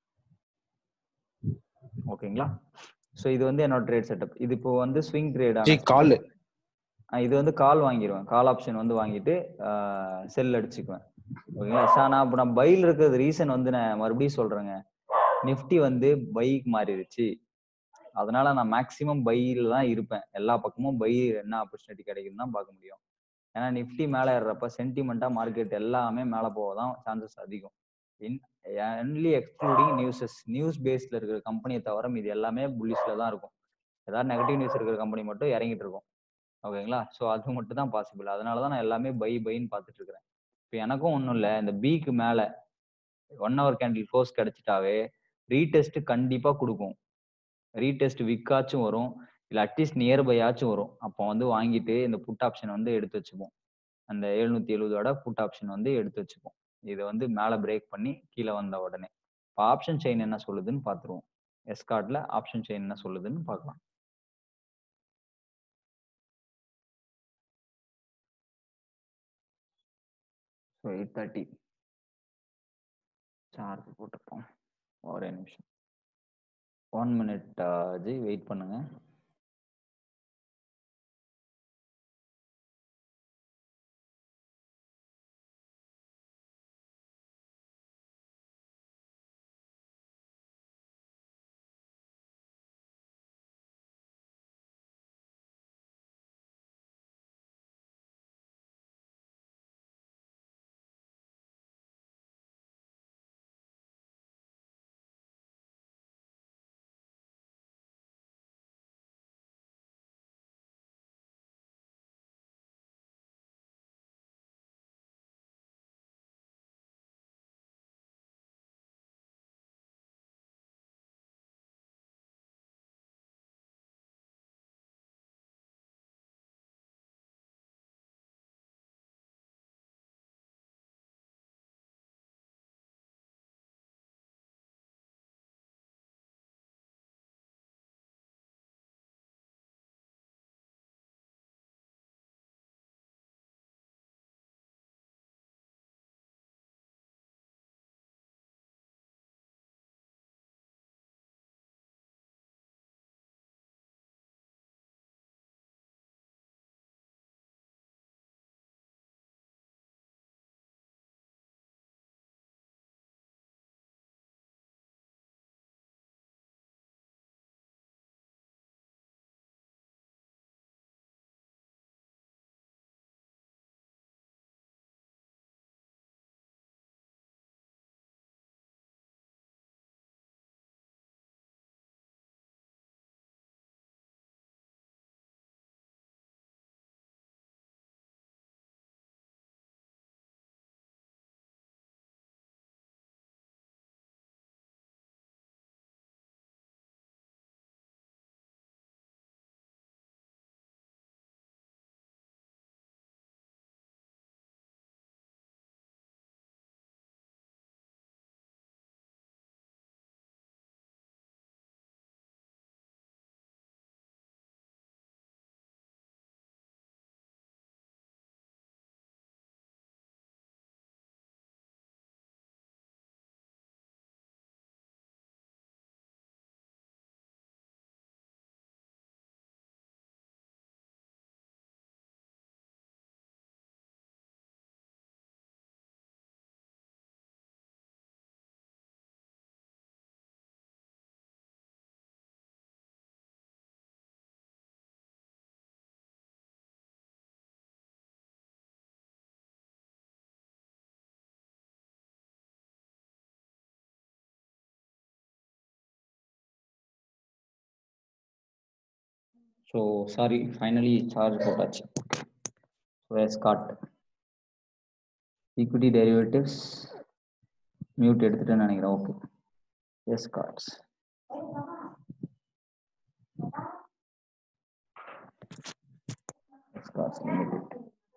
ஓகேங்களா ஸோ இது வந்து என்னோட ட்ரேட் செட்டப் இது இப்போ வந்து ஸ்விங் ட்ரேட் ஜி கால் இது வந்து கால் வாங்கிடுவேன் கால் ஆப்ஷன் வந்து வாங்கிட்டு செல் அடிச்சுக்குவேன் ஓகேங்களா சார் நான் இப்போ நான் பையில் இருக்கிறது ரீசன் வந்து நான் மறுபடியும் சொல்றேங்க நிஃப்டி வந்து பைக் மாறிடுச்சு அதனால நான் மேக்ஸிமம் பையில தான் இருப்பேன் எல்லா பக்கமும் பை என்ன ஆப்பர்ச்சுனிட்டி கிடைக்குதுன்னு தான் பார்க்க முடியும் ஏன்னா நிஃப்டி மேலே ஏறுறப்ப சென்டிமெண்டா மார்க்கெட் எல்லாமே மேலே போக தான் சான்சஸ் அதிகம் in only excluding newses news பேஸ்ல இருக்கிற கம்பெனியை தவிர இது எல்லாமே புல்லிஷ்ல தான் இருக்கும் ஏதாவது நெகட்டிவ் நியூஸ் இருக்கிற கம்பெனி மட்டும் இறங்கிட்டு இருக்கும் ஓகேங்களா ஸோ அது மட்டும் தான் பாசிபிள் அதனால தான் நான் எல்லாமே பை பைன்னு பார்த்துட்டு இருக்கிறேன் இப்போ எனக்கும் ஒன்றும் இல்லை இந்த பிக்கு மேலே ஒன் ஹவர் கேண்டில் க்ளோஸ் கிடைச்சிட்டாவே ரீடெஸ்ட் கண்டிப்பாக கொடுக்கும் ரீடெஸ்ட் விக்காச்சும் வரும் இல்லை அட்லீஸ்ட் நியர்பையாச்சும் வரும் அப்போ வந்து வாங்கிட்டு இந்த புட் ஆப்ஷன் வந்து எடுத்து வச்சுப்போம் அந்த எழுநூத்தி எழுபதோட புட் ஆப்ஷன் வந்து எடுத்து வச்சுப்போம் இதை வந்து மேலே பிரேக் பண்ணி கீழே வந்த உடனே இப்போ ஆப்ஷன் செயின் என்ன சொல்லுதுன்னு பார்த்துருவோம் எஸ்கார்ட்ல ஆப்ஷன் செயின் என்ன சொல்லுதுன்னு பார்க்கலாம் ஸோ எயிட் தேர்ட்டி சார்ஜ் போட்டுப்போம் ஒரே நிமிஷம் ஒன் மினிட் ஜி வெயிட் பண்ணுங்க ஸோ சாரி ஃபைனலி சார்ஜ் போட்டாச்சு so Escort equity derivatives mute எடுத்துட்டேன்னு நினைக்கிறேன் okay Escorts Escorts limited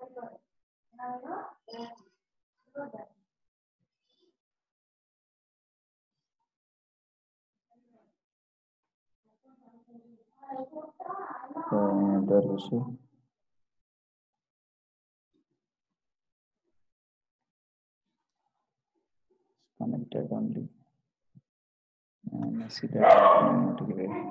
So, there issue. Connected only. And I see that automatically.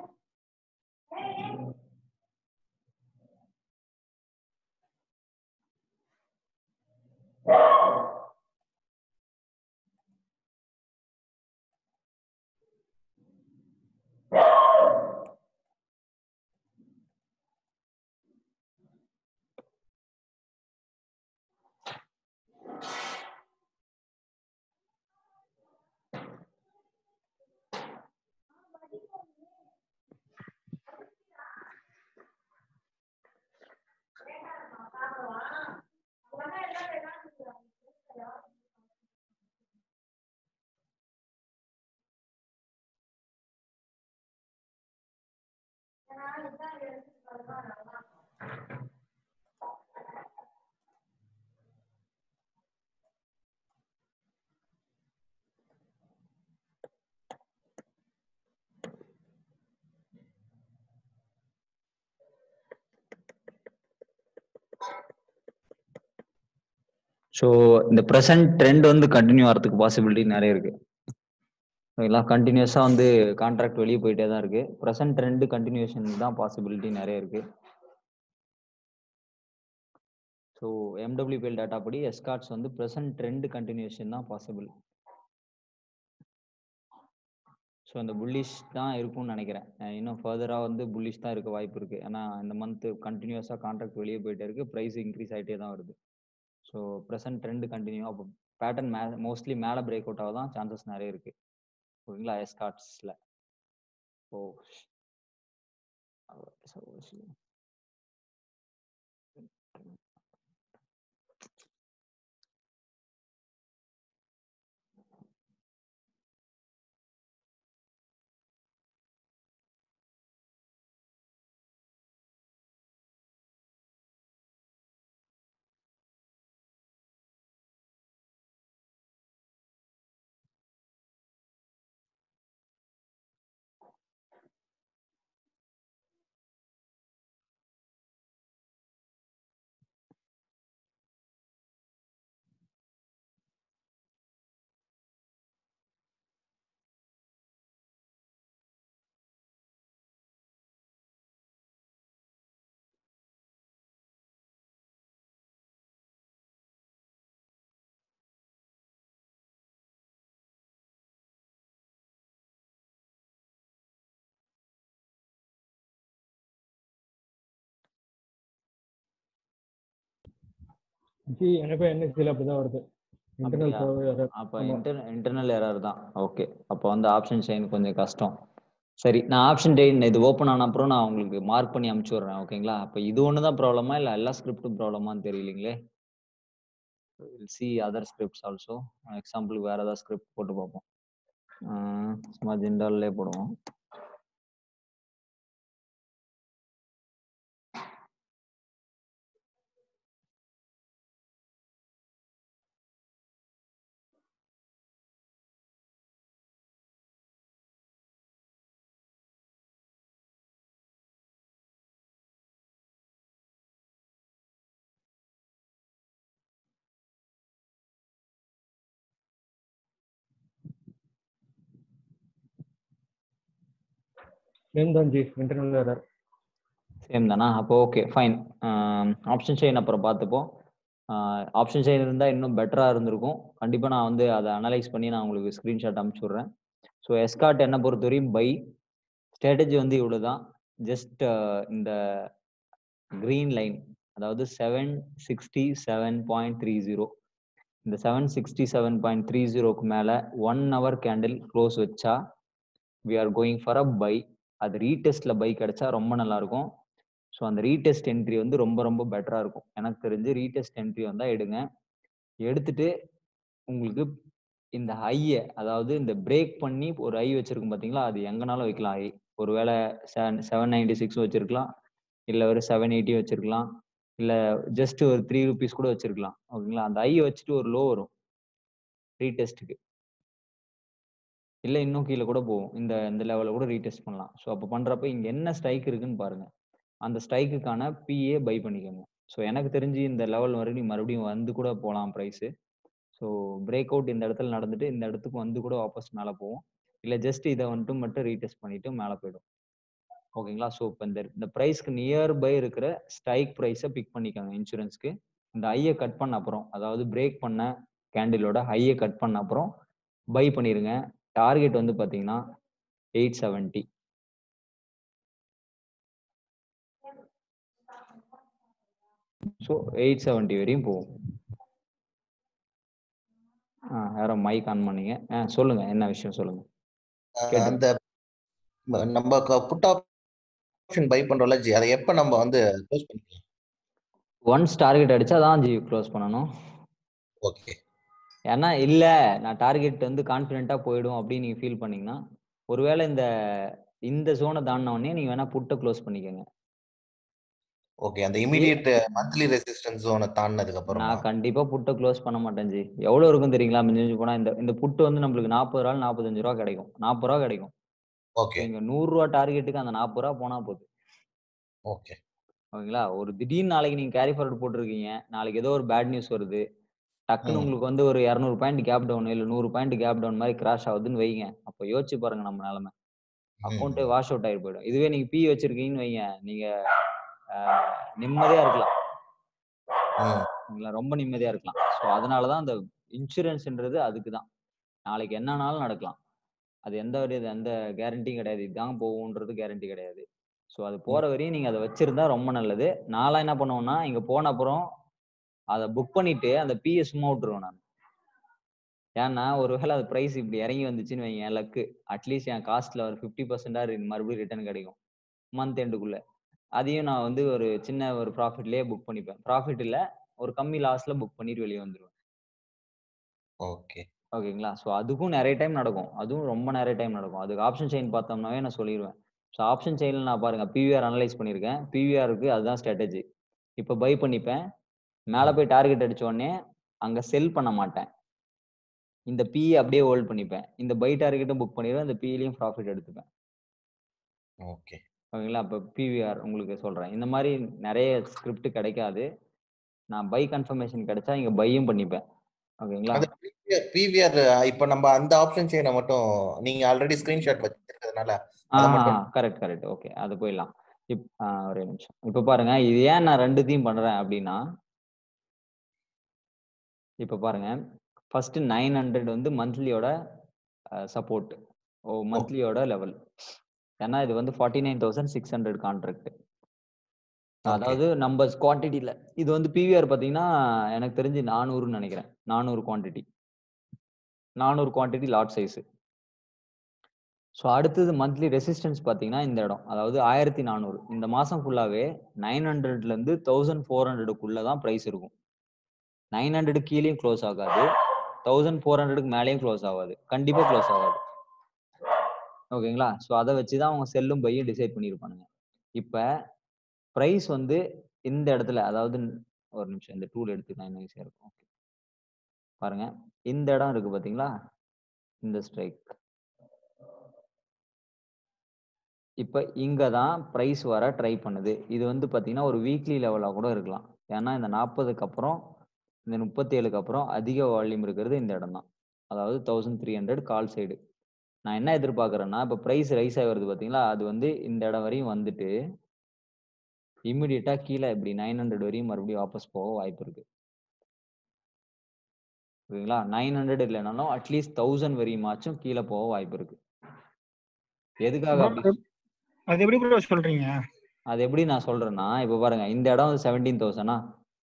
So இந்த present trend வந்து continue ஆகிறதுக்கு பாசிபிலிட்டி நிறைய இருக்கு ஓகேங்களா கண்டினியூஸாக வந்து கான்ட்ராக்ட் வெளியே போயிட்டே தான் இருக்கு ப்ரெசன்ட் ட்ரெண்ட் கண்டினியூஷன் தான் பாசிபிலிட்டி நிறைய இருக்கு ஸோ எம்டபிள்யூபிஎல் டேட்டா படி எஸ்கார்ட்ஸ் வந்து ப்ரெசன்ட் ட்ரெண்ட் கண்டினியூஷன் தான் பாசிபிள் ஸோ அந்த புல்லிஷ் தான் இருக்கும்னு நினைக்கிறேன் அஹ் இன்னும் ஃபர்தராக வந்து புல்லிஷ் தான் இருக்க வாய்ப்பு இருக்கு ஏன்னா இந்த மந்த் கண்டினியூஸாக கான்ட்ராக்ட் வெளியே போயிட்டே இருக்கு ப்ரைஸ் இன்க்ரீஸ் ஆகிட்டே தான் வருது ஸோ ப்ரெசன்ட் ட்ரெண்ட் கண்டினியூ அப்போ பேட்டர்ன் மே மோஸ்ட்லி மேலே பிரேக் அவுட் ஆக தான் சான்சஸ் நிறைய இருக்கு ஓகேங்களா எஸ்கார்ட்ஸில் ஓ ஜி எனக்கும் என்எஸ்சியில் அப்படிதான் வருது இன்டர்னல் அப்படியா? அப்போ ஆமா. இன்டர் இன்டர்னல் எரர் தான் ஓகே அப்போ வந்து ஆப்ஷன் செயின் கொஞ்சம் கஷ்டம் சரி நான் ஆப்ஷன் செயின் இது ஓப்பன் ஆன அப்புறம் நான் உங்களுக்கு மார்க் பண்ணி அமுச்சு விட்றேன் ஓகேங்களா அப்போ இது ஒன்று தான் ப்ராப்ளமா இல்லை எல்லா ஸ்கிரிப்டும் ப்ராப்ளமான்னு தெரியலீங்களே சி அதர் ஸ்கிரிப்ட்ஸ் ஆல்சோ எக்ஸாம்பிளுக்கு வேற ஏதாவது ஸ்கிரிப்ட் போட்டு பார்ப்போம் அஹ் சும்மா ஜென்ரல்லே போடுவோம் நேம் தான் ஜி இன்டர்னல் எரர் சேம் தானா அப்போ ஓகே ஃபைன் ஆப்ஷன் செயின் அப்புறம் பார்த்துப்போம் ஆப்ஷன் செயின் இருந்தால் இன்னும் பெட்டராக இருந்திருக்கும் கண்டிப்பாக நான் வந்து அதை அனலைஸ் பண்ணி நான் உங்களுக்கு ஸ்க்ரீன்ஷாட் அனுப்பிச்சி விட்றேன் ஸோ எஸ்கார்ட் என்ன பொறுத்தவரையும் பை ஸ்ட்ராட்டஜி வந்து இவ்வளோ தான் ஜஸ்ட் இந்த க்ரீன் லைன் அதாவது seven sixty seven point three zero இந்த seven sixty seven point three ஜீரோக்கு மேலே ஒன் ஹவர் கேண்டில் க்ளோஸ் வச்சா we are going for a buy அது ரீடெஸ்ட்ல பை கிடைச்சா ரொம்ப நல்லா இருக்கும் ஸோ அந்த ரீடெஸ்ட் என்ட்ரி வந்து ரொம்ப ரொம்ப பெட்டரா இருக்கும் எனக்கு தெரிஞ்சு ரீடெஸ்ட் என்ட்ரி வந்தா எடுங்க எடுத்துட்டு உங்களுக்கு இந்த ஹையை அதாவது இந்த பிரேக் பண்ணி ஒரு ஐ வச்சிருக்கும் பாத்தீங்களா அது எங்கனாலும் வைக்கலாம் ஐ ஒருவேளை செவன் செவன் நைன்டி சிக்ஸ் வச்சிருக்கலாம் இல்லை ஒரு செவன் எயிட்டி வச்சிருக்கலாம் இல்லை ஜஸ்ட் ஒரு த்ரீ ருபீஸ் கூட வச்சிருக்கலாம் ஓகேங்களா அந்த ஐயை வச்சுட்டு ஒரு லோ வரும் ரீடெஸ்ட்டுக்கு இல்லை இன்னும் கீழே கூட போகும் இந்த இந்த லெவலில் கூட ரீடெஸ்ட் பண்ணலாம் ஸோ அப்போ பண்ணுறப்ப இங்கே என்ன ஸ்ட்ரைக் இருக்குன்னு பாருங்க அந்த ஸ்ட்ரைக்குக்கான பிஏ பை பண்ணிக்கோங்க ஸோ எனக்கு தெரிஞ்சு இந்த லெவல் வரைக்கும் மறுபடியும் வந்து கூட போகலாம் ப்ரைஸு ஸோ பிரேக் அவுட் இந்த இடத்துல நடந்துட்டு இந்த இடத்துக்கு வந்து கூட வாபஸ் மேலே போகும் இல்லை ஜஸ்ட் இதை வந்துட்டு மட்டும் ரீடெஸ்ட் பண்ணிட்டு மேலே போயிடும் ஓகேங்களா ஸோ இப்போ இந்த இந்த ப்ரைஸ்க்கு நியர் பை இருக்கிற ஸ்ட்ரைக் ப்ரைஸை பிக் பண்ணிக்கோங்க இன்சூரன்ஸ்க்கு இந்த ஐயை கட் பண்ண அப்புறம் அதாவது பிரேக் பண்ண கேண்டிலோட ஹையை கட் பண்ண அப்புறம் பை பண்ணிருங்க டார்கெட் வந்து பார்த்தீங்கன்னா eight seventy so eight seventy வரையும் போகும் ஆ யாரோ மைக் ஆன் பண்ணீங்க ஆ சொல்லுங்க என்ன விஷயம் சொல்லுங்க அஹ் கேட்டேன். அந்த ம- நம்ம புட் ஆப்ஷன் பை பண்றோம்ல ஜி அதை எப்ப நம்ம வந்து க்ளோஸ் பண்ணிக்கலாம் ஒன்ஸ் டார்கெட் அடிச்சா தான் ஜி க்ளோஸ் பண்ணணும் ஓகே ஏன்னா இல்ல நான் டார்கெட் வந்து கான்ஃபிடென்ட்டா போயிடும் அப்படின்னு நீங்க ஃபீல் பண்ணீங்கன்னா ஒருவேளை இந்த இந்த ஜோனை தாண்டின உடனே நீங்க வேணா புட்டை க்ளோஸ் பண்ணிக்கோங்க ஓகே அந்த இமிடியேட் மந்த்லி ரெசிஸ்டன்ஸ் ஜோனை தாண்டினதுக்கு அப்புறமா நான் கண்டிப்பா புட்டை க்ளோஸ் பண்ண மாட்டேன் ஜி எவ்வளவு இருக்கும் தெரியுங்களா மிஞ்சி மிஞ்சி போனா இந்த இந்த புட்டு வந்து நம்மளுக்கு நாற்பது ரூபா நாற்பத்தஞ்சு ரூபா கிடைக்கும் நாற்பது ரூபா கிடைக்கும் ஓகே நீங்க நூறு ரூபா டார்கெட்டுக்கு அந்த நாற்பது ரூபா போனா போதும் ஓகே ஓகேங்களா ஒரு திடீர்னு நாளைக்கு நீங்க கேரி ஃபார்வர்ட் போட்டிருக்கீங்க நாளைக்கு ஏதோ ஒரு பேட் நியூஸ் வருது டக்குன்னு ம். உங்களுக்கு வந்து ஒரு இரநூறு பாயிண்ட் கேப் டவுன் இல்ல நூறு பாயிண்ட் கேப் டவுன் மாதிரி கிராஷ் ஆகுதுன்னு வைங்க அப்போ யோசிச்சு பாருங்க நம்ம நிலைமை அக்கௌண்ட்டே வாஷ் அவுட் ஆகி போயிடும் இதுவே நீங்க பி வச்சிருக்கீங்கன்னு வைங்க நீங்க ஆஹ், நிம்மதியா இருக்கலாம் ம் ஓகேங்களா ரொம்ப நிம்மதியா இருக்கலாம் ஸோ அதனாலதான் அந்த இன்சூரன்ஸ்ன்றது அதுக்கு தான் நாளைக்கு என்னன்னாலும் நடக்கலாம் அது எந்த ஒரு இது எந்த கேரண்டியும் கிடையாது இதுதான் போகும்ன்றது கேரண்டி கிடையாது ஸோ அது போற வரையும் நீங்க அதை வச்சிருந்தா ரொம்ப நல்லது நான்லாம் என்ன பண்ணுவேன்னா இங்க போன அப்புறம் அதை புக் பண்ணிட்டு அந்த பிஏ சும்மா விட்டுருவேன் நான் ஏன்னா ஒருவேளை அது ப்ரைஸ் இப்படி இறங்கி வந்துச்சுன்னு வைங்க என் லக்கு அட்லீஸ்ட் என் காஸ்ட்ல ஒரு ஃபிஃப்டி பர்சன்டா மறுபடியும் ரிட்டர்ன் கிடைக்கும் மந்த் எண்டுக்குள்ள அதையும் நான் வந்து ஒரு சின்ன ஒரு ப்ராஃபிட்லயே புக் பண்ணிப்பேன் ப்ராஃபிட் இல்ல ஒரு கம்மி லாஸ்ல புக் பண்ணிட்டு வெளியே வந்துருவேன் ஓகே ஓகேங்களா ஸோ அதுக்கும் நிறைய டைம் நடக்கும் அதுவும் ரொம்ப நிறைய டைம் நடக்கும் அதுக்கு ஆப்ஷன் செயின் பார்த்தோம்னாவே நான் சொல்லிடுவேன் ஸோ ஆப்ஷன் செயினில் நான் பாருங்க பிவிஆர் அனலைஸ் பண்ணியிருக்கேன் பிவிஆருக்கு அதுதான் ஸ்ட்ராட்டஜி இப்போ பை பண்ணிப்பேன் மேலே போய் டார்கெட் அடிச்ச உடனே அங்கே செல் பண்ண மாட்டேன் இந்த பிஇ அப்படியே ஹோல்ட் பண்ணிப்பேன் இந்த பை டார்கெட்டும் புக் பண்ணிடுவேன் இந்த பிஇலையும் ப்ராஃபிட் எடுத்துப்பேன் ஓகே ஓகேங்களா இப்போ பிவிஆர் உங்களுக்கு சொல்கிறேன் இந்த மாதிரி நிறைய ஸ்கிரிப்ட் கிடைக்காது நான் பை கன்ஃபர்மேஷன் கிடைச்சா இங்கே பையும் பண்ணிப்பேன் ஓகேங்களா அது பிவிஆர் இப்ப நம்ம அந்த ஆப்ஷன் செயினை மட்டும் நீங்க ஆல்ரெடி ஸ்கிரீன்ஷாட் வச்சிருக்கிறதுனால அதை மட்டும் கரெக்ட் கரெக்ட் ஓகே அது போயிடலாம் இப் ஆ, ஒரே நிமிஷம் இப்ப பாருங்க இது ஏன் நான் ரெண்டுத்தையும் பண்றேன் அப்படின்னா இப்ப பாருங்க ஃபர்ஸ்ட் நைன் ஹண்ட்ரட் வந்து மந்த்லியோட சப்போர்ட் ஓ மந்த்லியோட லெவல் ஏன்னா இது வந்து forty nine thousand six hundred contract அதாவது நம்ம குவான்டிட்டியில இது வந்து பிவிஆர் பாத்தீங்கன்னா எனக்கு தெரிஞ்சு நானூறுன்னு நினைக்கிறேன் நானூறு குவான்டிட்டி நானூறு குவான்டிட்டி லாட் சைஸ் ஸோ அடுத்தது மந்த்லி ரெசிஸ்டன்ஸ் பார்த்தீங்கன்னா இந்த இடம் அதாவது ஆயிரத்தி நானூறு இந்த மாதம் ஃபுல்லாகவே நைன் ஹண்ட்ரட்லேருந்து தௌசண்ட் ஃபோர் ஹண்ட்ரடுக்குள்ளே தான் ப்ரைஸ் இருக்கும் நைன் ஹண்ட்ரடு கீழேயும் க்ளோஸ் ஆகாது தௌசண்ட் ஃபோர் ஹண்ட்ரடுக்கு மேலேயும் க்ளோஸ் ஆகாது கண்டிப்பாக க்ளோஸ் ஆகாது ஓகேங்களா ஸோ அதை வச்சு தான் அவங்க செல்லும் பையும் டிசைட் பண்ணியிருப்பானுங்க இப்போ ப்ரைஸ் வந்து இந்த இடத்துல அதாவது ஒரு நிமிஷம் இந்த டூல் எடுத்துக்கலாம் என்ன ஈஸியாக இருக்கும் ஓகே பாருங்க இந்த இடம் இருக்கு பார்த்தீங்களா இந்த ஸ்ட்ரைக் இப்போ இங்கே தான் ப்ரைஸ் வர ட்ரை பண்ணுது இது வந்து பார்த்தீங்கன்னா ஒரு வீக்லி லெவலாக கூட இருக்கலாம் ஏன்னா இந்த நாற்பதுக்கு அப்புறம் இந்த முப்பத்தி ஏழுக்கு அப்புறம் அதிக வால்யூம் இருக்கிறது இந்த இடம் தான் அதாவது thousand three hundred call side நான் என்ன எதிர்பார்க்குறேன்னா இப்போ ப்ரைஸ் ரைஸ் ஆகி வருது பார்த்தீங்களா அது வந்து இந்த இடம் வரையும் வந்துட்டு இம்மிடியட்டாக கீழே இப்படி நைன் ஹண்ட்ரட் வரையும் மறுபடியும் வாபஸ் போக வாய்ப்பு இருக்கு ஓகேங்களா நைன் ஹண்ட்ரட் இல்லைனாலும் அட்லீஸ்ட் தௌசண்ட் வரையுமாச்சும் கீழே போக வாய்ப்பு இருக்கு எதுக்காக அப்படி அது எப்படி ப்ரோ சொல்றீங்க அது எப்படி நான் சொல்றேன்னா இப்ப பாருங்க இந்த இடம் வந்து செவன்டீன் தௌசண்டா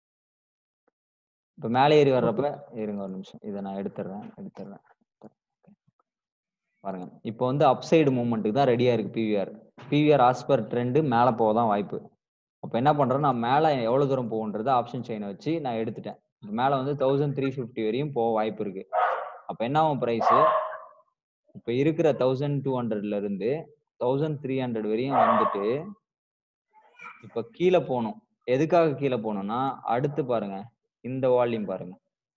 இப்ப மேலே ஏறி வர்றப்ப இருங்க ஒரு நிமிஷம் இதை நான் எடுத்துடுறேன் எடுத்துடுறேன் பாருங்க இப்போ வந்து அப்சைடு மூவ்மெண்ட்டுக்கு தான் ரெடியா இருக்கு பிவிஆர் பிவிஆர் ஆஸ்பர் ட்ரெண்டு மேலே போக தான் வாய்ப்பு அப்போ என்ன பண்றேன் நான் மேலே எவ்வளவு தூரம் போகுன்றது ஆப்ஷன் செயினை வச்சு நான் எடுத்துட்டேன் மேலே வந்து தௌசண்ட் த்ரீ ஃபிஃப்டி வரையும் போக வாய்ப்பு இருக்கு அப்போ என்ன ஆகும் ப்ரைஸ் இப்போ இருக்கிற தௌசண்ட் டூ ஹண்ட்ரட்ல இருந்து தௌசண்ட் த்ரீ ஹண்ட்ரட் வரையும் வந்துட்டு இப்போ கீழே போகணும் எதுக்காக கீழே போகணும்னா அடுத்து பாருங்க இந்த வால்யூம் பாருங்க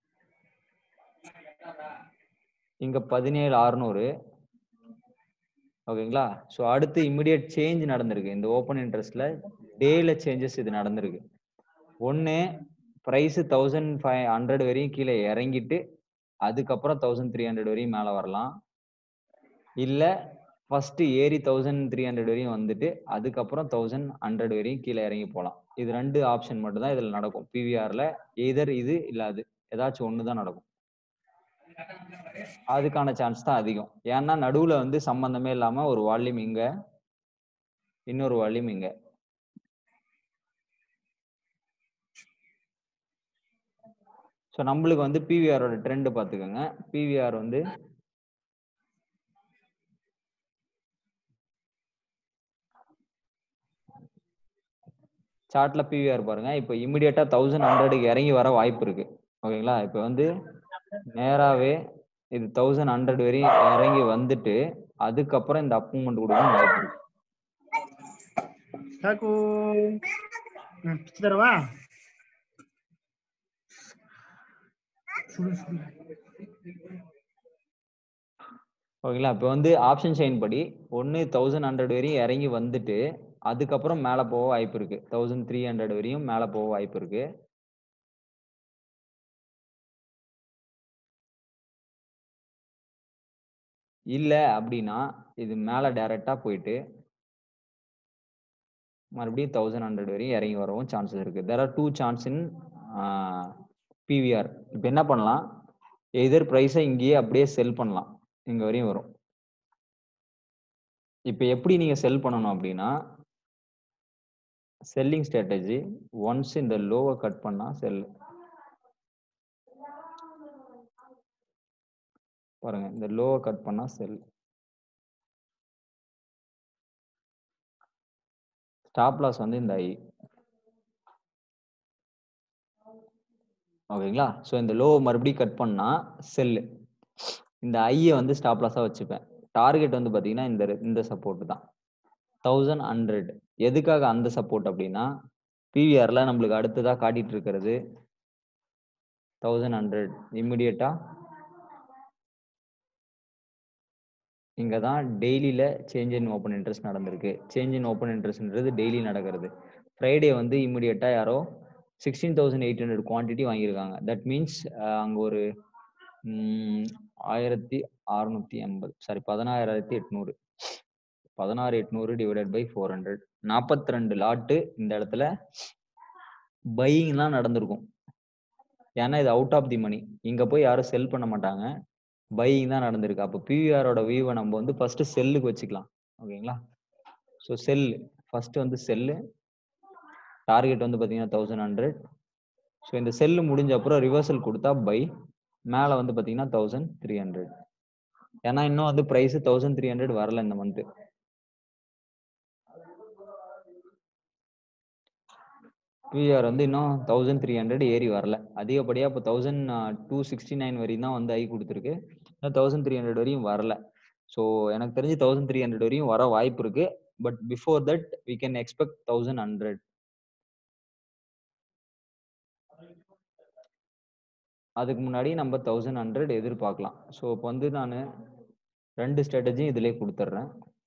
இங்க பதினேழு அறுநூறு ஓகேங்களா ஸோ அடுத்து இமிடியட் சேஞ்ச் நடந்திருக்கு இந்த ஓப்பன் இன்ட்ரெஸ்ட்ல டேல சேஞ்சஸ் இது நடந்திருக்கு ஒன்று ப்ரைஸ் தௌசண்ட் ஃபைவ் ஹண்ட்ரட் வரையும் கீழே இறங்கிட்டு அதுக்கப்புறம் தௌசண்ட் த்ரீ ஹண்ட்ரட் வரையும் மேலே வரலாம் இல்லை ஃபர்ஸ்ட் ஏறி தௌசண்ட் த்ரீ ஹண்ட்ரட் வரையும் வந்துட்டு அதுக்கப்புறம் தௌசண்ட் ஹண்ட்ரட் வரையும் கீழே இறங்கி போகலாம் இது ரெண்டு ஆப்ஷன் மட்டும் தான் இதில் நடக்கும் பிவிஆர்ல எதர் இது இல்லை அது ஏதாச்சும் ஒன்று தான் நடக்கும் அதுக்கான சான்ஸ் தான் அதிகம் ஏன்னா நடுவுல வந்து சம்பந்தமே இல்லாம ஒரு வால்யூம் இங்க இன்னொரு வால்யூம் இங்க ஸோ நம்மளுக்கு வந்து பிவிஆரோட ட்ரெண்ட் பார்த்துக்கோங்க பிவிஆர் வந்து சார்ட்ல பிவிஆர் பாருங்க இப்போ இமிடியேட்டா தௌசண்ட் ஹண்ட்ரடுக்கு இறங்கி வர வாய்ப்பு இருக்கு ஓகேங்களா இப்போ வந்து நேராவே இது தௌசண்ட் ஹண்ட்ரட் வரையும் இறங்கி வந்துட்டு அதுக்கப்புறம் இந்த அப் மூமெண்ட் கொடுக்கும் வாய்ப்பு இருக்கு ಸಾಕು ಹ್ಮ್ ತರವಾ ஓகேங்களா இப்போ வந்து ஆப்ஷன் செயின் படி ஒன்று தௌசண்ட் ஹண்ட்ரட் வரையும் இறங்கி வந்துட்டு அதுக்கப்புறம் மேலே போக வாய்ப்பு இருக்கு தௌசண்ட் த்ரீ ஹண்ட்ரட் வரையும் மேலே போக வாய்ப்பு இருக்கு இல்லை அப்படின்னா இது மேலே டைரக்டா போயிட்டு மறுபடியும் தௌசண்ட் ஹண்ட்ரட் வரையும் இறங்கி வரவும் சான்சஸ் இருக்கு there are two chance in PVR இப்போ என்ன பண்ணலாம் எதிர் ப்ரைஸை இங்கேயே அப்படியே செல் பண்ணலாம் இங்க வரையும் வரும் இப்போ எப்படி நீங்க செல் பண்ணணும் அப்படின்னா செல்லிங் ஸ்ட்ராட்டஜி ஒன்ஸ் இந்த லோவை கட் பண்ணா செல் பாருங்க இந்த லோவை கட் பண்ணா செல் ஸ்டாப் லாஸ் வந்து இந்த ஐ ஓகேங்களா ஸோ இந்த லோ மறுபடியும் கட் பண்ணா செல்லு இந்த ஐயை வந்து ஸ்டாப் லாஸாக வச்சுப்பேன் டார்கெட் வந்து பார்த்தீங்கன்னா இந்த இந்த சப்போர்ட் தான் தௌசண்ட் ஹண்ட்ரட் எதுக்காக அந்த சப்போர்ட் அப்படின்னா பிவிஆரில் நம்மளுக்கு அடுத்ததாக காட்டிட்டு இருக்கிறது தௌசண்ட் ஹண்ட்ரட் இம்மிடியட்டா இங்கே தான் டெய்லியில் சேஞ்ச் இன் ஓப்பன் இன்ட்ரெஸ்ட் நடந்திருக்கு சேஞ்ச் இன் ஓப்பன் இன்ட்ரெஸ்ட்ன்றது டெய்லி நடக்கிறது ஃப்ரைடே வந்து இம்மிடியட்டாக யாரோ sixteen thousand eight hundred quantity வாங்கியிருக்காங்க தட் மீன்ஸ் அங்கே ஒரு ம், ஆயிரத்தி அறுநூத்தி எண்பது சாரி பதினாயிரத்தி எட்நூறு பதினாறு எட்நூறு டிவைடட் பை ஃபோர் ஹண்ட்ரட் நாற்பத்தி ரெண்டு லாட்டு இந்த இடத்துல பையிங்லாம் நடந்திருக்கும் ஏன்னா இது அவுட் ஆஃப் தி மணி இங்க போய் யாரும் செல் பண்ண மாட்டாங்க பையிங் தான் நடந்திருக்கு அப்போ பிவிஆரோட வியூவை நம்ம வந்து ஃபர்ஸ்ட் செல்லுக்கு வச்சுக்கலாம் ஓகேங்களா ஸோ செல் ஃபர்ஸ்ட் வந்து செல்லு டார்கெட் வந்து பார்த்தீங்கன்னா தௌசண்ட் ஹண்ட்ரட் ஸோ இந்த செல்லு முடிஞ்ச அப்புறம் ரிவர்சல் கொடுத்தா பை மேலே வந்து பார்த்தீங்கன்னா தௌசண்ட் த்ரீ ஹண்ட்ரட் ஏன்னா இன்னும் வந்து ப்ரைஸ் தௌசண்ட் த்ரீ ஹண்ட்ரட் வரல இந்த மந்த்து பிஆர் வந்து இன்னும் தௌசண்ட் த்ரீ ஹண்ட்ரட் ஏறி வரல அதிகப்படியாக இப்போ தௌசண்ட் டூ சிக்ஸ்டி நைன் வரையும் தான் வந்து ஐ கொடுத்துருக்கு இன்னும் தௌசண்ட் த்ரீ ஹண்ட்ரட் வரையும் வரல ஸோ எனக்கு தெரிஞ்சு தௌசண்ட் த்ரீ ஹண்ட்ரட் வரையும் வர வாய்ப்பு இருக்கு but before that we can expect thousand hundred அதுக்கு முன்னாடி நம்ம தௌசண்ட் ஹண்ட்ரட் எதிர்பார்க்கலாம் ஸோ இப்போ வந்து நான் ரெண்டு ஸ்ட்ராட்டஜியும் இதிலே கொடுத்துட்றேன்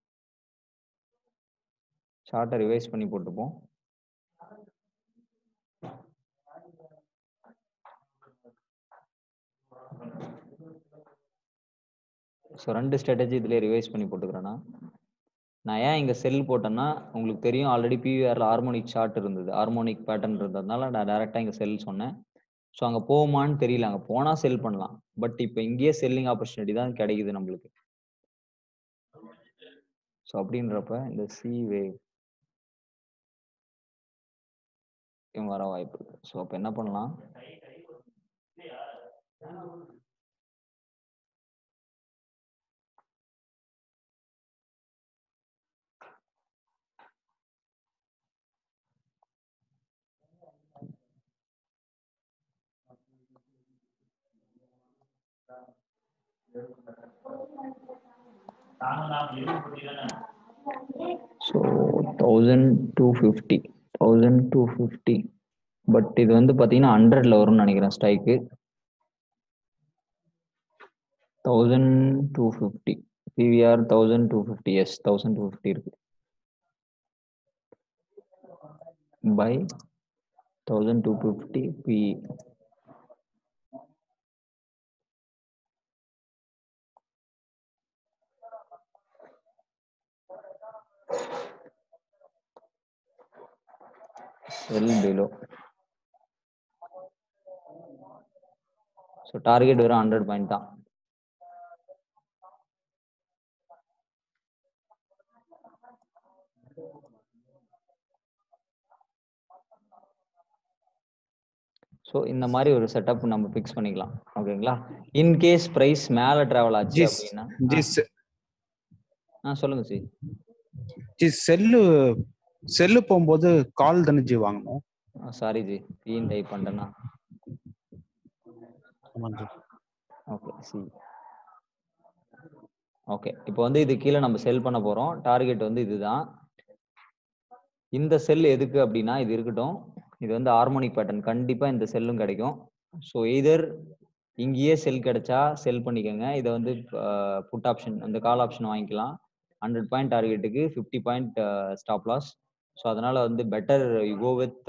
ஷார்ட்டை ரிவைஸ் பண்ணி போட்டுப்போம் ஸோ ரெண்டு ஸ்ட்ராட்டஜி இதிலே ரிவைஸ் பண்ணி போட்டுக்கிறேன்னா நான் ஏன் இங்கே செல் போட்டேன்னா உங்களுக்கு தெரியும் ஆல்ரெடி பிவிஆரில் ஹார்மோனிக் சார்ட் இருந்தது ஹார்மோனிக் பேட்டர்ன் இருந்ததுனால நான் டேரெக்டாக இங்கே செல் சொன்னேன் ஸோ அங்கே போகுமான்னு தெரியல அங்கே போனால் செல் பண்ணலாம் பட் இப்போ இங்கேயே செல்லிங் ஆப்பர்ச்சுனிட்டி தான் கிடைக்குது நம்மளுக்கு ஸோ அப்படின்றப்ப இந்த சி வேவ் வர வாய்ப்பு இருக்கு ஸோ அப்போ என்ன பண்ணலாம் so thousand two fifty thousand two fifty but இது வந்து பார்த்தீங்கன்னா ஹண்ட்ரட்ல வரும்னு நினைக்கிறேன் strike thousand two fifty PVR thousand two fifty yes thousand two fifty இருக்கு buy thousand two fifty P sell below so target வெறும் ஹண்ட்ரட் பாயிண்ட் தான் so இந்த மாதிரி ஒரு செட்டப் நம்ம ஃபிக்ஸ் பண்ணிக்கலாம் ஓகேங்களா இன் கேஸ் ப்ரைஸ் மேலே ட்ராவல் ஆச்சு ஜி அப்படின்னா ஜி செ- ஆ சொல்லுங்க சி ஜி செல்லு செல்லு போகும்போது கால் தானே ஜி வாங்கணும் சாரி ஜி பின்னு டைப் பண்ணிட்டேன்னா ஆமாம் ஜி ஓகே சி ஓகே இப்போ வந்து இது கீழே நம்ம செல் பண்ண போறோம் டார்கெட் வந்து இதுதான் இந்த செல் எதுக்கு அப்படின்னா இது இருக்கட்டும் இது வந்து ஹார்மோனிக் பேட்டர்ன் கண்டிப்பா இந்த செல்லும் கிடைக்கும் ஸோ எய்தர் இங்கேயே செல் கிடைச்சா செல் பண்ணிக்கோங்க இதை வந்து புட் ஆப்ஷன் அந்த கால் ஆப்ஷன் வாங்கிக்கலாம் ஹண்ட்ரட் பாயிண்ட் டார்கெட்டுக்கு fifty point stop loss so அதனால வந்து better you go with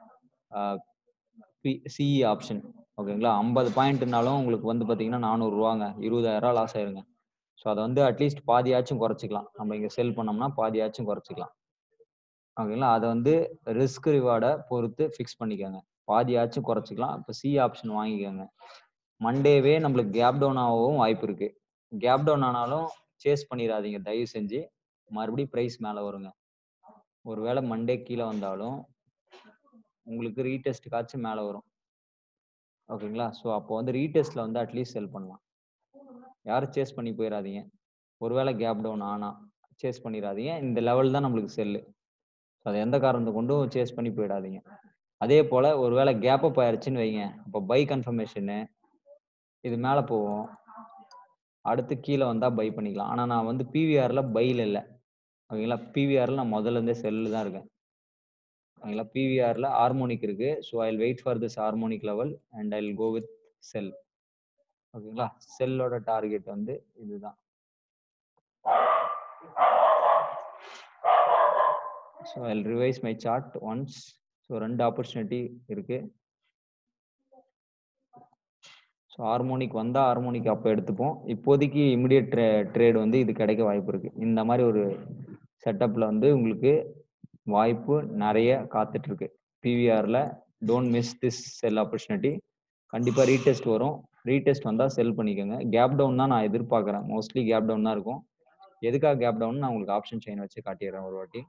CE option ஓகேங்களா ஐம்பது பாயிண்ட்னாலும் உங்களுக்கு வந்து பார்த்தீங்கன்னா நானூறுரூவாங்க இருபதாயிரம் லாஸ் ஆயிருங்க ஸோ அதை வந்து அட்லீஸ்ட் பாதியாச்சும் குறைச்சிக்கலாம் நம்ம இங்கே செல் பண்ணோம்னா பாதியாச்சும் குறைச்சிக்கலாம் ஓகேங்களா அதை வந்து ரிஸ்க் ரிவார்டை பொறுத்து ஃபிக்ஸ் பண்ணிக்கோங்க பாதியாச்சும் குறைச்சிக்கலாம் இப்போ சி ஆப்ஷன் வாங்கிக்கோங்க மண்டேவே நம்மளுக்கு கேப் டவுன் ஆகவும் வாய்ப்பு இருக்கு கேப் டவுன் ஆனாலும் சேஸ் பண்ணிடாதீங்க தயவு செஞ்சு மறுபடியும் ப்ரைஸ் மேலே வருங்க ஒருவேளை மண்டே கீழே வந்தாலும் உங்களுக்கு ரீடெஸ்ட்டுக்காச்சும் மேலே வரும் ஓகேங்களா ஸோ அப்போ வந்து ரீடெஸ்ட்ல வந்து அட்லீஸ்ட் செல் பண்ணலாம் யாரும் சேஸ் பண்ணி போயிடாதீங்க ஒருவேளை கேப் டவுன் ஆனா சேஸ் பண்ணிடாதீங்க இந்த லெவல் தான் நம்மளுக்கு செல்லு அது எந்த காரணத்தை கொண்டும் சேஸ் பண்ணி போயிடாதீங்க அதே போல ஒருவேளை கேப் அப் ஆயிருச்சுன்னு வைங்க அப்போ பை கன்ஃபர்மேஷனு இது மேலே போகும் அடுத்து கீழே வந்தா பை பண்ணிக்கலாம் ஆனா நான் வந்து பிவிஆர்ல பைல இல்லை ஓகேங்களா பிவிஆர்ல நான் முதல்ல இருந்தே செல்லு தான் இருக்கேன் ஓகேங்களா பிவிஆர்ல ஹார்மோனிக் இருக்கு so I wait for this harmonic level and I go with sell ஓகேங்களா செல்லோட டார்கெட் வந்து இதுதான் so I revise my chart once so ரெண்டு ஆப்பர்ச்சுனிட்டி இருக்கு ஸோ ஹார்மோனிக் வந்தால் ஹார்மோனிக் அப்போ எடுத்துப்போம் இப்போதைக்கு இமிடியட் ட்ரே ட்ரேட் வந்து இது கிடைக்க வாய்ப்பு இருக்கு இந்த மாதிரி ஒரு செட்டப்பில் வந்து உங்களுக்கு வாய்ப்பு நிறைய காத்துட்டு இருக்கு பிவிஆர்ல don't miss this sell opportunity கண்டிப்பாக ரீடெஸ்ட் வரும் ரீடெஸ்ட் வந்தால் செல் பண்ணிக்கோங்க கேப் டவுன் தான் நான் எதிர்பார்க்குறேன் மோஸ்ட்லி கேப் டவுன் தான் இருக்கும் எதுக்காக கேப் டவுன் நான் உங்களுக்கு ஆப்ஷன் செயின் வச்சு காட்டிடுறேன் ஒரு வாட்டி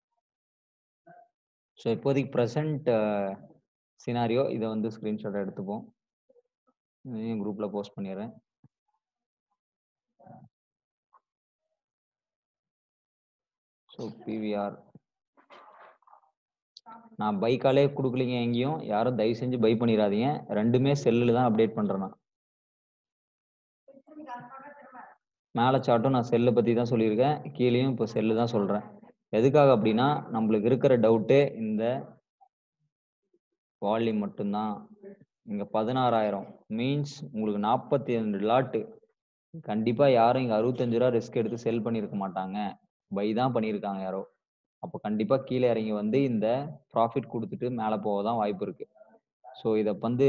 ஸோ இப்போதைக்கு ப்ரெசன்ட் சினாரியோ இதை வந்து ஸ்க்ரீன்ஷாட் எடுத்துப்போம் இதையும் குரூப்பில் போஸ்ட் பண்ணிடுறேன் ஸோ பிவிஆர் நான் பைக்காலே கொடுக்கலீங்க எங்கேயும் யாரும் தயவு செஞ்சு பை பண்ணிடாதீங்க ரெண்டுமே செல்லில் தான் அப்டேட் பண்ணுறேன் நான் மேலே சார்ட்டும் நான் செல்லை பற்றி தான் சொல்லியிருக்கேன் கீழேயும் இப்போ செல்லு தான் சொல்கிறேன் எதுக்காக அப்படின்னா நம்மளுக்கு இருக்கிற டவுட்டே இந்த வால்யூம் மட்டும்தான் இங்கே பதினாறாயிரம் மீன்ஸ் உங்களுக்கு நாற்பத்தி ரெண்டு லாட்டு கண்டிப்பாக யாரும் இங்கே அறுபத்தஞ்சு ரூபா ரிஸ்க் எடுத்து செல் பண்ணியிருக்க மாட்டாங்க பை தான் பண்ணியிருக்காங்க யாரோ அப்போ கண்டிப்பாக கீழே இறங்கி வந்து இந்த ப்ராஃபிட் கொடுத்துட்டு மேலே போக தான் வாய்ப்பு இருக்கு ஸோ இதை வந்து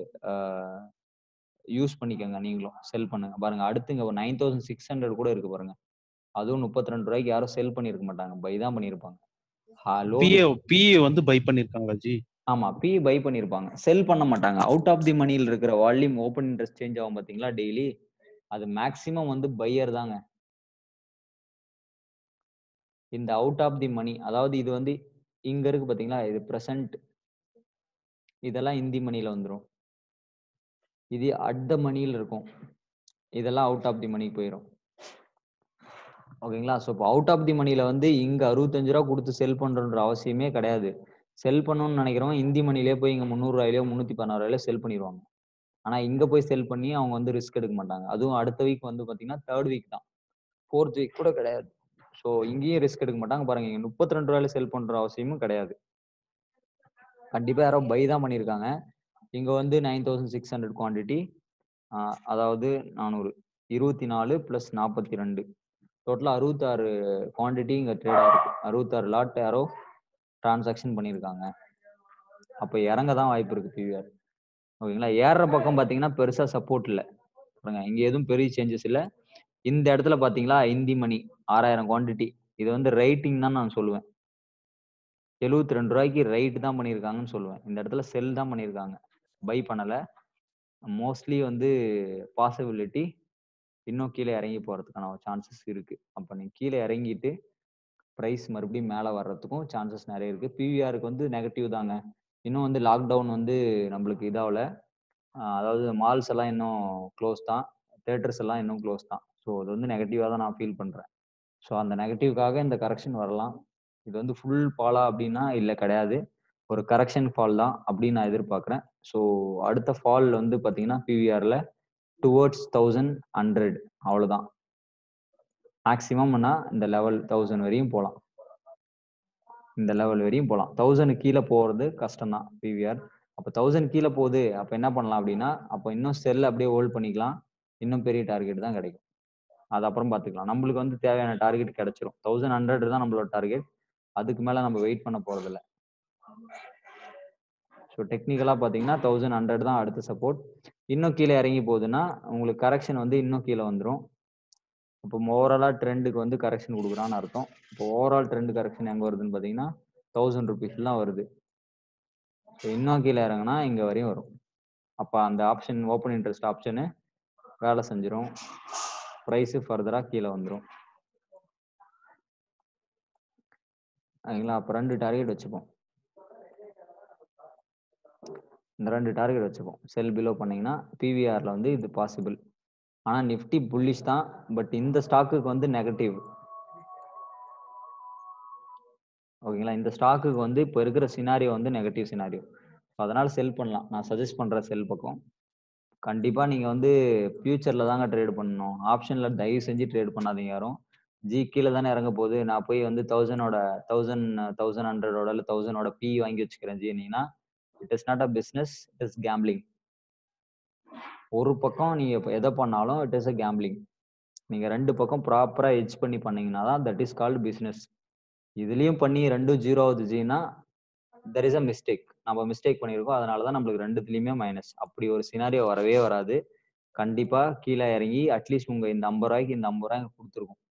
யூஸ் பண்ணிக்கோங்க நீங்களும் செல் பண்ணுங்க பாருங்க அடுத்து இங்கே நைன் தௌசண்ட் சிக்ஸ் ஹண்ட்ரட் கூட இருக்கு பாருங்க அதுவும் முப்பத்தி ரெண்டு ரூபாய்க்கு யாரும் செல் பண்ணியிருக்க மாட்டாங்க பை தான் பண்ணியிருப்பாங்க ஹலோ பிஏ பிஏ வந்து பை பண்ணிருக்காங்களா ஜி ஆமா பி பை பண்ணியிருப்பாங்க செல் பண்ண மாட்டாங்க அவுட் ஆஃப் தி மணியில் இருக்கிற வால்யூம் ஓப்பன் இன்ட்ரெஸ்ட் சேஞ்ச் ஆகும் பாத்தீங்களா டெய்லி அது மேக்சிமம் வந்து பையர் தாங்க இந்த அவுட் ஆஃப் தி மணி அதாவது இது வந்து இங்க இருக்கு பாத்தீங்களா இது பிரசன்ட் இதெல்லாம் இந்தி மணியில வந்துடும் இது அட் த மணியில் இருக்கும் இதெல்லாம் அவுட் ஆஃப் தி மணி போயிடும் ஓகேங்களா ஸோ இப்போ அவுட் ஆஃப் தி மணியில வந்து இங்க அறுபத்தஞ்சு ரூபா கொடுத்து செல் பண்றன்ற அவசியமே கிடையாது செல் பண்ணணும்னு நினைக்கிறவங்க இந்தி மணிலே போய் இங்க முந்நூறுவாயிலையோ முந்நூத்தி பதினாறுவாயிலோ செல் பண்ணிடுவாங்க ஆனா இங்க போய் செல் பண்ணி அவங்க வந்து ரிஸ்க் எடுக்க மாட்டாங்க அதுவும் அடுத்த வீக் வந்து பாத்தீங்கன்னா தேர்ட் வீக் தான் ஃபோர்த் வீக் கூட கிடையாது ஸோ இங்கேயும் ரிஸ்க் எடுக்க மாட்டாங்க பாருங்க இங்க முப்பத்தி ரெண்டு ரூபாயில செல் பண்ற அவசியமும் கிடையாது கண்டிப்பா யாரோ பை தான் பண்ணியிருக்காங்க இங்க வந்து nine thousand six hundred quantity அதாவது நானூறு இருபத்தி நாலு பிளஸ் நாற்பத்தி ரெண்டு டோட்டலாக அறுபத்தாறு குவான்டிட்டி இங்கே ட்ரேட் ஆயிருக்கு அறுபத்தாறு லாட் யாரோ டிரான்சாக்ஷன் பண்ணியிருக்காங்க அப்போ இறங்க தான் வாய்ப்பு இருக்கு பிவிஆர் ஓகேங்களா ஏறுற பக்கம் பார்த்தீங்கன்னா பெருசாக சப்போர்ட் இல்லை பாருங்க இங்கே எதுவும் பெரிய சேஞ்சஸ் இல்லை இந்த இடத்துல பார்த்தீங்களா இந்தி மணி ஆறாயிரம் குவான்டிட்டி இது வந்து ரைட்டிங் தான் நான் சொல்லுவேன் எழுபத்தி ரெண்டு ரூபாய்க்கு ரைட் தான் பண்ணியிருக்காங்கன்னு சொல்லுவேன் இந்த இடத்துல செல் தான் பண்ணியிருக்காங்க பை பண்ணலை மோஸ்ட்லி வந்து பாசிபிலிட்டி இன்னும் கீழே இறங்கி போகிறதுக்கான சான்சஸ் இருக்கு அப்போ நீ கீழே இறங்கிட்டு ப்ரைஸ் மறுபடியும் மேலே வர்றதுக்கும் சான்சஸ் நிறைய இருக்கு பிவிஆருக்கு வந்து நெகட்டிவ் தாங்க இன்னும் வந்து லாக்டவுன் வந்து நம்மளுக்கு இதாகல அதாவது மால்ஸ் எல்லாம் இன்னும் க்ளோஸ் தான் தேட்டர்ஸ் எல்லாம் இன்னும் க்ளோஸ் தான் ஸோ அது வந்து நெகட்டிவாக தான் நான் ஃபீல் பண்ணுறேன் ஸோ அந்த நெகட்டிவ்காக இந்த கரெக்ஷன் வரலாம் இது வந்து ஃபுல் ஃபாலா அப்படின்னா இல்லை கிடையாது ஒரு கரெக்ஷன் ஃபால் தான் அப்படின்னு நான் எதிர்பார்க்குறேன் ஸோ அடுத்த ஃபால் வந்து பார்த்தீங்கன்னா பிவிஆரில் டுவர்ட்ஸ் தௌசண்ட் ஹண்ட்ரட் அவ்வளோதான் மேக்ஸிமம்னா இந்த லெவல் தௌசண்ட் வரையும் போகலாம் இந்த லெவல் வரையும் போகலாம் தௌசண்ட் கீழே போகிறது கஷ்டம் தான் பிவிஆர் அப்போ தௌசண்ட் கீழே போகுது அப்போ என்ன பண்ணலாம் அப்படின்னா அப்போ இன்னும் செல் அப்படியே ஹோல்ட் பண்ணிக்கலாம் இன்னும் பெரிய டார்கெட் தான் கிடைக்கும் அது அப்புறம் பார்த்துக்கலாம் நம்மளுக்கு வந்து தேவையான டார்கெட் கிடைச்சிரும் தௌசண்ட் ஹண்ட்ரட் தான் நம்மளோட டார்கெட் அதுக்கு மேலே நம்ம வெயிட் பண்ண போகிறதில்ல ஸோ டெக்னிக்கலாக பார்த்தீங்கன்னா தௌசண்ட் ஹண்ட்ரட் தான் அடுத்த சப்போர்ட் இன்னும் கீழே இறங்கி போகுதுன்னா உங்களுக்கு கரெக்ஷன் வந்து இன்னும் கீழே வந்துடும் இப்போ ஓவராலாக ட்ரெண்டுக்கு வந்து கரெக்ஷன் கொடுக்குறான்னு அர்த்தம் இப்போ ஓவரால் ட்ரெண்ட் கரெக்ஷன் எங்கே வருதுன்னு பார்த்தீங்கன்னா தௌசண்ட் ருபீஸ்லாம் வருது ஸோ இன்னும் கீழே இறங்குனா இங்கே வரையும் வரும் அப்போ அந்த ஆப்ஷன் ஓப்பன் இன்ட்ரெஸ்ட் ஆப்ஷனு வேலை செஞ்சிடும் ப்ரைஸு ஃபர்தராக கீழே வந்துடும் சரிங்களா அப்போ ரெண்டு டார்கெட் வச்சுப்போம் இந்த ரெண்டு டார்கெட் வச்சுப்போம் செல் பிலோ பண்ணீங்கன்னா பிவிஆரில் வந்து இது பாசிபிள் ஆனால் நிஃப்டி புல்லிஷ் தான் பட் இந்த ஸ்டாக்குக்கு வந்து நெகட்டிவ் ஓகேங்களா இந்த ஸ்டாக்குக்கு வந்து இப்போ இருக்கிற சினாரியோ வந்து நெகட்டிவ் சினாரியோ அதனால செல் பண்ணலாம் நான் சஜஸ்ட் பண்ணுற செல் பக்கம் கண்டிப்பாக நீங்கள் வந்து ஃபியூச்சரில் தாங்க ட்ரேட் பண்ணணும் ஆப்ஷனில் தயவு செஞ்சு ட்ரேட் பண்ணாதீங்க யாரும் ஜி கீழே தானே இறங்க போகுது நான் போய் வந்து தௌசண்டோட தௌசண்ட் தௌசண்ட் ஹண்ட்ரடோட இல்லை தௌசண்டோட பி வாங்கி வச்சுக்கிறேன் ஜினிங்கன்னா it is not a business it is gambling ஒரு பக்கம் நீங்க இப்போ எதை பண்ணாலும் இட் இஸ் அ கேம்லிங் நீங்க ரெண்டு பக்கம் ப்ராப்பரா எட்ஜ் பண்ணி பண்ணீங்கன்னா தான் தட் இஸ் கால்டு பிஸ்னஸ் இதுலயும் பண்ணி ரெண்டும் ஜீரோ ஆகுதுன்னா தெர் இஸ் அ மிஸ்டேக் நம்ம மிஸ்டேக் பண்ணியிருக்கோம் அதனால தான் நம்மளுக்கு ரெண்டுத்துலயுமே மைனஸ் அப்படி ஒரு சினாரியோ வரவே வராது கண்டிப்பா கீழே இறங்கி அட்லீஸ்ட் உங்க இந்த ஐம்பது ரூபாய்க்கு இந்த ஐம்பது ரூபாய்க்கு கொடுத்துருக்கும்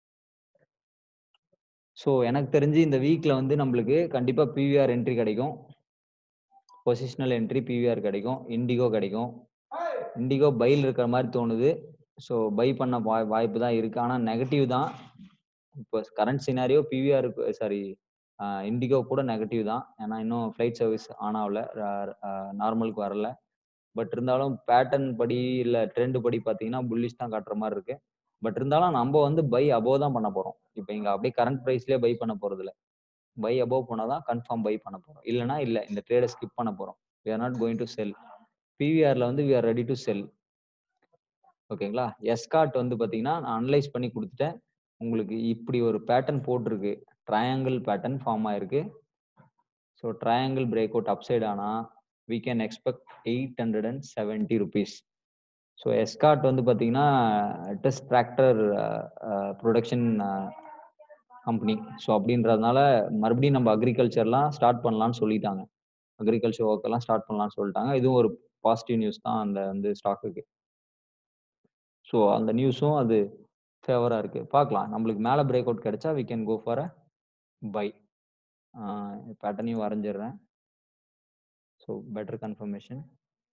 ஸோ எனக்கு தெரிஞ்சு இந்த வீக்ல வந்து நம்மளுக்கு கண்டிப்பா பிவிஆர் என்ட்ரி கிடைக்கும் பொசிஷனல் என்ட்ரி பிவிஆர் கிடைக்கும் இண்டிகோ கிடைக்கும் இண்டிகோ பைல் இருக்கிற மாதிரி தோணுது ஸோ பை பண்ண வாய் வாய்ப்பு தான் இருக்கு ஆனால் நெகட்டிவ் தான் இப்போ current scenario PVR sorry IndiGo கூட நெகட்டிவ் தான் ஏன்னா இன்னும் ஃப்ளைட் சர்வீஸ் ஆன் ஆகல நார்மலுக்கு வரல பட் இருந்தாலும் பேட்டர்ன் படி இல்லை ட்ரெண்ட் படி பார்த்தீங்கன்னா புல்லிஷ் தான் காட்டுற மாதிரி இருக்கு பட் இருந்தாலும் நம்ம வந்து பை அபோவ் தான் பண்ண போறோம் இப்போ இங்க அப்படியே கரண்ட் ப்ரைஸ்லேயே பை பண்ண போறது இல்லை பை அபோவ் போனால் தான் கன்ஃபார்ம் பை பண்ண போறோம் இல்லைனா இல்லை இந்த ட்ரேடை ஸ்கிப் பண்ண போறோம் we are not going to sell பிவிஆர்ல வந்து we are ready to sell ஓகேங்களா எஸ்காட் வந்து பார்த்தீங்கன்னா நான் அனலைஸ் பண்ணி கொடுத்துட்டேன் உங்களுக்கு இப்படி ஒரு பேட்டர்ன் போட்டிருக்கு ட்ரையாங்கிள் பேட்டர்ன் ஃபார்ம் ஆயிருக்கு so triangle break out upside ஆனால் we can expect eight hundred and seventy rupees so Escort வந்து பார்த்தீங்கன்னா test tractor production company so அப்படின்றதுனால மறுபடியும் நம்ம அக்ரிகல்ச்சர்லாம் ஸ்டார்ட் பண்ணலாம்னு சொல்லிட்டாங்க அக்ரிகல்ச்சர் ஒர்க் எல்லாம் ஸ்டார்ட் பண்ணலாம்னு சொல்லிட்டாங்க இதுவும் ஒரு பாசிட்டிவ் நியூஸ் தான் அந்த வந்து ஸ்டாக்குக்கு ஸோ அந்த நியூஸும் அது ஃபேவராக இருக்கு பார்க்கலாம் நம்மளுக்கு மேலே பிரேக் அவுட் கிடைச்சா we can go for a buy பேட்டர்னையும் வரைஞ்சிடுறேன் ஸோ பெட்டர் கன்ஃபர்மேஷன்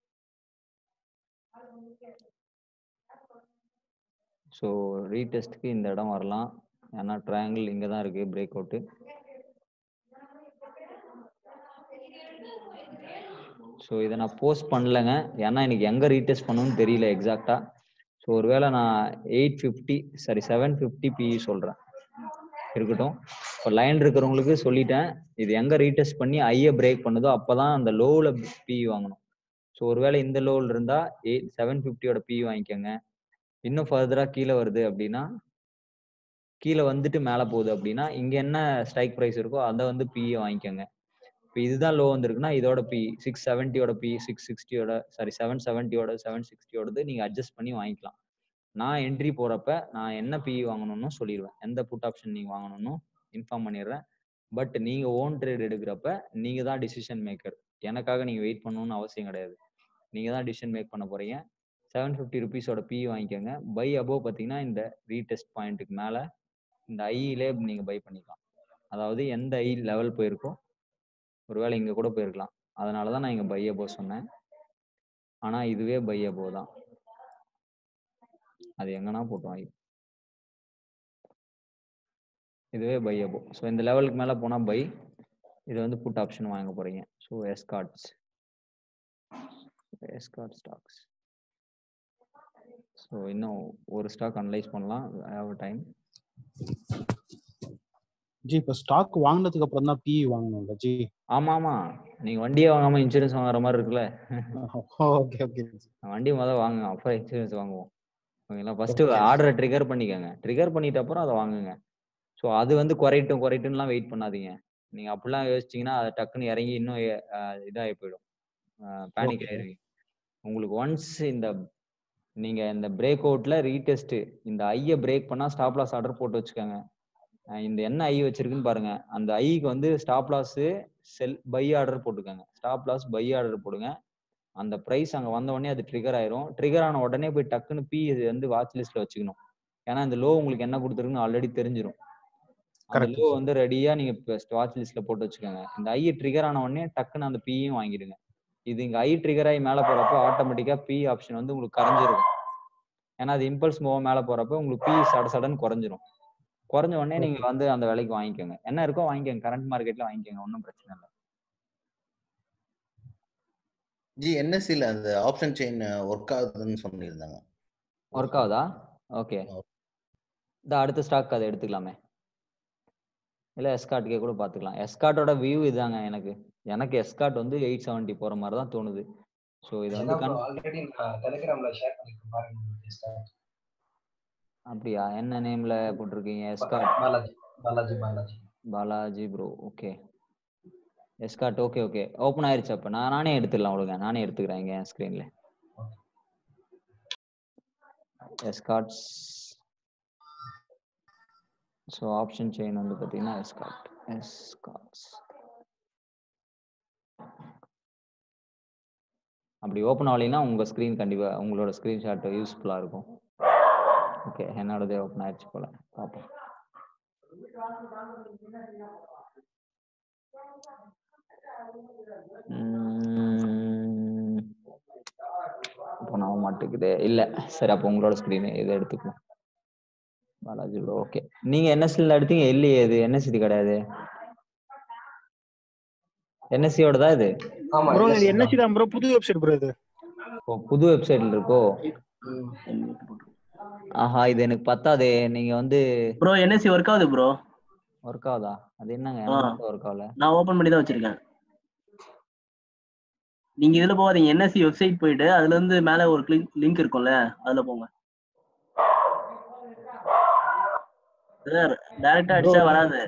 ஸோ ரீடெஸ்ட்க்கு இந்த இடம் வரலாம் ஏன்னா ட்ரையாங்கிள் இங்கே தான் இருக்குது பிரேக் அவுட்டு ஸோ இதை நான் போஸ்ட் பண்ணலைங்க ஏன்னா எனக்கு எங்கே ரீடெஸ்ட் பண்ணணும்னு தெரியல எக்ஸாக்டாக ஸோ ஒருவேளை நான் eight fifty sorry seven fifty PE சொல்கிறேன் இருக்கட்டும் இப்போ லைன் இருக்கிறவங்களுக்கு சொல்லிட்டேன் இது எங்கே ரீடெஸ்ட் பண்ணி ஐயை பிரேக் பண்ணுதோ அப்போ தான் அந்த லோவில் பிஇ வாங்கணும் ஸோ ஒருவேளை இந்த லோவில் இருந்தா எயிட் செவன் ஃபிஃப்டியோட பி வாங்கிக்கோங்க இன்னும் ஃபர்தராக கீழே வருது அப்படின்னா கீழே வந்துட்டு மேலே போகுது அப்படின்னா இங்க என்ன ஸ்ட்ரைக் ப்ரைஸ் இருக்கோ அதை வந்து பிஏ வாங்கிக்கோங்க இப்போ இதுதான் லோ வந்திருக்குன்னா இதோட பி சிக்ஸ் செவன்ட்டியோட பி சிக்ஸ் சிக்ஸ்டியோட சாரி செவன் செவன்ட்டியோட செவன் சிக்ஸ்டியோடது நீங்கள் அட்ஜஸ்ட் பண்ணி வாங்கிக்கலாம் நான் என்ட்ரி போகிறப்ப நான் என்ன பிஇ வாங்கணும்னு சொல்லிடுவேன் எந்த புட் ஆப்ஷன் நீங்கள் வாங்கணும்னு இன்ஃபார்ம் பண்ணிடுறேன் பட் நீங்கள் ஓன் ட்ரேட் எடுக்கிறப்ப நீங்கள் தான் டிசிஷன் மேக்கர் எனக்காக நீங்கள் வெயிட் பண்ணணும்னு அவசியம் கிடையாது நீங்கள் தான் டிசிஷன் மேக் பண்ண போகிறீங்க செவன் ஃபிஃப்டி ருபீஸோட பிஇ வாங்கிக்கோங்க பை அபோவ் பார்த்தீங்கன்னா இந்த ரீடெஸ்ட் பாயிண்ட்டுக்கு மேலே இந்த ஐயிலே நீங்கள் பை பண்ணிக்கலாம் அதாவது எந்த ஐ லெவல் போயிருக்கோ ஒருவேளை இங்கே கூட போயிருக்கலாம் அதனால தான் நான் இங்கே பை அபோவ் சொன்னேன் ஆனால் இதுவே பை அபோவ் தான் அது எங்கன்னா போட்டு வாங்கி இதுவே பை அபோவ் ஸோ இந்த லெவலுக்கு மேலே போனால் பை இது வந்து புட் ஆப்ஷன் வாங்க போகிறீங்க so Escorts Escort stocks so இன்னும் ஒரு ஸ்டாக் அனலைஸ் பண்ணலாம் ஹேவ் டைம் ஜி இப்போ ஸ்டாக் வாங்கினதுக்கு அப்புறம் தான் பிஇ வாங்கணும்ல ஜி ஆமா ஆமா நீங்க வண்டியே வாங்காம இன்சூரன்ஸ் வாங்குற மாதிரி இருக்குல்ல ஓகே ஓகே வண்டி முதல் வாங்குங்க அப்புறம் இன்சூரன்ஸ் வாங்குவோம் ஓகேங்களா ஃபர்ஸ்ட் ஆர்டரை ட்ரிகர் பண்ணிக்கோங்க ட்ரிகர் பண்ணிட்ட அப்புறம் அதை வாங்குங்க ஸோ அது வந்து குறையட்டும் குறையட்டும்லாம் வெயிட் பண்ணாதீங்க நீங்க அப்படிலாம் யோசிச்சீங்கன்னா அது டக்குன்னு இறங்கி இன்னும் எ- அஹ் இதாகி போயிடும் பேனிக் Okay. ஆயிருவீங்க உங்களுக்கு ஒன்ஸ் இந்த நீங்க இந்த பிரேக் அவுட்ல ரீடெஸ்ட் இந்த ஐயை பிரேக் பண்ணா ஸ்டாப் லாஸ் ஆர்டர் போட்டு வச்சுக்கோங்க அஹ் இந்த என்ன ஐ வச்சிருக்குன்னு பாருங்க அந்த ஐக்கு வந்து stop loss sell buy order போட்டுக்கோங்க ஸ்டாப் லாஸ் பை ஆர்டர் போடுங்க அந்த ப்ரைஸ் அங்க வந்த உடனே அது ட்ரிகர் ஆயிரும் ட்ரிகர் ஆன உடனே போய் டக்குன்னு பி வந்து வாட்ச் லிஸ்ட்ல வச்சுக்கணும் ஏன்னா இந்த லோ உங்களுக்கு என்ன கொடுத்துருக்குன்னு ஆல்ரெடி தெரிஞ்சிரும் அந்த Correct. லோ வந்து ரெடியா நீங்க வாட்ச் லிஸ்ட்ல போட்டு வச்சுக்கோங்க இந்த ஐ ட்ரிகர் ஆன உடனே டக்குன்னு அந்த பியும் வாங்கிடுங்க இது இங்க ஐ ட்ரிகர் ஆகி மேல போறப்ப ஆட்டோமேட்டிக்கா பி ஆப்ஷன் வந்து உங்களுக்கு கரைஞ்சிரும் ஏன்னா அது இம்பல்ஸ் மூவ் மேல போறப்ப உங்களுக்கு பி சட சடன்னு குறைஞ்சிரும் குறைஞ்ச உடனே நீங்க வந்து அந்த விலைக்கு வாங்கிக்கோங்க என்ன இருக்கோ வாங்கிக்கோங்க கரண்ட் மார்க்கெட்ல வாங்கிக்கோங்க ஒன்றும் பிரச்சனை இல்லை ஜி என்எஸ்சில அந்த ஆப்ஷன் செயின் ஒர்க் ஆகுதுன்னு சொல்லியிருந்தாங்க ஒர்க் ஆகுதா ஓகே Okay. இந்த அடுத்த ஸ்டாக் அதை எடுத்துக்கலாமே இல்லை எஸ்கார்ட்டுக்கே கூட பார்த்துக்கலாம் எஸ்கார்ட்டோட வியூ இதாங்க எனக்கு எனக்கு எஸ்கார்ட் வந்து எயிட் செவன்ட்டி போகிற மாதிரி தான் தோணுது ஸோ இது வந்து கண் ஆல்ரெடி நான் டெலிகிராம்ல ஷேர் பண்ணிருக்கேன் பாருங்க ஸ்டார்ட் அப்படியா என்ன நேம்ல போட்டிருக்கீங்க Escort Balaji Balaji Balaji Balaji bro okay Escort okay okay open ஆயிருச்சு அப்போ நான் நானே எடுத்துடலாம் விடுங்க நானே எடுத்துக்கிறேன் இங்கே ஸ்க்ரீன்ல எஸ்கார்ட்ஸ் ஸோ ஆப்ஷன் செயின் வந்து பார்த்தீங்கன்னா எஸ்கார்ட் எஸ்கார்ட்ஸ் அப்படி ஓப்பன் ஆகலைன்னா உங்கள் ஸ்க்ரீன் கண்டிப்பாக உங்களோட ஸ்க்ரீன்ஷாட் யூஸ்ஃபுல்லாக இருக்கும் ஓகே என்னோடதே ஓப்பன் ஆயிடுச்சு போல பார்ப்போம் உம் இப்போ நான் மாட்டுக்குதே இல்ல சரி அப்போ உங்களோட ஸ்க்ரீன் இதை எடுத்துக்குவோம் பாலாஜி ப்ரோ ஓகே நீங்க என்எஸ்சில எடுத்தீங்க இல்லையே இது என்எஸ்சி கிடையாது என்எஸ்சியோட தான் இது ஆமா ப்ரோ இது NSC என்எஸ்சி தான் ப்ரோ புது வெப்சைட் ப்ரோ இது ஓ, புது வெப்சைட்ல இருக்கோ ம். ஆஹா இது எனக்கு பத்தாதே நீங்க வந்து ப்ரோ என்எஸ்சி ஒர்க் ஆகுது ப்ரோ ஒர்க் ஆகுதா அது என்னங்க ஆ. ஒர்க் ஆகல நான் ஓபன் பண்ணி தான் வச்சிருக்கேன் நீங்க இதுல போகாதீங்க என்எஸ்சி வெப்சைட் போயிட்டு அதுல இருந்து மேல ஒரு கிளிக் லிங்க் இருக்கும்ல அதுல போங்க சார் டைரக்டா அடிச்சா வராது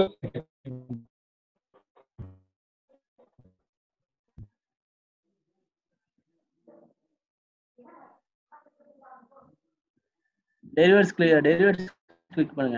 டெலிவர்ஸ் கிளிக் டெலிவர்ஸ் கிளிக் பண்ணுங்க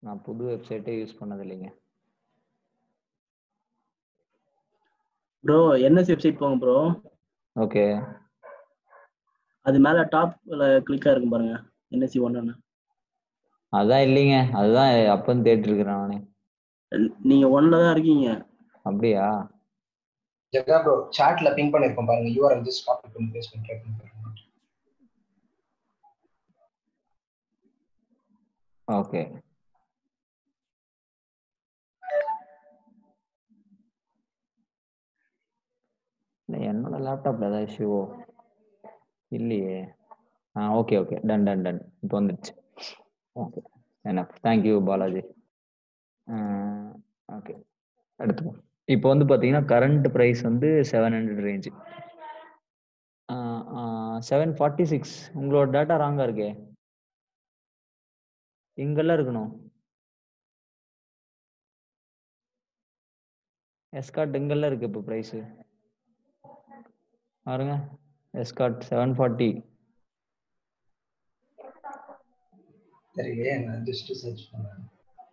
நான் புது வெப்சைட்டே யூஸ் பண்ணது இல்லைங்க ப்ரோ என்எஸ்சி வெப்சைட் போங்க ப்ரோ ஓகே அது மேல டாப்ல கிளிக்கா இருக்கும் பாருங்க என்எஸ்சி ஒன்னு அதான் இல்லைங்க அதுதான் அப்பன்னு தேடிட்டு இருக்கிறேன் நானே நீங்க ஒன்ல தான் இருக்கீங்க அப்படியா ஜெகா ப்ரோ சாட்ல பிங் பண்ணிருக்கோம் பாருங்க யூஆர்எல் ஜஸ்ட் காப்பி பண்ணி பேஸ்ட் பண்ணி ட்ரை பண்ணி பாருங்க ஓகே என்னோட லேப்டாப்ல ஏதாவது இஷ்யூவோ இல்லையே ஆ okay okay done done done இப்போ வந்துடுச்சு ஓகே என்ன தேங்க்யூ பாலாஜி ஓகே எடுத்துப்போம் இப்போ வந்து பார்த்தீங்கன்னா கரண்ட் ப்ரைஸ் வந்து seven hundred range seven forty six உங்களோட டேட்டா ராங்காக இருக்கே இங்கெல்லாம் இருக்கணும் எஸ்காட் இங்கெல்லாம் இருக்கு இப்போ ப்ரைஸு பாருங்க எஸ்காட் செவன் ஃபார்ட்டி தெரியலையே நான் ஜஸ்ட் சர்ச் பண்ணேன்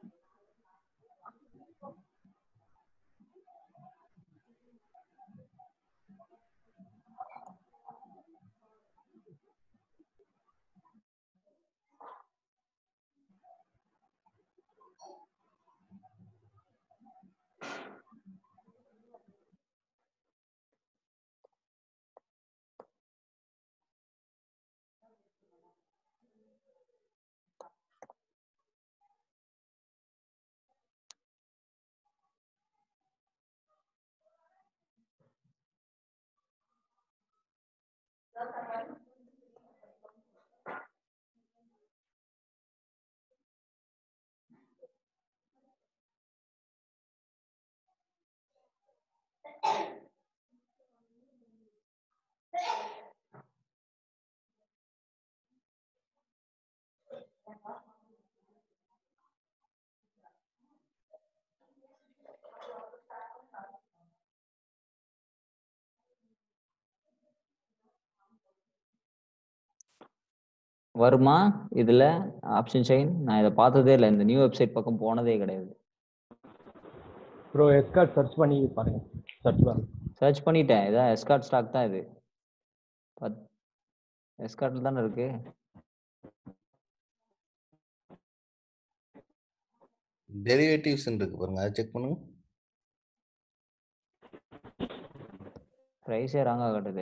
வருமா இதுல ஆப்ஷன் செயின் நான் இதை பார்த்ததே இல்லை இந்த நியூ வெப்சைட் பக்கம் போனதே கிடையாது ப்ரோ எஸ்கார்ட் சர்ச் பண்ணி பாருங்க சர்ச் பாருங்க சர்ச் பண்ணிட்டேன் இதான் எஸ்கார்ட் ஸ்டாக் தான் இது பத் எஸ்கார்ட்ல தானே இருக்கு டெரிவேட்டிவ்ஸ் இருக்கு பாருங்க அதை செக் பண்ணுங்க ப்ரைஸே ராங்காக காட்டுது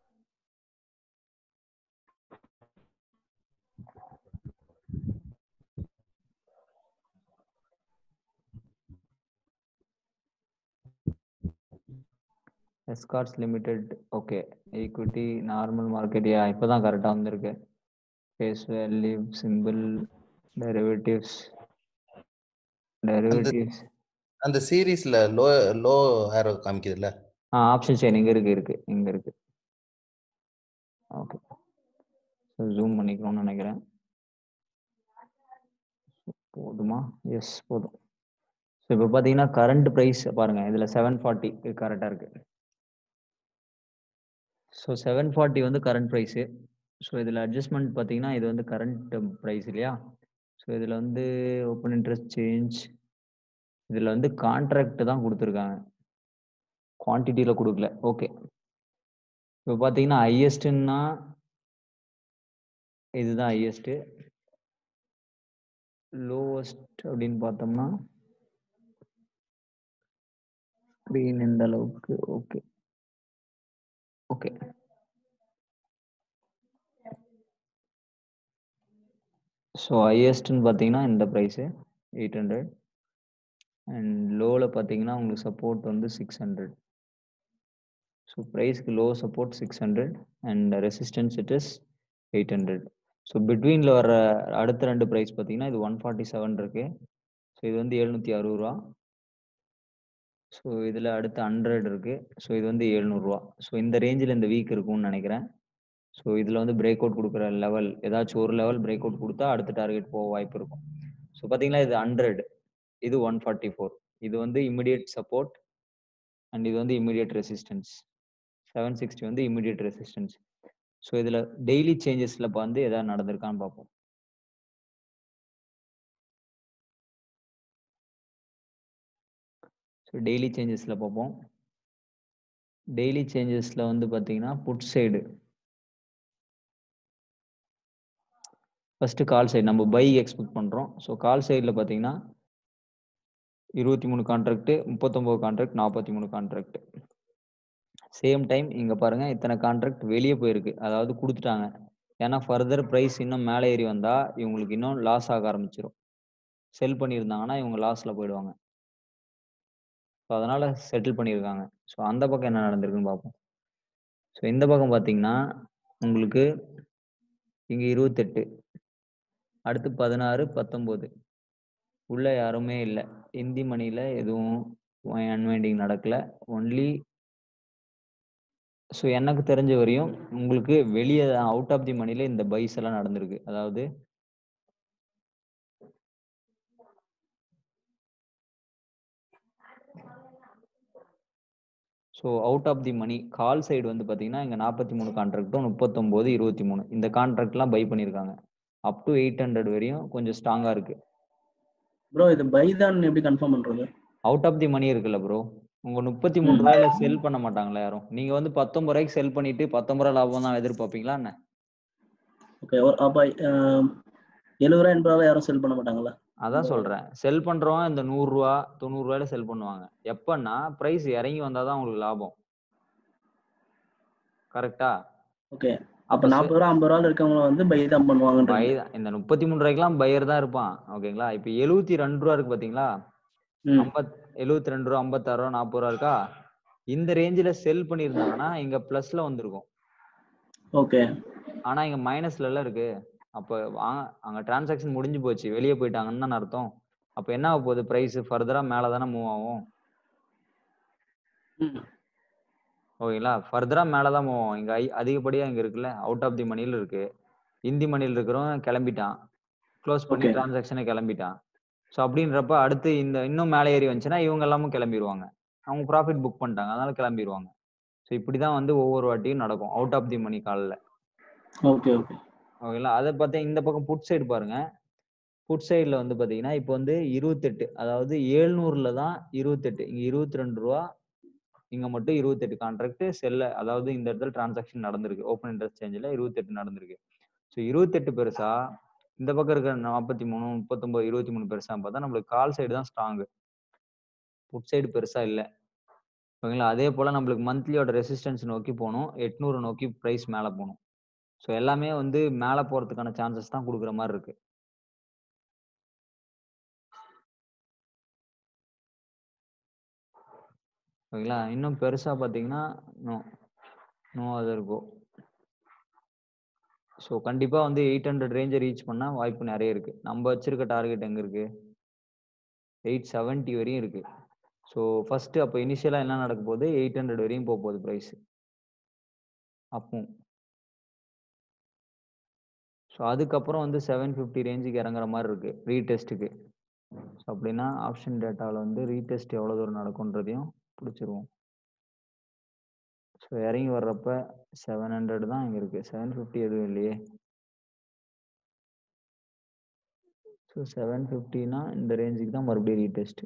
Escorts limited okay equity normal market yeah இப்போ தான் கரெக்டாக வந்திருக்கு face value simple derivatives derivatives அந்த சீரீஸ்ல லோ லோ ஆரோ காமிக்குதுல்ல ஆ ஆப்ஷன் செயின் இங்கே இருக்கு இருக்கு இங்கே இருக்கு ஓகே ஜூம் பண்ணிக்கணும்னு நினைக்கிறேன் போதுமா எஸ் போதும் ஸோ இப்போ பார்த்தீங்கன்னா கரண்ட் ப்ரைஸ் பாருங்க இதில் செவன் ஃபார்ட்டி கரெக்டாக இருக்கு ஸோ செவன் ஃபார்ட்டி வந்து கரண்ட் ப்ரைஸு ஸோ இதில் அட்ஜஸ்ட்மெண்ட் பார்த்தீங்கன்னா இது வந்து கரண்ட் ப்ரைஸ் இல்லையா ஸோ இதில் வந்து ஓப்பன் இன்ட்ரெஸ்ட் சேஞ்ச் இதில் வந்து கான்ட்ராக்ட் தான் கொடுத்துருக்காங்க குவான்டிட்டியில் கொடுக்கல ஓகே இப்போ பார்த்தீங்கன்னா ஹையஸ்ட்டுன்னா இதுதான் ஹையஸ்ட்டு லோவஸ்ட் அப்படின்னு பார்த்தோம்னா ஸ்க்ரீன் இந்த அளவுக்கு ஓகே ஓகே ஸோ ஹையஸ்ட்னு பார்த்தீங்கன்னா இந்த ப்ரைஸு எயிட் ஹண்ட்ரட் அண்ட் லோவில் பார்த்தீங்கன்னா உங்களுக்கு சப்போர்ட் வந்து சிக்ஸ் ஹண்ட்ரட் ஸோ ப்ரைஸ்க்கு low support six hundred and resistance it is eight hundred so பிட்வீனில் வர அடுத்த ரெண்டு ப்ரைஸ் பார்த்தீங்கன்னா இது ஒன் ஃபார்ட்டி செவன் இருக்கு ஸோ இது வந்து எழுநூற்றி அறுபது ரூபா ஸோ இதில் அடுத்து ஹண்ட்ரட் இருக்கு ஸோ இது வந்து எழுநூறுவா ஸோ இந்த ரேஞ்சில் இந்த வீக் இருக்கும்னு நினைக்கிறேன் ஸோ இதில் வந்து பிரேக் அவுட் கொடுக்குற லெவல் ஏதாச்சும் ஒரு லெவல் பிரேக் அவுட் கொடுத்தா அடுத்த டார்கெட் போக வாய்ப்பு இருக்கும் ஸோ பார்த்தீங்கன்னா இது ஹண்ட்ரட் இது ஒன் ஃபார்ட்டி ஃபோர் இது வந்து இமிடியேட் சப்போர்ட் அண்ட் இது வந்து இமிடியேட் ரெசிஸ்டன்ஸ் செவன் சிக்ஸ்டி வந்து இமிடியேட் ரெசிஸ்டன்ஸ் ஸோ இதில் டெய்லி சேஞ்சஸில் வந்து எதாவது நடந்திருக்கான்னு பார்ப்போம் ஸோ டெய்லி சேஞ்சஸில் பார்ப்போம் டெய்லி சேஞ்சஸில் வந்து பார்த்தீங்கன்னா put side first call side நம்ம பை எக்ஸ்பெக்ட் பண்ணுறோம் ஸோ கால் சைடில் பார்த்தீங்கன்னா இருபத்தி மூணு கான்ட்ராக்ட் முப்பத்தொம்போது கான்ட்ராக்ட் நாற்பத்தி மூணு கான்ட்ராக்ட் சேம் டைம் இங்கே பாருங்கள் இத்தனை கான்ட்ராக்ட் வெளியே போயிருக்கு அதாவது கொடுத்துட்டாங்க ஏன்னா ஃபர்தர் ப்ரைஸ் இன்னும் மேலே ஏறி வந்தால் இவங்களுக்கு இன்னும் லாஸ் ஆக ஆரம்பிச்சிடும் செல் பண்ணியிருந்தாங்கன்னா இவங்க லாஸில் போயிடுவாங்க ஸோ அதனால் செட்டில் பண்ணியிருக்காங்க ஸோ அந்த பக்கம் என்ன நடந்திருக்குன்னு பார்ப்போம் ஸோ இந்த பக்கம் பார்த்தீங்கன்னா உங்களுக்கு இங்கே இருபத்தெட்டு அடுத்து பதினாறு பத்தொம்போது உள்ள யாருமே இல்லை இந்தி மணியில் எதுவும் அன்வைண்டிங் நடக்கல ஒன்லி ஸோ எனக்கு தெரிஞ்ச வரையும் உங்களுக்கு வெளியே அவுட் ஆஃப் தி மணியில் இந்த பைஸ் எல்லாம் நடந்திருக்கு அதாவது so out of the money call side வந்து பார்த்தீங்கன்னா இங்கே நாற்பத்தி மூணு கான்ட்ராக்டும் முப்பத்தொம்போது இருபத்தி மூணு இந்த கான்ட்ராக்ட்லாம் பை பண்ணியிருக்காங்க அப் டு எயிட் ஹண்ட்ரட் வரையும் கொஞ்சம் ஸ்ட்ராங்காக இருக்கு ப்ரோ இது பை தான் எப்படி கன்ஃபார்ம் பண்றது அவுட் ஆஃப் தி மணி இருக்குல்ல ப்ரோ உங்க முப்பத்தி மூணு ரூபாயில செல் பண்ண மாட்டாங்களா யாரும் நீங்க வந்து பத்தொன்பது ரூபாய்க்கு செல் பண்ணிட்டு பத்தொன்பது ரூபா லாபம் தான் எதிர்பார்ப்பீங்களா என்ன ஓகே அப்ப அஹ், எழுபது ரூபா எண்பது ரூபா யாரும் செல் பண்ண மாட்டாங்களா அதான் சொல்றேன் செல் பண்றவங்க இந்த நூறு ரூபா தொண்ணூறு ரூபாயில செல் பண்ணுவாங்க எப்பன்னா பிரைஸ் இறங்கி வந்தாதான் உங்களுக்கு லாபம் கரெக்டா ஓகே அப்ப நாற்பது ரூபா ஐம்பது ரூபா இருக்கவங்க வந்து பை தான் பண்ணுவாங்கன்ற பை இந்த முப்பத்தி மூணு ரூபாய்க்குலாம் பையர் தான் இருப்பான் ஓகேங்களா இப்ப எழுபத்தி ரெண்டு ரூபா இருக்கு பாத்தீங்களா ம் ஐம்பத் எழுபத்தி ரெண்டு ரூபா ஐம்பத்தாறு ரூபா நாற்பது ரூபா இருக்கா இந்த ரேஞ்சில செல் பண்ணியிருந்தாங்கன்னா இங்க பிளஸ்ல வந்திருக்கும் ஓகே ஆனா இங்க மைனஸ்ல எல்லாம் இருக்கு அப்ப வாங்க அங்க டிரான்சாக்ஷன் முடிஞ்சு போச்சு வெளியே போயிட்டாங்கன்னு தானே அர்த்தம் அப்ப என்ன ஆக போகுது பிரைஸ் ஃபர்தரா மேல தானே மூவ் ஆகும் ம் ஓகேங்களா ஃபர்தரா மேல தான் மூவ் ஆகும் இங்க ஐ- அதிகப்படியா இங்க இருக்குல்ல அவுட் ஆஃப் தி மணில இருக்கு இந்தி மணில இருக்கிறவன் கிளம்பிட்டான் க்ளோஸ் பண்ணி Okay. டிரான்சாக்ஷனை கிளம்பிட்டான் ஸோ அப்படின்றப்ப அடுத்து இந்த இன்னும் மேலே ஏறி வந்துச்சுன்னா இவங்க எல்லாமும் கிளம்பிடுவாங்க அவங்க ப்ராஃபிட் புக் பண்ணிட்டாங்க அதனால கிளம்பிடுவாங்க ஸோ இப்படி தான் வந்து ஒவ்வொரு வாட்டியும் நடக்கும் அவுட் ஆஃப் தி மணி காலில் ஓகே ஓகே ஓகேங்களா அதை பார்த்தா இந்த பக்கம் புட் சைடு பாருங்க புட் சைடில் வந்து பார்த்தீங்கன்னா இப்போ வந்து இருபத்தெட்டு அதாவது ஏழ்நூறுல தான் இருபத்தெட்டு இங்கே இருபத்தி ரெண்டு ரூபா இங்கே மட்டும் இருபத்தெட்டு கான்ட்ராக்ட் செல்ல அதாவது இந்த இடத்துல டிரான்சாக்ஷன் நடந்திருக்கு ஓப்பன் இன்ட்ரெஸ்ட் சேஞ்சில் இருபத்தெட்டு நடந்திருக்கு ஸோ இருபத்தெட்டு பெருசா இந்த பக்கம் இருக்கிற நாற்பத்தி மூணு முப்பத்தொம்பது இருபத்தி மூணு பெருசா பார்த்தா நம்மளுக்கு கால் சைடு தான் ஸ்ட்ராங்கு புட் சைடு பெருசா இல்லை ஓகேங்களா அதே போல் நம்மளுக்கு மந்த்லியோட ரெசிஸ்டன்ஸ் நோக்கி போகணும் எட்நூறு நோக்கி ப்ரைஸ் மேலே போகணும் ஸோ எல்லாமே வந்து மேலே போகிறதுக்கான சான்சஸ் தான் கொடுக்குற மாதிரி இருக்கு ஓகேங்களா இன்னும் பெருசா பார்த்தீங்கன்னா no no other go so கண்டிப்பா வந்து எயிட் ஹண்ட்ரட் ரேஞ்சை ரீச் பண்ண வாய்ப்பு நிறைய இருக்கு நம்ம வச்சிருக்க டார்கெட் எங்க இருக்கு எயிட் செவன்ட்டி வரையும் இருக்கு ஸோ ஃபர்ஸ்ட் அப்போ இனிஷியலா என்ன நடக்க போகுது எயிட் ஹண்ட்ரட் வரையும் போக போகுது ப்ரைஸ் அப்போ ஸோ அதுக்கப்புறம் வந்து செவன் ஃபிஃப்டி ரேஞ்சுக்கு இறங்குற மாதிரி இருக்கு ரீடெஸ்ட்டுக்கு ஸோ அப்படின்னா ஆப்ஷன் டேட்டாவில் வந்து ரீடெஸ்ட் எவ்வளோ தூரம் நடக்கும்ன்றதையும் பிடிச்சிருவோம் ஸோ இறங்கி வர்றப்ப செவன் ஹண்ட்ரட் தான் இங்கே இருக்கு செவன் ஃபிஃப்டி எதுவும் இல்லையே ஸோ செவன் ஃபிஃப்டினா இந்த ரேஞ்சுக்கு தான் மறுபடியும் ரீடெஸ்ட்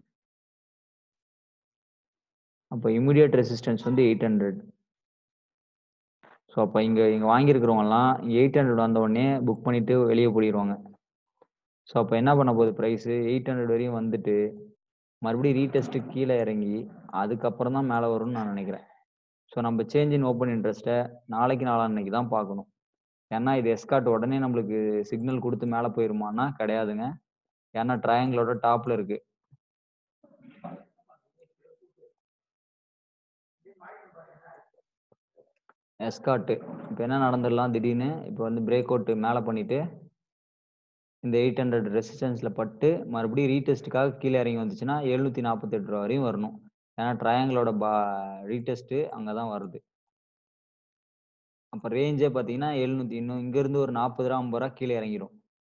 அப்போ இமிடியட் ரெசிஸ்டன்ஸ் வந்து எயிட் ஹண்ட்ரட் ஸோ அப்போ இங்கே இங்கே வாங்கியிருக்கிறவங்கலாம் எயிட் ஹண்ட்ரட் வந்த உடனே புக் பண்ணிட்டு வெளியே போயிடுவாங்க ஸோ அப்போ என்ன பண்ண போகுது ப்ரைஸு எயிட் ஹண்ட்ரட் வரையும் வந்துட்டு மறுபடியும் ரீடெஸ்ட்டு கீழே இறங்கி அதுக்கப்புறம் தான் மேலே வரும்னு நான் நினைக்கிறேன் ஸோ நம்ம சேஞ்ச் இன் ஓப்பன் இன்ட்ரெஸ்ட்டை நாளைக்கு நாளான்னைக்கு தான் பார்க்கணும் ஏன்னா இது எஸ்காட் உடனே நம்மளுக்கு சிக்னல் கொடுத்து மேலே போயிருமான்னா கிடையாதுங்க ஏன்னா ட்ரையாங்கிளோட டாப்ல இருக்கு எஸ்காட்டு இப்போ என்ன நடந்துடலாம் திடீர்னு இப்போ வந்து பிரேக் அவுட் மேலே பண்ணிட்டு இந்த எயிட் ஹண்ட்ரட் ரெசிஸ்டன்ஸில் பட்டு மறுபடியும் ரீடெஸ்ட்டுக்காக கீழே இறங்கி வந்துச்சுன்னா எழுநூற்றி நாற்பத்தெட்டு ரூபா வரையும் வரணும் ஏன்னா ட்ரையாங்கிளோட பா ரீடெஸ்ட்டு அங்கே தான் வருது அப்போ ரேஞ்சே பார்த்தீங்கன்னா எழுநூற்றி இன்னும் இங்கேருந்து ஒரு நாற்பது ரூபா ஐம்பது ரூபா கீழே இறங்கிடும்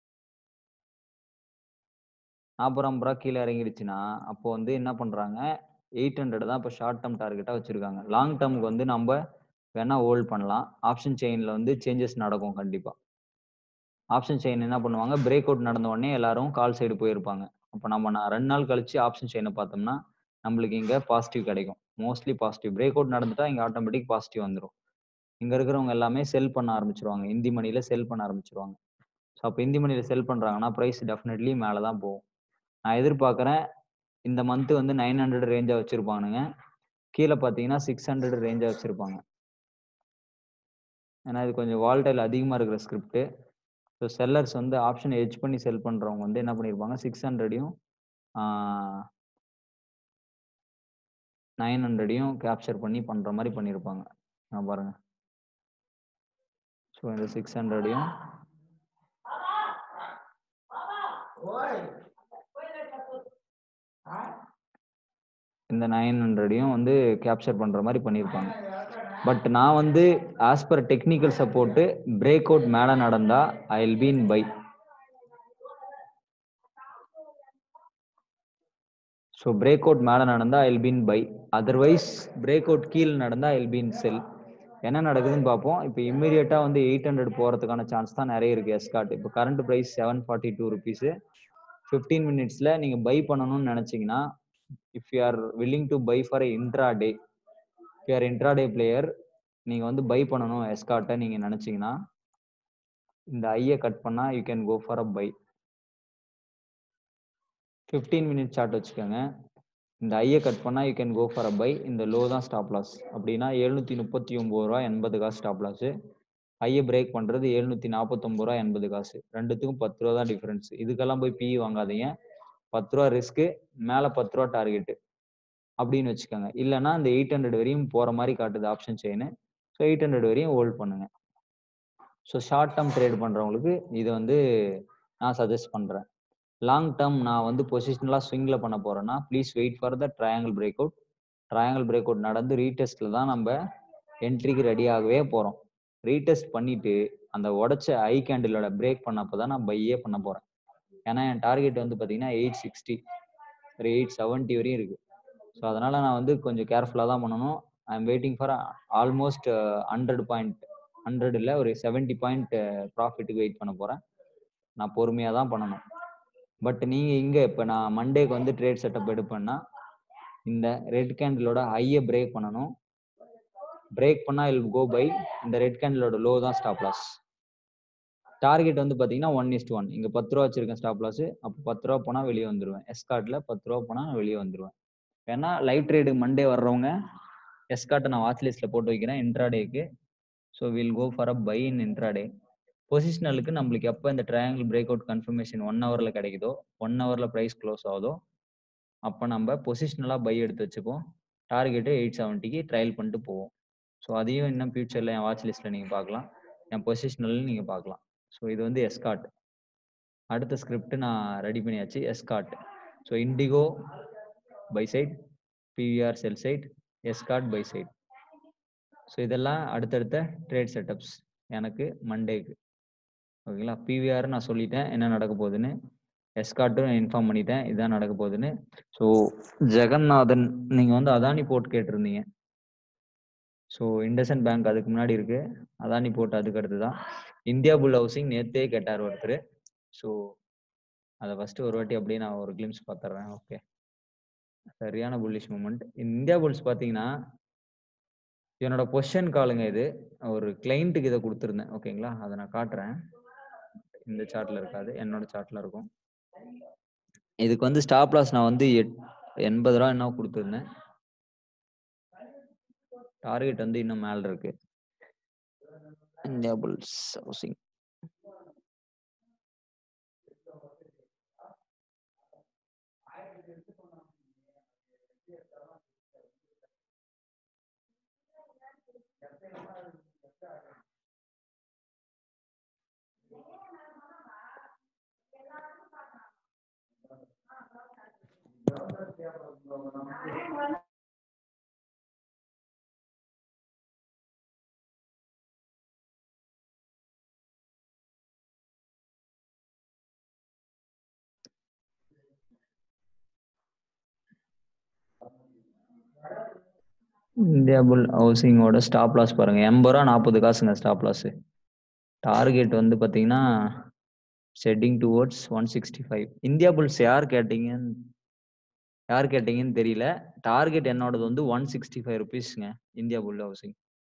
நாற்பது ஐம்பது ரூபா கீழே இறங்கிடுச்சுன்னா அப்போ வந்து என்ன பண்ணுறாங்க எயிட் ஹண்ட்ரட் தான் இப்போ ஷார்ட் டேர்ம் டார்கெட்டாக வச்சுருக்காங்க லாங் டேர்முக்கு வந்து நம்ம வேணா ஹோல்ட் பண்ணலாம் ஆப்ஷன் செயினில் வந்து சேஞ்சஸ் நடக்கும் கண்டிப்பாக ஆப்ஷன் செயின் என்ன பண்ணுவாங்க பிரேக் அவுட் நடந்த உடனே எல்லாரும் கால் சைடு போயிருப்பாங்க அப்போ நம்ம நான் ரெண்டு நாள் கழிச்சு ஆப்ஷன் செயினை பார்த்தோம்னா நம்மளுக்கு இங்க பாசிட்டிவ் கிடைக்கும் மோஸ்ட்லி பாசிட்டிவ் பிரேக் அவுட் நடந்துட்டா இங்க ஆட்டோமேட்டிக் பாசிட்டிவ் வந்துடும் இங்க இருக்கிறவங்க எல்லாமே செல் பண்ண ஆரம்பிச்சிருவாங்க இந்தி மணியில செல் பண்ண ஆரம்பிச்சிருவாங்க ஸோ அப்போ இந்தி மணியில செல் பண்றாங்கன்னா ப்ரைஸ் டெஃபினெட்லி மேலே தான் போகும் நான் எதிர்பார்க்குறேன் இந்த மந்த் வந்து நைன் ஹண்ட்ரட் ரேஞ்சா வச்சிருப்பானுங்க கீழே பார்த்தீங்கன்னா சிக்ஸ் ஹண்ட்ரட் ரேஞ்சா வச்சிருப்பாங்க ஏன்னா இது கொஞ்சம் வால்டைல் அதிகமாக இருக்கிற ஸ்கிரிப்ட் ஸோ செல்லர்ஸ் வந்து ஆப்ஷன் எட்ஜ் பண்ணி செல் பண்ணுறவங்க வந்து என்ன பண்ணியிருப்பாங்க சிக்ஸ் ஹண்ட்ரடையும் நைன் ஹண்ட்ரடையும் கேப்சர் பண்ணி பண்ணுற மாதிரி பண்ணியிருப்பாங்க நான் பாருங்க ஸோ இந்த சிக்ஸ் ஹண்ட்ரடையும் இந்த நைன் ஹண்ட்ரடையும் வந்து கேப்சர் பண்ணுற மாதிரி பண்ணியிருப்பாங்க பட் நான் வந்து as per technical support break out மேலே நடந்தா I will be in buy so break out மேலே நடந்தா I will be in buy otherwise break out கீழே நடந்தா ஐ வில் பி இன் செல் என்ன நடக்குதுன்னு பார்ப்போம் இப்போ இம்மீடியட்டாக வந்து எயிட் ஹண்ட்ரட் போகிறதுக்கான சான்ஸ் தான் நிறைய இருக்குது எஸ்காட் இப்போ current price seven forty two rupees fifteen மினிட்ஸில் நீங்கள் பை பண்ணணும்னு நினச்சிங்கன்னா if you are willing to buy for intraday you're intraday player நீங்கள் வந்து பை பண்ணணும் எஸ்கார்ட்டை நீங்கள் நினச்சிங்கன்னா இந்த ஐயை கட் பண்ணால் you can go for a buy fifteen minute chart வச்சுக்கோங்க இந்த ஐயை கட் பண்ணால் you can go for a buy இந்த லோ தான் ஸ்டாப் லாஸ் அப்படின்னா எழுநூற்றி முப்பத்தி ஒம்பது ரூபா எண்பது காசு ஸ்டாப் லாஸு ஐயை பிரேக் பண்ணுறது எழுநூற்றி நாற்பத்தொம்பது ரூபா எண்பது காசு ரெண்டுத்துக்கும் பத்து ரூபா தான் டிஃப்ரென்ஸ் இதுக்கெல்லாம் போய் பிஇ வாங்காதீங்க பத்து ரூபா ரிஸ்க்கு மேலே பத்து ரூபா டார்கெட்டு அப்படின்னு வச்சுக்கோங்க இல்லைன்னா இந்த எயிட் ஹண்ட்ரட் வரையும் போகிற மாதிரி காட்டுது option chain so eight hundred வரையும் ஹோல்ட் பண்ணுங்க ஸோ ஷார்ட் டேர்ம் ட்ரேட் பண்ணுறவங்களுக்கு இதை வந்து நான் சஜஸ்ட் பண்ணுறேன் லாங் டேர்ம் நான் வந்து பொசிஷனலாக ஸ்விங்கில் பண்ண போகிறேன்னா please wait for the triangle break out triangle break out நடந்து ரீடெஸ்ட்டில் தான் நம்ம என்ட்ரிக்கு ரெடியாகவே போகிறோம் ரீடெஸ்ட் பண்ணிட்டு அந்த உடச்ச ஐ கேண்டிலோட பிரேக் பண்ணப்போ தான் நான் பையே பண்ண போகிறேன் ஏன்னா என் டார்கெட் வந்து பார்த்தீங்கன்னா எயிட் சிக்ஸ்டி ஒரு எயிட் செவன்ட்டி வரையும் இருக்குது ஸோ அதனால் நான் வந்து கொஞ்சம் கேர்ஃபுல்லாக தான் பண்ணணும் I am waiting for almost hundred point hundred இல்லை ஒரு செவன்ட்டி பாயிண்ட் ப்ராஃபிட்டுக்கு வெயிட் பண்ண போகிறேன் நான் பொறுமையாக தான் பண்ணணும் பட் நீங்கள் இங்கே இப்போ நான் மண்டேக்கு வந்து ட்ரேட் செட்டப் எடுப்பேன்னா இந்த ரெட் கேண்டிலோட ஹையை பிரேக் பண்ணணும் பிரேக் பண்ணால் இல் கோ பை இந்த ரெட் கேண்டிலோட லோ தான் ஸ்டாப் லாஸ் டார்கெட் வந்து பார்த்தீங்கன்னா ஒன் இஸ்ட் ஒன் இங்கே பத்து ரூபா வச்சிருக்கேன் ஸ்டாப் லாஸ் அப்போ பத்து ரூபா போனால் வெளியே வந்துடுவேன் எஸ்கார்ட்டில் பத்து ரூபா போனால் வெளியே வந்துடுவேன் ஏன்னா லைவ் ட்ரேடு மண்டே வர்றவங்க எஸ்கார்ட்டை நான் வாட்ச் லிஸ்ட்டில் போட்டு வைக்கிறேன் இன்ட்ராடேக்கு so will go for a buy in intraday பொசிஷனலுக்கு நம்மளுக்கு எப்போ இந்த triangle break out confirmation one ஹவரில் கிடைக்குதோ ஒன் ஹவரில் ப்ரைஸ் க்ளோஸ் ஆகுதோ அப்போ நம்ம பொசிஷனலாக பை எடுத்து வச்சுப்போம் டார்கெட்டு எயிட் செவன்ட்டிக்கு ட்ரையல் பண்ணிட்டு போவோம் ஸோ அதையும் இன்னும் ஃபியூச்சரில் என் வாட்ச் லிஸ்ட்டில் நீங்கள் பார்க்கலாம் என் பொசிஷனல் நீங்கள் பார்க்கலாம் ஸோ இது வந்து எஸ்காட் அடுத்த ஸ்கிரிப்ட் நான் ரெடி பண்ணியாச்சு Escort so IndiGo buy side PVR sell side Escort buy side so இதெல்லாம் அடுத்தடுத்த ட்ரேட் செட்டப்ஸ் எனக்கு மண்டேக்கு ஓகேங்களா பிவிஆர் நான் சொல்லிட்டேன் என்ன நடக்க போகுதுன்னு எஸ்காட்டும் இன்ஃபார்ம் பண்ணிட்டேன் இதான் நடக்க போகுதுன்னு ஸோ ஜெகநாதன் நீங்கள் வந்து அதானி போட்டு கேட்டிருந்தீங்க ஸோ இண்டசன் பேங்க் அதுக்கு முன்னாடி இருக்கு அதானி போட்டு அதுக்கு அடுத்து தான் இந்தியா புல் ஹவுசிங் நேத்தே கேட்டார் ஒருத்தர் ஸோ அதை ஃபர்ஸ்ட் ஒரு வாட்டி அப்படியே நான் ஒரு கிளிம்ஸ் பார்த்துட்றேன் ஓகே சரியான புல்லிஷ் மூமெண்ட் இந்தியா புல்ஸ் பார்த்தீங்கன்னா என்னோட பொசிஷன் காலுங்க இது ஒரு கிளைண்ட்டுக்கு இதை கொடுத்துருந்தேன் ஓகேங்களா அதை நான் காட்டுறேன் இந்த சார்ட்ல இருக்காது என்னோட சார்ட்ல இருக்கும் இதுக்கு வந்து ஸ்டாப் லாஸ் நான் வந்து எட் எண்பது ரூபா என்ன கொடுத்துருந்தேன் டார்கெட் வந்து இன்னும் மேல இருக்கு Indiabulls housing Indiabull ஹவுசிங்கோட ஸ்டாப் லாஸ் பாருங்க எண்பது ரூபா நாற்பது காசுங்க ஸ்டாப் லாஸ் டார்கெட் வந்து பாத்தீங்கன்னா setting towards one sixty five Indiabulls யார் கேட்டீங்க யார் கேட்டீங்கன்னு தெரியல டார்கெட் என்னோடது வந்து ஒன் சிக்ஸ்டி ஃபைவ் ருபீஸ்ங்க இந்தியா புல் ஹவுசிங்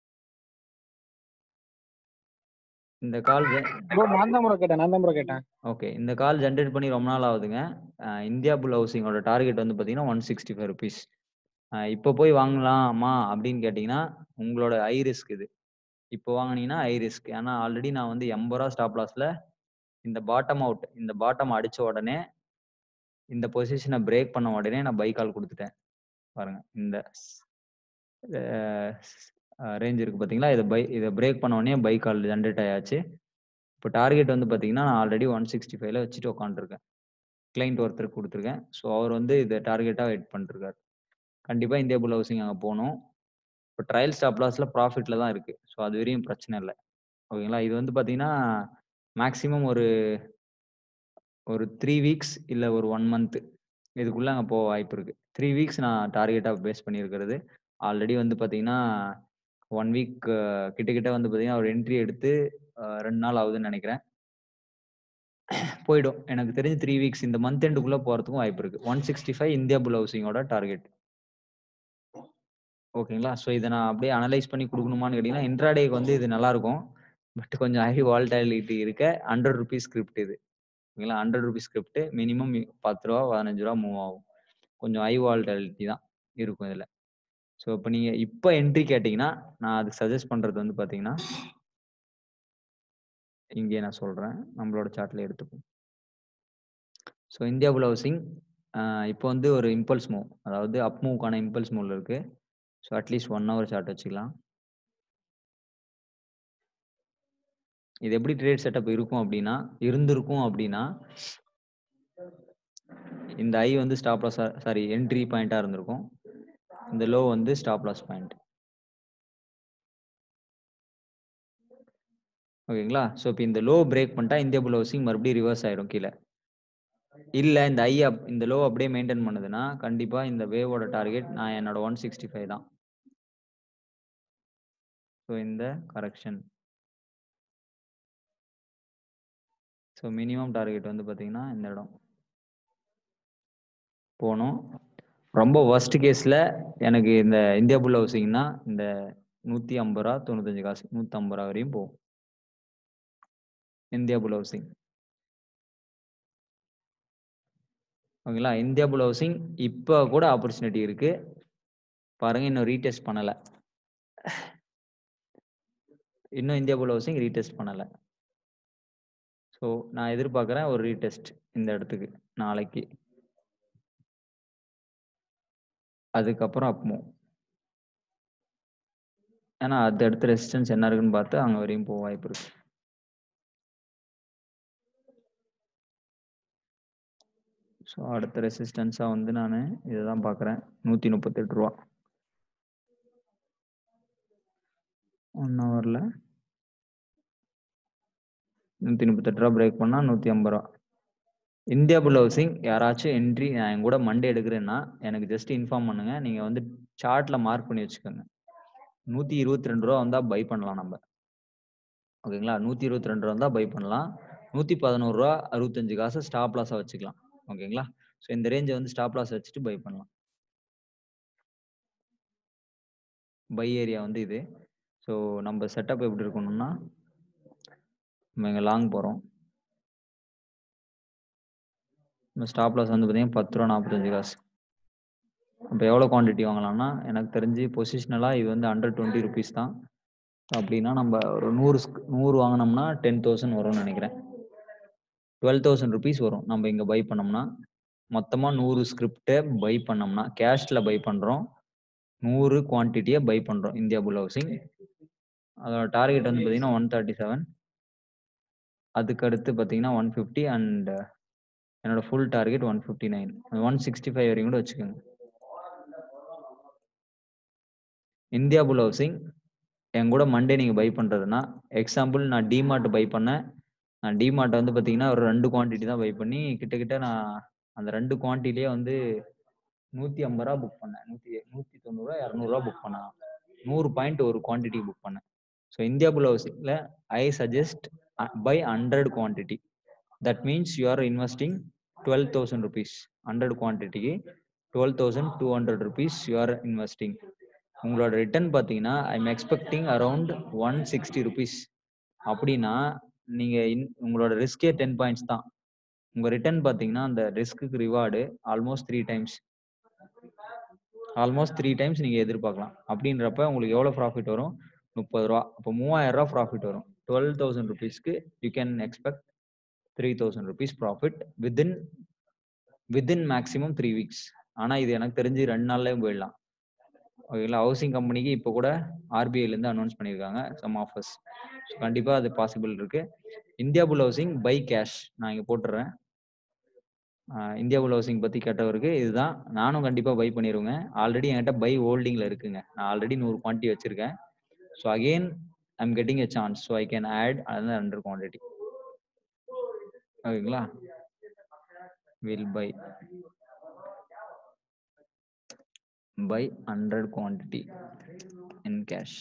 இந்த கால் ப்ரோ நான் தான் ப்ரோ கேட்டேன் நான் தான் ப்ரோ கேட்டேன் ஓகே இந்த கால் ஜென்ரேட் பண்ணி ரொம்ப நாள் ஆகுதுங்க அஹ் இந்தியா புல் ஹவுசிங்கோட டார்கெட் வந்து பார்த்தீங்கன்னா ஒன் சிக்ஸ்டி ஃபைவ் ருபீஸ் இப்போ போய் வாங்கலாமா அப்படின்னு கேட்டிங்கன்னா உங்களோட ஐ ரிஸ்க் இது இப்போ வாங்குனீங்கன்னா ஐ ரிஸ்க் ஏன்னா ஆல்ரெடி நான் வந்து எண்பது ரூபா ஸ்டாப் லாஸில் இந்த பாட்டம் அவுட் இந்த பாட்டம் அடிச்ச உடனே இந்த பொசிஷனை பிரேக் பண்ண உடனே நான் பை கால் கொடுத்துட்டேன் பாருங்க இந்த ரேஞ்ச் இருக்கு பார்த்தீங்களா இதை பை இதை பிரேக் பண்ண உடனே பை கால் ஜென்ரேட் ஆயாச்சு இப்போ டார்கெட் வந்து பார்த்தீங்கன்னா நான் ஆல்ரெடி ஒன் சிக்ஸ்டி ஃபைவ்ல வச்சுட்டு உட்காந்துருக்கேன் கிளைண்ட் ஒருத்தருக்கு கொடுத்துருக்கேன் ஸோ அவர் வந்து இதை டார்கெட்டாக வெயிட் பண்ணிருக்காரு கண்டிப்பாக இந்தியா புல் ஹவுசிங் அங்கே போகணும் இப்போ ட்ரையல் ஸ்டாப் லாஸில் ப்ராஃபிட்டில் தான் இருக்குது ஸோ அது வரையும் பிரச்சனை இல்லை ஓகேங்களா இது வந்து பார்த்தீங்கன்னா மேக்ஸிமம் ஒரு ஒரு த்ரீ வீக்ஸ் இல்லை ஒரு ஒன் மந்த்து இதுக்குள்ளே அங்கே போக வாய்ப்பு இருக்குது த்ரீ வீக்ஸ் நான் டார்கெட்டாக பேஸ் பண்ணியிருக்கிறது ஆல்ரெடி வந்து பார்த்தீங்கன்னா ஒன் வீக் கிட்ட கிட்ட வந்து பார்த்தீங்கன்னா ஒரு என்ட்ரி எடுத்து அஹ், ரெண்டு நாள் ஆகுதுன்னு நினைக்கிறேன் போயிடும் எனக்கு தெரிஞ்சு த்ரீ வீக்ஸ் இந்த மந்த் எண்டுக்குள்ளே போகிறதுக்கும் வாய்ப்பு இருக்குது one sixty five Indiabull ஹவுசிங்கோட டார்கெட் ஓகேங்களா ஸோ இதை நான் அப்படியே அனலைஸ் பண்ணி கொடுக்கணுமான்னு கேட்டிங்கன்னா இன்ட்ராடேக்கு வந்து இது நல்லா இருக்கும் பட் கொஞ்சம் ஹை வால்டாலிட்டி இருக்க ஹண்ட்ரட் ருபீஸ் ஸ்கிரிப்ட் இது ஓகேங்களா ஹண்ட்ரட் ருபீஸ் ஸ்கிரிப்ட் மினிமம் பத்து ரூபா பதினஞ்சு ரூபா மூவ் ஆகும் கொஞ்சம் ஹை வால்டாலிட்டி தான் இருக்கும் இதில் ஸோ இப்போ நீங்கள் இப்போ என்ட்ரி கேட்டிங்கன்னா நான் அதுக்கு சஜஸ்ட் பண்ணுறது வந்து பார்த்தீங்கன்னா இங்கே நான் சொல்கிறேன் நம்மளோட சார்ட்டில் எடுத்துப்போம் ஸோ இந்தியா புல் ஹவுசிங் இப்போ வந்து ஒரு இம்பல்ஸ் மூவ் அதாவது அப் மூவ்க்கான இம்பல்ஸ் மூவ்ல இருக்கு so at least one hour chart வச்சுக்கலாம் இது எப்படி ட்ரேட் செட்டப் இருக்கும் அப்படின்னா இருந்திருக்கும் அப்படின்னா இந்த ஐ வந்து ஸ்டாப் லாஸ் சாரி என்ட்ரி பாயிண்டா இருந்திருக்கும் இந்த லோ வந்து ஸ்டாப் லாஸ் பாயிண்ட் ஓகேங்களா ஸோ இப்போ இந்த லோ பிரேக் பண்ணிட்டா இந்தியா புல் ஹவுசிங் மறுபடியும் ரிவர்ஸ் ஆயிடும் கீழே இல்ல இந்த ஐ அப் இந்த லோ அப்படியே மெயின்டைன் பண்ணுதுன்னா கண்டிப்பா இந்த வேவோட டார்கெட் நான் என்னோட ஒன் சிக்ஸ்டி ஃபைவ் தான் ஸோ இந்த கரெக்ஷன் ஸோ மினிமம் டார்கெட் வந்து பார்த்தீங்கன்னா இந்த இடம் போகணும் ரொம்ப ஒர்ஸ்ட் கேஸில் எனக்கு இந்த இந்தியா புல் ஹவுசிங்னா இந்த நூற்றி ஐம்பது ரூபா தொண்ணூத்தஞ்சு காசு நூற்றம்பது ரூபா வரையும் போகும் இந்தியா புல் ஹவுசிங் ஓகேங்களா இந்தியா புல் ஹவுசிங் இப்போ கூட ஆப்பர்ச்சுனிட்டி இருக்கு பாருங்க இன்னும் ரீடெஸ்ட் பண்ணல இன்னும் இந்தியா புல் ஹவுசிங் ரீடெஸ்ட் பண்ணல ஸோ நான் எதிர்பார்க்குறேன் ஒரு ரீடெஸ்ட் இந்த இடத்துக்கு நாளைக்கு அதுக்கப்புறம் அப்மோ ஏன்னா அது அடுத்த ரெசிஸ்டன்ஸ் என்ன இருக்குன்னு பார்த்து அங்கே வரையும் போக வாய்ப்பு இருக்கு ஸோ அடுத்த ரெசிஸ்டன்ஸாக வந்து நான் இதை தான் பார்க்குறேன் நூற்றி முப்பத்தெட்டு ரூபா ஒன் ஹவரில் நூற்றி முப்பத்தெட்டு ரூபா பிரேக் பண்ணால் நூற்றி ஐம்பது ரூபா இந்தியா புல் ஹவுசிங் யாராச்சும் என்ட்ரி நான் என் கூட மண்டே எடுக்கிறேன்னா எனக்கு ஜஸ்ட் இன்ஃபார்ம் பண்ணுங்க நீங்கள் வந்து சார்ட்டில் மார்க் பண்ணி வச்சுக்கோங்க நூற்றி இருபத்தி ரெண்டு ரூபா வந்தால் பை பண்ணலாம் நம்ம ஓகேங்களா நூற்றி இருபத்தி ரெண்டு ரூபா வந்தால் பை பண்ணலாம் நூற்றி பதினோரு ரூபா அறுபத்தஞ்சு காசு ஸ்டாப் லாஸாக வச்சுக்கலாம் ஓகேங்களா ஸோ இந்த ரேஞ்சை வந்து ஸ்டாப் லாஸ் வச்சுட்டு பை பண்ணலாம் பை ஏரியா வந்து இது ஸோ நம்ம செட்டப் எப்படி இருக்கணும்னா நம்ம இங்கே லாங் போகிறோம் நம்ம ஸ்டாப் லாஸ் வந்து பார்த்தீங்கன்னா பத்து ரூபா நாற்பத்தஞ்சு காசு அப்போ எவ்வளோ குவான்டிட்டி வாங்கலாம்னா எனக்கு தெரிஞ்சு பொசிஷனலாக இது வந்து ஹண்ட்ரட் டுவெண்ட்டி ருபீஸ் தான் அப்படின்னா நம்ம ஒரு நூறு ஸ்க்- நூறு வாங்கினோம்னா டென் தௌசண்ட் வரும்னு நினைக்கிறேன் டுவெல் தௌசண்ட் ருபீஸ் வரும் நம்ம இங்கே பை பண்ணோம்னா மொத்தமாக நூறு ஸ்கிரிப்டை பை பண்ணோம்னா கேஷில் பை பண்ணுறோம் நூறு குவான்டிட்டியை பை பண்ணுறோம் இந்தியா புல் ஹவுசிங் அதோட டார்கெட் வந்து பார்த்தீங்கன்னா ஒன் தேர்ட்டி செவன் அதுக்கு அடுத்து பார்த்தீங்கன்னா ஒன் ஃபிஃப்டி அண்ட் என்னோட full target one fifty nine one sixty five வரைக்கும் கூட வச்சுக்கோங்க இந்தியா புல் ஹவுசிங் என் கூட மண்டே நீங்கள் பை பண்ணுறதுன்னா எக்ஸாம்பிள் நான் டிமார்ட் பை பண்ணேன் நான் டிமார்ட் வந்து பார்த்தீங்கன்னா ஒரு ரெண்டு குவான்டிட்டி தான் பை பண்ணி கிட்டக்கிட்ட நான் அந்த ரெண்டு குவான்டிட்டிலே வந்து நூற்றி ஐம்பது ரூபா புக் பண்ணேன் நூற்றி நூற்றி தொண்ணூறுரூவா இரநூறுவா புக் பண்ணேன் நூறு பாயிண்ட் ஒரு குவான்டிட்டி புக் பண்ணேன் ஸோ இந்தியா புல் ஹவுசிங்கில் I suggest buy hundred quantity that means you are investing twelve thousand rupees hundred குவான்டிட்டிக்கு twelve thousand two hundred rupees you're investing உங்களோட ரிட்டர்ன் பார்த்தீங்கன்னா I'm expecting around one sixty rupees அப்படின்னா நீங்கள் இன் உங்களோட ரிஸ்கே ten points தான் உங்கள் return பார்த்தீங்கன்னா அந்த ரிஸ்க்கு reward almost three times almost three times நீங்கள் எதிர்பார்க்கலாம் அப்படின்றப்ப உங்களுக்கு எவ்வளோ ப்ராஃபிட் வரும் முப்பது ரூபா அப்போ மூவாயிரம் ரூபா ப்ராஃபிட் வரும் டுவெல் தௌசண்ட் ருபீஸ்க்கு you can expect three thousand rupees profit within within maximum three weeks ஆனால் இது எனக்கு தெரிஞ்சு ரெண்டு நாள்லயும் போயிடலாம் ஓகேங்களா ஹவுசிங் கம்பெனிக்கு இப்போ கூட ஆர்பிஐலேருந்து அனௌன்ஸ் பண்ணியிருக்காங்க சம் ஆஃபர்ஸ் ஸோ கண்டிப்பாக அது பாசிபிள் இருக்கு இந்தியா புல் ஹவுசிங் பை கேஷ் நான் இங்கே போட்டுறேன் ஆஹ் இந்தியா புல் ஹவுசிங் பற்றி கேட்டவருக்கு இதுதான் நானும் கண்டிப்பாக பை பண்ணிடுவேங்க ஆல்ரெடி என்கிட்ட பை ஹோல்டிங்கில் இருக்குங்க நான் ஆல்ரெடி நூறு குவான்டிட்டி வச்சிருக்கேன் so again I'm getting a chance so I can add அதான் ஹண்ட்ரட் குவான்டிட்டி ஓகேங்களா will buy buy 100 quantity in cash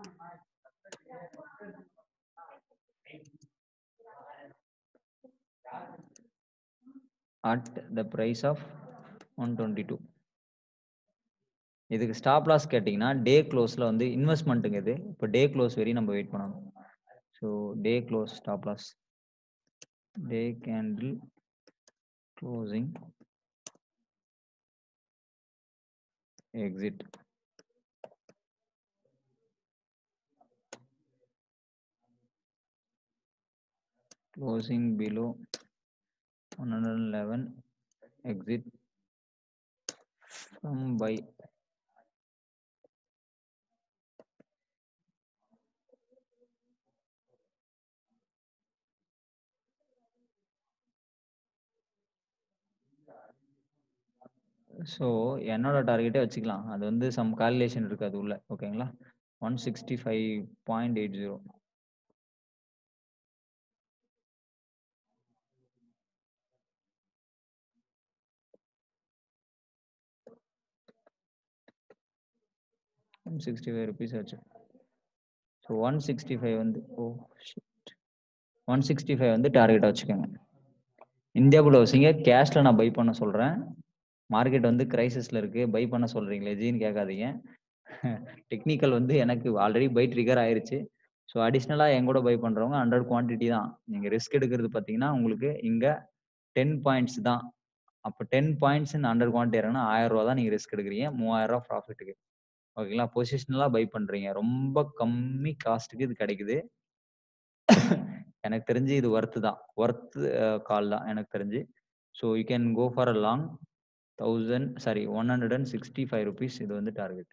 at the price of 122 இதுக்கு ஸ்டாப் லாஸ் கேட்டிங்கன்னா டே க்ளோஸில் வந்து இன்வெஸ்ட்மெண்ட்டுங்க இது இப்போ டே க்ளோஸ் வரையும் நம்ம வெயிட் பண்ணணும் so day close stop loss day candle closing exit closing below 111 exit from buy so என்னோட டார்கெட்டே வச்சுக்கலாம் அது வந்து சம் கால்குலேஷன் இருக்கு அது உள்ள ஓகேங்களா one sixty five point eight zero one sixty five rupees ஆச்சு ஸோ ஒன் சிக்ஸ்டி ஃபைவ் வந்து ஓ ஒன் சிக்ஸ்டி ஃபைவ் வந்து டார்கெட்டாக வச்சுக்கோங்க இந்தியா புல் ஹவுசிங்க கேஷில் நான் பை பண்ண சொல்கிறேன் மார்க்கெட் வந்து கிரைசிஸில் இருக்குது பை பண்ண சொல்கிறீங்களே ஜின்னு கேட்காதீங்க டெக்னிக்கல் வந்து எனக்கு ஆல்ரெடி பை ட்ரிகர் ஆயிருச்சு ஸோ அடிஷ்னலாக என் கூட பை பண்ணுறவங்க ஹண்ட்ரட் குவான்டிட்டி தான் நீங்கள் ரிஸ்க் எடுக்கிறது பார்த்தீங்கன்னா உங்களுக்கு இங்கே டென் பாயிண்ட்ஸ் தான் அப்போ டென் பாயிண்ட்ஸ் இந்த ஹண்ட்ரட் குவான்டிட்டி இறங்கினா ஆயிரம் ரூபா தான் நீங்கள் ரிஸ்க் எடுக்கிறீங்க மூவாயிரம் ரூபா ப்ராஃபிட்டுக்கு ஓகேங்களா பொசிஷனலாக பை பண்ணுறீங்க ரொம்ப கம்மி காஸ்ட்டுக்கு இது கிடைக்குது எனக்கு தெரிஞ்சு இது ஒர்த்து தான் ஒர்த்து கால் தான் எனக்கு தெரிஞ்சு so you can go for a long thousand sorry one hundred and sixty five rupees இது வந்து டார்கெட்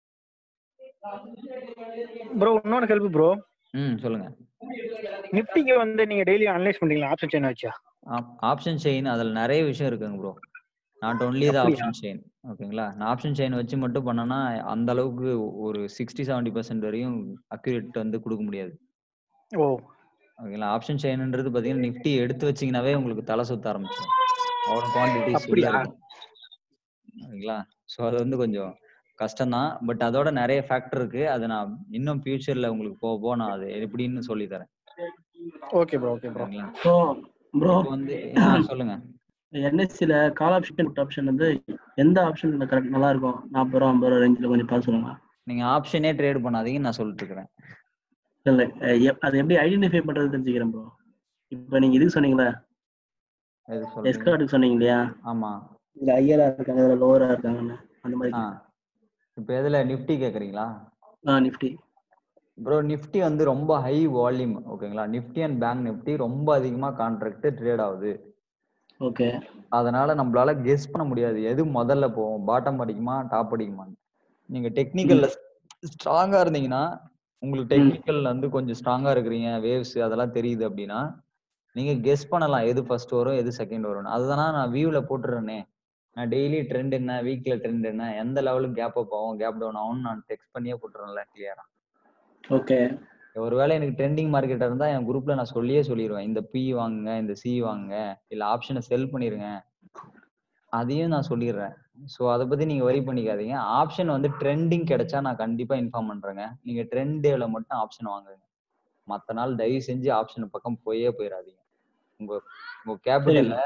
ப்ரோ இன்னொரு ஹெல்ப் ப்ரோ ம் சொல்லுங்க நிஃப்டிக்கு வந்து நீங்க டெய்லி அனலைஸ் பண்றீங்களா ஆப்ஷன் செயின் வச்சா ஆப்ஷன் செயின் அதில் நிறைய விஷயம் இருக்குங்க ப்ரோ நாட் ஒன்லி த அப்படியா? ஆப்ஷன் செயின் ஓகேங்களா நான் ஆப்ஷன் செயின் வச்சு மட்டும் பண்ணனா அந்த அளவுக்கு ஒரு சிக்ஸ்டி செவன்டி பர்சன்ட் வரையும் அக்யூரேட் வந்து கொடுக்க முடியாது ஓ ஓகேங்களா ஆப்ஷன் செயின்ன்றது பார்த்தீங்கன்னா நிஃப்டி எடுத்து வச்சீங்கன்னாவே உங்களுக்கு தலை சுத்த ஆரம்பிச்சிடும் அவ்வளோ குவான்டிட்டிஸ் அப்படியா? ஓகேங்களா ஸோ அது வந்து கொஞ்சம் கஷ்டம்தான் பட் அதோட நிறைய ஃபேக்டர் இருக்கு அது நான் இன்னும் ஃபியூச்சர்ல உங்களுக்கு போக போக நான் அது எப்படின்னு சொல்லி தரேன் ஓகே ப்ரோ ஓகே ப்ரோ ஓகேங்களா ஸோ ப்ரோ இப்போ வந்து ஆ, சொல்லுங்க என்எஸ்சியில் கால் ஆப்ஷன் புட் ஆப்ஷன் வந்து எந்த ஆப்ஷன் கரெக்ட் நல்லா இருக்கும் நாற்பது ரூபா ஐம்பது ரூபா ரேஞ்சில் கொஞ்சம் பார்த்து சொல்லுங்க நீங்க ஆப்ஷனே ட்ரேட் பண்ணாதீங்கன்னு நான் சொல்லிட்டு இருக்கிறேன் இல்லை அது எப்படி ஐடென்டிஃபை பண்ணுறது தெரிஞ்சுக்கிறேன் ப்ரோ இப்போ நீங்கள் இதுக்கு சொன்னீங்களே எது சொல்றீங்க எஸ்கார்டுக்கு சொன்னீங்க இல்லையா ஆமா இதில் ஹையராக இருக்காங்க இதில் லோவராக இருக்காங்கன்னு அந்த மாதிரி ஆ இப்போ எதுல நிஃப்டி கேக்குறீங்களா ஆ நிஃப்டி ப்ரோ நிஃப்டி வந்து ரொம்ப ஹை வால்யூம் ஓகேங்களா நிஃப்டி அண்ட் பேங்க் நிஃப்டி ரொம்ப அதிகமா கான்ட்ராக்ட் ட்ரேட் ஆகுது ஓகே அதனால நம்மளால கெஸ் பண்ண முடியாது எது முதல்ல போகும் பாட்டம் அடிக்குமா டாப் அடிக்குமான்னு நீங்க டெக்னிக்கல்ல ஸ்ட்ராங்கா இருந்தீங்கன்னா உங்களுக்கு டெக்னிக்கல் வந்து கொஞ்சம் ஸ்ட்ராங்கா இருக்கிறீங்க வேவ்ஸ் அதெல்லாம் தெரியுது அப்படின்னா நீங்க கெஸ் பண்ணலாம் எது ஃபர்ஸ்ட் வரும் எது செகண்ட் வரும்னு அதுதானா நான் வியூல போட்டுறேனே நான் டெய்லி ட்ரெண்ட் என்ன வீக்ல ட்ரெண்ட் என்ன எந்த லெவலுக்கு கேப் அப் ஆகும் கேப் டவுன் ஆகும் நான் டெக்ஸ்ட் பண்ணியே போட்டுறேன்ல கிளியரா ஓகே ஒருவேளை எனக்கு ட்ரெண்டிங் மார்க்கெட்டா இருந்தா என் குரூப்ல நான் சொல்லியே சொல்லிடுவேன் இந்த பி வாங்குங்க இந்த சி வாங்குங்க இல்ல ஆப்ஷனை செல் பண்ணிருங்க அதையும் நான் சொல்லிடுறேன் ஸோ அதை பத்தி நீங்க வரி பண்ணிக்காதீங்க ஆப்ஷன் வந்து ட்ரெண்டிங் கிடைச்சா நான் கண்டிப்பா இன்ஃபார்ம் பண்றேங்க நீங்க ட்ரெண்ட் டேல மட்டும் ஆப்ஷன் வாங்குங்க மத்த நாள் தயவு செஞ்சு ஆப்ஷன் பக்கம் போயே போயிடாதீங்க உங்க உங்க கேபிட்டல்ல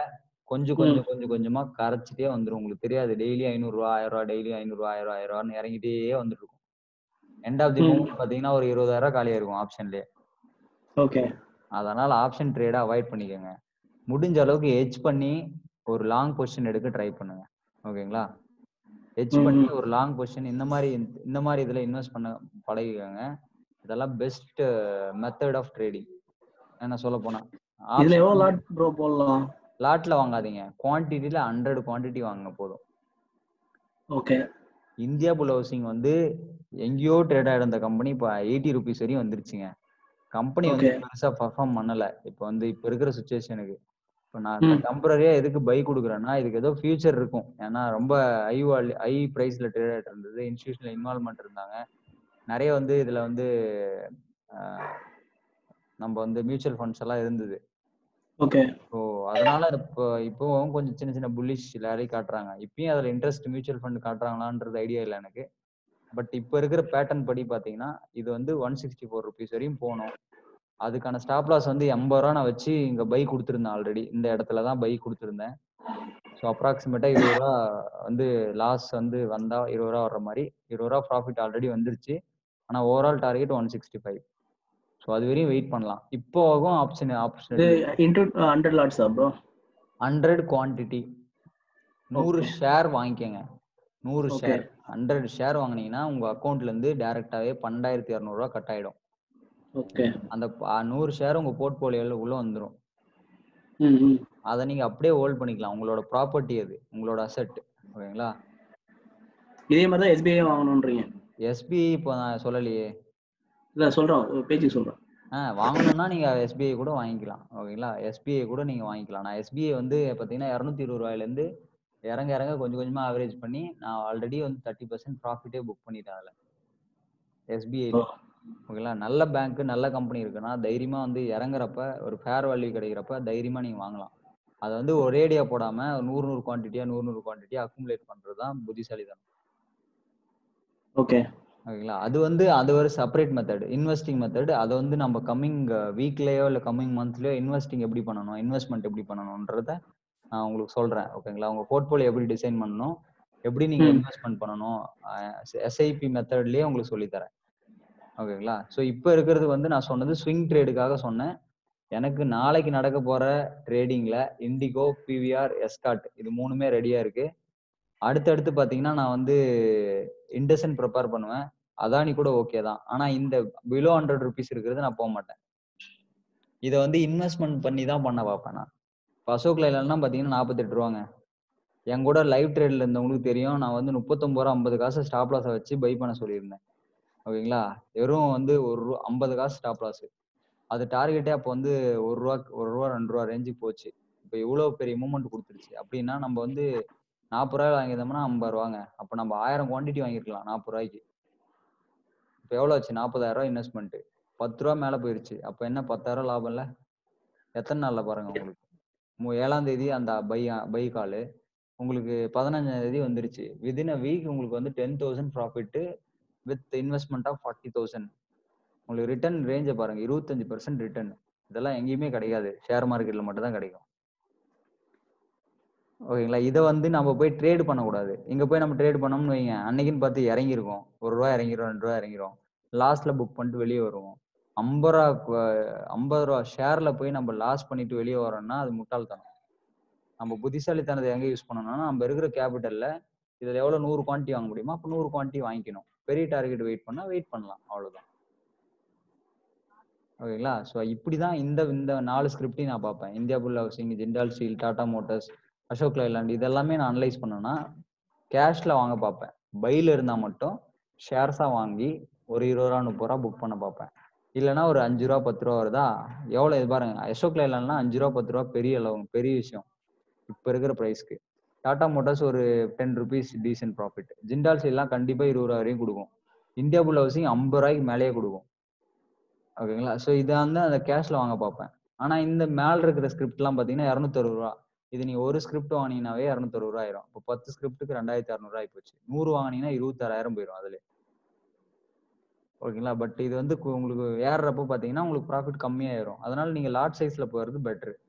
கொஞ்சம் கொஞ்சம் கொஞ்சம் கொஞ்சமா கரைச்சிட்டே வந்துரும் உங்களுக்கு தெரியாது டெய்லி ஐநூறுரூவா ஆயிரம் ரூபா டெய்லி ஐநூறுரூவா ஆயிரம் ஆயிரம் ரூபான்னு இறங்கிட்டே வந்துட்டு இருக்கும் எண்ட் ஆஃப் தி ம். மூமெண்ட் பாத்தீங்கன்னா ஒரு இருபதாயிரம் ரூபாய் காலியா இருக்கும் ஆப்ஷன்லயே ஓகே அதனால ஆப்ஷன் ட்ரேடை அவாய்ட் பண்ணிக்கோங்க முடிஞ்ச அளவுக்கு எட்ஜ் பண்ணி ஒரு லாங் பொசிஷன் எடுக்க ட்ரை பண்ணுங்க ஓகேங்களா எட்ஜ் ம், பண்ணி ம். ஒரு லாங் பொசிஷன் இந்த மாதிரி இந்த மாதிரி இதுல இன்வெஸ்ட் பண்ண பழகிக்கோங்க இதெல்லாம் பெஸ்ட் மெத்தட் ஆஃப் ட்ரேடிங் என்ன சொல்ல போனா இதுல எவ்வளவு லாட் ப்ரோ போடலாம் லாட்ல வாங்காதீங்க குவான்டிட்டியில ஹண்ட்ரட் குவான்டிட்டி வாங்குங்க போதும் ஓகே இந்தியா புல் ஹவுசிங் வந்து எங்கேயோ ட்ரேட் ஆயிருந்த கம்பெனி இப்போ எயிட்டி ருபீஸ் வரையும் வந்துருச்சுங்க கம்பெனி வந்து Okay. பெருசா பர்ஃபார்ம் பண்ணல இப்போ வந்து இப்போ இருக்கிற சுச்சுவேஷனுக்கு இப்போ நான் ம். டெம்பரரியா எதுக்கு பை கொடுக்குறேன்னா இதுக்கு ஏதோ ஃபியூச்சர் இருக்கும் ஏன்னா ரொம்ப ஹை வால்யூ ஹை ப்ரைஸ்ல ட்ரேட் ஆயிட்டு இருந்தது இன்ஸ்டியூஷனல் இன்வால்மெண்ட் இருந்தாங்க நிறைய வந்து இதுல வந்து ஆஹ், நம்ம வந்து மியூச்சுவல் ஃபண்ட்ஸ் எல்லாம் இருந்தது ஓகே ஸோ அதனால இப்போ இப்போவும் கொஞ்சம் சின்ன சின்ன புல்லிஷ் லேரி காட்டுறாங்க இப்பயும் அதுல இன்ட்ரெஸ்ட் மியூச்சுவல் ஃபண்ட் காட்டுறாங்களான்றது ஐடியா இல்லை எனக்கு பட் இப்போ இருக்கிற பேட்டர்ன் படி பார்த்தீங்கன்னா இது வந்து ஒன் சிக்ஸ்டி ஃபோர் ருபீஸ் வரையும் போகணும் அதுக்கான ஸ்டாப் லாஸ் வந்து எண்பது ரூபா நான் வச்சு இங்க பை கொடுத்துருந்தேன் ஆல்ரெடி இந்த இடத்துல தான் பை கொடுத்துருந்தேன் ஸோ அப்ராக்சிமேட்டா இருபது ரூபா வந்து லாஸ் வந்து வந்தா இருபது ரூபா வர்ற மாதிரி இருபது ரூபா ப்ராஃபிட் ஆல்ரெடி வந்துருச்சு ஆனா overall target one sixty five so அது வரையும் வெயிட் பண்ணலாம் இப்போ ஆகும் ஆப்ஷன் இது ஆப்ஷன் இன்டூ ஹண்ட்ரட் லாட்ஸா ப்ரோ ஹண்ட்ரட் குவான்டிட்டி நூறு Okay. ஷேர் வாங்கிக்கோங்க நூறு Okay. ஷேர் ஹண்ட்ரட் ஷேர் வாங்குனீங்கன்னா உங்க அக்கௌண்ட்ல இருந்து டைரக்டாவே பன்னெண்டாயிரத்தி இரநூறுவா கட் ஆயிடும் ஓகே அந்த ப- நூறு ஷேர் உங்க போர்ட்போலியோல உள்ள வந்துடும் ம் ம் அதை நீங்க அப்படியே ஹோல்ட் பண்ணிக்கலாம் உங்களோட ப்ராப்பர்ட்டி அது உங்களோட அசெட் ஓகேங்களா இதே மாதிரி தான் எஸ்பிஐ வாங்கணுன்றீங்க எஸ்பிஐ இப்போ நான் சொல்லலையே இல்ல சொல்றோம் ஒரு பேஜுக்கு சொல்றோம் ஆ வாங்கணும்னா நீங்க எஸ்பிஐ கூட வாங்கிக்கலாம் ஓகேங்களா எஸ்பிஐ கூட நீங்க வாங்கிக்கலாம் நான் எஸ்பிஐ வந்து பாத்தீங்கன்னா இரநூத்தி இருபது ரூபாயில இருந்து இறங்க இறங்க கொஞ்சம் கொஞ்சமா ஆவரேஜ் பண்ணி நான் ஆல்ரெடி வந்து தேர்ட்டி பர்சன்ட் ப்ராஃபிட்டே புக் பண்ணிட்டேன் அதில் எஸ்பிஐல ஓ. ஓகேங்களா நல்ல பேங்க் நல்ல கம்பெனி இருக்குன்னா தைரியமா வந்து இறங்குறப்ப ஒரு ஃபேர் வேல்யூ கிடைக்கிறப்ப தைரியமா நீங்க வாங்கலாம் அதை வந்து ஒரேடியா போடாம நூறு நூறு குவான்டிட்டியா நூறு நூறு குவான்டிட்டியா அக்குமுலேட் பண்றது தான் புத்திசாலித்தனம் ஓகே ஓகேங்களா அது வந்து அது ஒரு செப்பரேட் மெத்தட் இன்வெஸ்டிங் மெத்தட் அதை வந்து நம்ம கம்மிங் வீக்லயோ இல்லை கம்மிங் மந்த்லயோ இன்வெஸ்டிங் எப்படி பண்ணணும் இன்வெஸ்ட்மெண்ட் எப்படி பண்ணணுன்றத நான் உங்களுக்கு சொல்றேன் ஓகேங்களா உங்க போர்ட்போலியோ எப்படி டிசைன் பண்ணணும் எப்படி நீங்க ம். இன்வெஸ்ட்மெண்ட் பண்ணணும் எஸ்ஐபி மெத்தட்லயே உங்களுக்கு சொல்லித் தரேன் ஓகேங்களா ஸோ இப்போ இருக்கிறது வந்து நான் சொன்னது ஸ்விங் ட்ரேடுக்காக சொன்னேன் எனக்கு நாளைக்கு நடக்க போற ட்ரேடிங்ல இண்டிகோ பிவிஆர் எஸ்காட் இது மூணுமே ரெடியா இருக்கு அடுத்தடுத்து பாத்தீங்கன்னா நான் வந்து இண்டசன் ப்ரிப்பேர் பண்ணுவேன் அதானி கூட ஓகே தான் ஆனா இந்த பிலோ ஹண்ட்ரட் ருபீஸ் இருக்கிறது நான் போக மாட்டேன் இதை வந்து இன்வெஸ்ட்மெண்ட் பண்ணி தான் பண்ண பார்ப்பேன் நான் இப்போ அசோக் லைலன்லாம் பார்த்தீங்கன்னா நாற்பத்தெட்டு ரூபாங்க என் கூட லைவ் ட்ரேட்ல இருந்தவங்களுக்கு தெரியும் நான் வந்து முப்பத்தொம்பது ரூபா ஐம்பது காசு ஸ்டாப் லாஸை வச்சு பை பண்ண சொல்லியிருந்தேன் ஓகேங்களா வெறும் வந்து ஒரு ரூபா ஐம்பது காசு ஸ்டாப் லாஸ் அது டார்கெட்டே அப்போ வந்து ஒரு ரூபா ஒரு ரூபா ரெண்டு ரூபா ரேஞ்சுக்கு போச்சு இப்போ இவ்வளோ பெரிய மூமெண்ட் கொடுத்துருச்சு அப்படின்னா நம்ம வந்து நாற்பது ரூபாய் வாங்கியிருந்தோம்னா ஐம்பது ரூபாங்க அப்போ நம்ம ஆயிரம் குவான்டிட்டி வாங்கியிருக்கலாம் நாற்பது ரூபாய்க்கு இப்போ எவ்வளோ ஆச்சு நாற்பதாயிரம் ரூபாய் இன்வெஸ்ட்மெண்ட் பத்து ரூபா மேலே போயிருச்சு அப்போ என்ன பத்தாயிரம் லாபம் இல்லை எத்தனை நாளில் பாருங்க உங்களுக்கு மு- ஏழாம் தேதி அந்த பை பை காலு உங்களுக்கு பதினஞ்சாம் தேதி வந்துருச்சு வித்தின் அ வீக் உங்களுக்கு வந்து ten thousand profit with investment of forty thousand உங்களுக்கு ரிட்டர்ன் ரேஞ்சை பாருங்க இருபத்தஞ்சு பர்சன்ட் ரிட்டர்ன் இதெல்லாம் எங்கேயுமே கிடைக்காது ஷேர் மார்க்கெட்ல மட்டும் தான் கிடைக்கும் ஓகேங்களா இதை வந்து நம்ம போய் ட்ரேட் பண்ணக்கூடாது இங்க போய் நம்ம ட்ரேட் பண்ணோம்னு வைங்க அன்னைக்குன்னு பார்த்து இறங்கிருக்கும் ஒரு ரூபா இறங்கிரும் ரெண்டு ரூபா இறங்கிரும் லாஸ்ட்ல புக் பண்ணிட்டு வெளியே வருவோம் ஐம்பது ரூபா கு- ஐம்பது ரூபா ஷேர்ல போய் நம்ம லாஸ் பண்ணிட்டு வெளியே வரோம்னா அது முட்டாள்தனம் நம்ம புத்திசாலித்தனத்தை எங்க யூஸ் பண்ணணும்னா நம்ம இருக்கிற கேபிட்டல்ல இதுல எவ்வளவு நூறு குவான்டிட்டி வாங்க முடியுமோ அப்போ நூறு குவான்டிட்டி வாங்கிக்கணும் பெரிய டார்கெட் வெயிட் பண்ணா வெயிட் பண்ணலாம் அவ்வளவுதான் ஓகேங்களா ஸோ இப்படிதான் இந்த இந்த நாலு ஸ்கிரிப்டையும் நான் பார்ப்பேன் இந்தியா புல் Housing Jindal Steel Tata Motors Ashok Leyland இதெல்லாமே நான் அனலைஸ் பண்ணேன்னா கேஷ்ல வாங்க பார்ப்பேன் பைல இருந்தா மட்டும் ஷேர்ஸா வாங்கி ஒரு இருபது ரூபா முப்பது ரூபா புக் பண்ண பார்ப்பேன் இல்லைன்னா ஒரு அஞ்சு ரூபா பத்து ரூபா வருதா எவ்வளோ இது பாருங்க அசோக் லைலாண்ட்லாம் அஞ்சு ரூபா பத்து ரூபா பெரிய அளவு பெரிய விஷயம் இப்போ இருக்கிற ப்ரைஸ்க்கு டாடா மோட்டார்ஸ் ஒரு ten rupees decent profit Jindal ஸ்டீல்லாம் கண்டிப்பா இருபது ரூபா வரையும் கொடுக்கும் இந்தியா புல் ஹவுசிங் ஐம்பது ரூபாய்க்கு மேலேயே கொடுக்கும் ஓகேங்களா ஸோ இதை வந்து அந்த கேஷ்ல வாங்க பார்ப்பேன் ஆனா இந்த மேல இருக்கிற ஸ்கிரிப்ட்லாம் பார்த்தீங்கன்னா இரநூத்தறுபது ரூபா இது நீ ஒரு ஸ்கிரிப்ட் வாங்கினீங்கனாவே இரநூத்தறுபது ரூபா ஆயிரும் இப்போ பத்து ஸ்கிரிப்ட்டுக்கு ரெண்டாயிரத்தி அறநூறு ஆகி போச்சு நூறு வாங்கினீங்கன்னா இருபத்தாறாயிரம் போயிடும் அதுல ஓகேங்களா பட் இது வந்து கு- உங்களுக்கு ஏறுறப்போ பார்த்தீங்கன்னா உங்களுக்கு ப்ராஃபிட் கம்மியாயிரும் அதனால நீங்க லாட் சைஸ்ல போறது பெட்ரு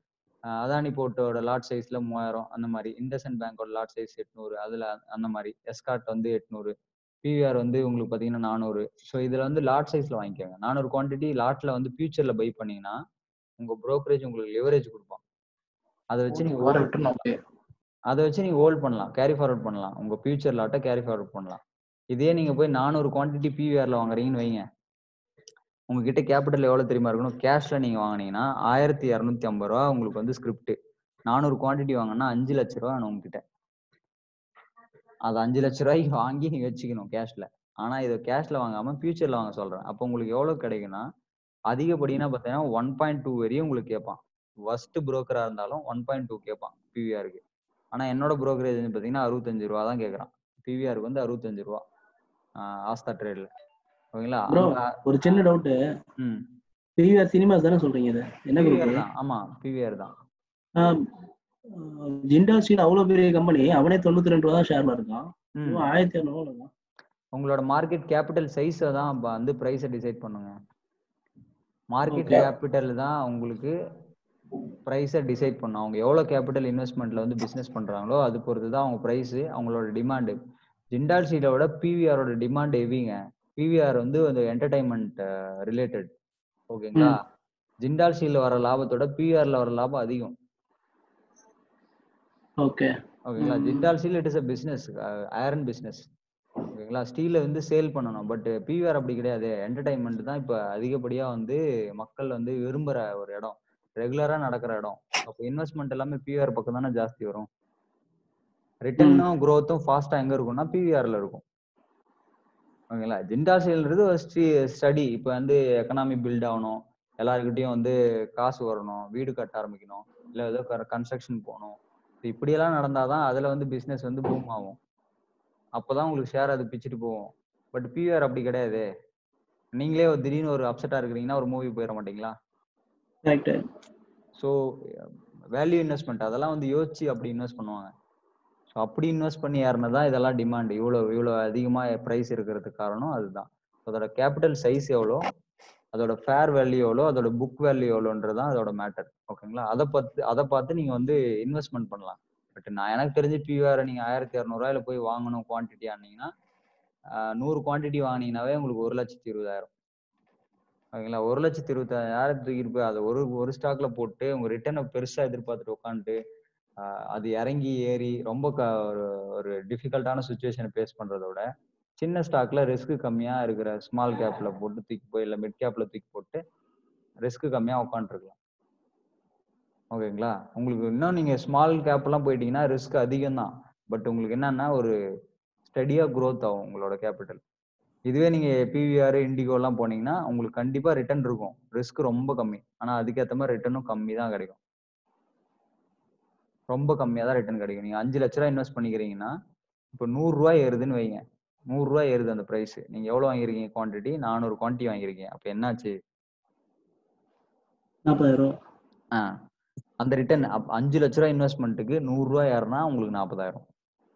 அஹ் அதானி போர்ட்டோட லாட் சைஸ்ல மூவாயிரம் அந்த மாதிரி இண்டஸ்இண்ட் பேங்கோட லாட் சைஸ் எட்நூறு அதுல அந்த மாதிரி எஸ்கார்ட் வந்து எட்நூறு பிவிஆர் வந்து உங்களுக்கு பார்த்தீங்கன்னா நானூறு ஸோ இதில் வந்து லாட் சைஸில் வாங்கிக்கோங்க நானூறு குவான்டிட்டி லாட்டில் வந்து ஃபியூச்சரில் பை பண்ணீங்கன்னா உங்கள் brokerage உங்களுக்கு லிவரேஜ் கொடுப்பான் அதை வச்சு நீங்கள் வர hold ரிட்டர்ன் ஓகே அதை வச்சு நீங்கள் ஹோல்ட் பண்ணலாம் கேரி ஃபார்வர்ட் பண்ணலாம் உங்கள் ஃபியூச்சர் லாட்டை கேரி ஃபார்வர்ட் பண்ணலாம் இதே நீங்கள் போய் நானூறு குவான்டிட்டி பிவிஆரில் வாங்குறீங்கன்னு வைங்க உங்ககிட்ட கேபிட்டல் எவ்வளோ தெரியுமா இருக்கணும் கேஷில் நீங்கள் வாங்குனீங்கன்னா ஆயிரத்தி இரநூத்தி ஐம்பது ரூபா உங்களுக்கு வந்து ஸ்கிரிப்ட் நானூறு குவான்டிட்டி வாங்கினா அஞ்சு லட்ச ரூபா வேணும் உங்ககிட்ட அது அஞ்சு லட்ச ரூபாய்க்கு வாங்கி நீங்க வச்சுக்கணும் கேஷ்ல ஆனா இதை கேஷ்ல வாங்காம ஃபியூச்சர்ல வாங்க சொல்றேன் அப்போ உங்களுக்கு எவ்வளவு கிடைக்குன்னா அதிகப்படினா பார்த்தீங்கன்னா ஒன் பாயிண்ட் டூ வரையும் உங்களுக்கு கேட்பான் ஃபர்ஸ்ட் புரோக்கரா இருந்தாலும் ஒன் பாயிண்ட் டூ கேட்பான் பிவிஆருக்கு ஆனா என்னோட brokerage வந்து பார்த்தீங்கன்னா அறுபத்தஞ்சு ரூபா தான் கேட்குறான் பிவிஆருக்கு வந்து அறுபத்தஞ்சு ரூபா ஆஸ்தா ட்ரேட்ல ஓகேங்களா ப்ரோ அங்க ஒரு சின்ன டவுட் ம் பிவிஆர் சினிமாஸ் தானே சொல்றீங்க இது என்ன பிவிஆர் குரூப் தான் ஆமா பிவிஆர் தான் ஜிண்டாஸ்டில் அவ்வளவு பெரிய கம்பெனி அவனே தொண்ணூத்தி ரெண்டு ரூபா தான் ஷேர்ல இருக்கான் ம் இவன் ஆயிரத்தி இரநூறுவா இருக்கான் உங்களோட மார்க்கெட் கேபிட்டல் சைஸை தான் அப்ப வந்து ப்ரைஸை டிசைட் பண்ணுங்க மார்க்கெட் Okay. கேபிட்டல் தான் உங்களுக்கு ப்ரைஸை டிசைட் பண்ணும் அவங்க எவ்வளோ கேபிட்டல் இன்வெஸ்ட்மெண்ட்ல வந்து பிஸ்னஸ் பண்றாங்களோ அது பொறுத்து தான் அவங்க ப்ரைஸ் அவங்களோட டிமாண்டு ஜிண்டால் சீடோட பிவிஆரோட டிமாண்ட் ஹெவிங்க பிவிஆர் வந்து அந்த என்டர்டைன்மெண்ட் ரிலேட்டட் ஓகேங்களா ஜிண்டால் சீல வர லாபத்தோட பிவிஆர்ல வர லாபம் அதிகம் ஓகே ஓகேங்களா ம். Jindal Steel it is a business iron business ஓகேங்களா ஸ்டீலை வந்து சேல் பண்ணணும் பட் பிவிஆர் அப்படி கிடையாது என்டர்டைன்மெண்ட் தான் இப்போ அதிகப்படியாக வந்து மக்கள் வந்து விரும்புகிற ஒரு இடம் ரெகுலராக நடக்கிற இடம் அப்போ இன்வெஸ்ட்மெண்ட் எல்லாமே பிவிஆர் பக்கம் தானே ஜாஸ்தி வரும் ரிட்டர்னும் க்ரோத்தும் ஃபாஸ்ட்டாக எங்கே இருக்கும்னா பிவிஆரில் இருக்கும் ஓகேங்களா ஜிண்டால் ஸ்டீல்ன்றது ஒரு ஸ்டடி இப்போ வந்து எக்கனாமி பில்ட் ஆகணும் எல்லாருக்கிட்டையும் வந்து காசு வரணும் வீடு கட்ட ஆரம்பிக்கணும் இல்லை ஏதோ கன்ஸ்ட்ரக்ஷன் போகணும் இப்ப இப்படியெல்லாம் நடந்தாதான் அதுல வந்து பிசினஸ் வந்து பூம் ஆகும் அப்பதான் உங்களுக்கு ஷேர் அது பிச்சுட்டு போகும் பட் பிவிஆர் அப்படி கிடையாது நீங்களே ஒரு திடீர்னு ஒரு அப்செட்டா இருக்கிறீங்கன்னா ஒரு மூவி போயிட மாட்டீங்களா கரெக்ட் ஸோ வேல்யூ இன்வெஸ்ட்மெண்ட் அதெல்லாம் வந்து யோசிச்சு அப்படி இன்வெஸ்ட் பண்ணுவாங்க ஸோ அப்படி இன்வெஸ்ட் பண்ணி யாருன்னா இதெல்லாம் டிமாண்ட் இவ்வளோ இவ்வளோ அதிகமாக ப்ரைஸ் இருக்கிறதுக்கு காரணம் அதுதான் அதோட கேபிட்டல் சைஸ் எவ்வளோ அதோட ஃபேர் வேல்யூ எவ்வளோ அதோட புக் வேல்யூ எவ்வளோன்றது தான் அதோட மேட்டர் ஓகேங்களா அதை பார்த்து அதை பார்த்து நீங்கள் வந்து இன்வெஸ்ட்மெண்ட் பண்ணலாம் பட் நான் எனக்கு தெரிஞ்சு பியூஆர் நீங்கள் ஆயிரத்தி இரநூறுவாயில போய் வாங்கணும் குவான்டிட்டி ஆனீங்கன்னா ஆஹ் நூறு குவான்டிட்டி வாங்கினீங்கனாவே உங்களுக்கு ஒரு லட்சத்தி இருபதாயிரம் ஓகேங்களா ஒரு லட்சத்தி இருபத்தாயிரம் தூக்கிட்டு போய் அதை ஒரு ஒரு ஸ்டாக்ல போட்டு உங்க ரிட்டர்னை பெருசா எதிர்பார்த்துட்டு உட்காந்துட்டு அது இறங்கி ஏறி ரொம்ப க ஒரு ஒரு டிஃபிகல்ட்டான சுச்சுவேஷனை ஃபேஸ் பண்றதை விட சின்ன ஸ்டாக்ல ரிஸ்க் கம்மியா இருக்கிற ஸ்மால் கேப்ல போட்டு தூக்கி போய் இல்லை மிட் கேப்ல தூக்கி போட்டு ரிஸ்க் கம்மியா உட்காந்துருக்கலாம் ஓகேங்களா உங்களுக்கு இன்னும் நீங்க ஸ்மால் கேப்லாம் போயிட்டீங்கன்னா ரிஸ்க் அதிகம் தான் பட் உங்களுக்கு என்னன்னா ஒரு ஸ்டடியா growth ஆகும் உங்களோட கேபிட்டல் இதுவே நீங்க பிவிஆர் இண்டிகோ எல்லாம் போனீங்கன்னா உங்களுக்கு கண்டிப்பா ரிட்டர்ன் இருக்கும் ரிஸ்க் ரொம்ப கம்மி ஆனா அதுக்கேற்ற மாதிரி ரிட்டர்னும் கம்மி தான் கிடைக்கும் ரொம்ப கம்மியா தான் ரிட்டர்ன் கிடைக்கும் நீங்க அஞ்சு லட்ச ரூபா இன்வெஸ்ட் பண்ணிக்கிறீங்கன்னா இப்போ நூறு ரூபாய் ஏறுதுன்னு வைங்க நூறு ரூபாய் ஏறுது அந்த பிரைஸ் நீங்க எவ்வளவு வாங்கிருக்கீங்க குவான்டிட்டி நானூறு குவான்டிட்டி வாங்கிருக்கீங்க அப்ப என்னாச்சு நாற்பதாயிரம் ஆ அந்த ரிட்டர்ன் அஞ்சு லட்ச ரூபாய் இன்வெஸ்ட்மெண்ட்டுக்கு நூறு ரூபாய் ஏறுனா உங்களுக்கு நாற்பதாயிரம்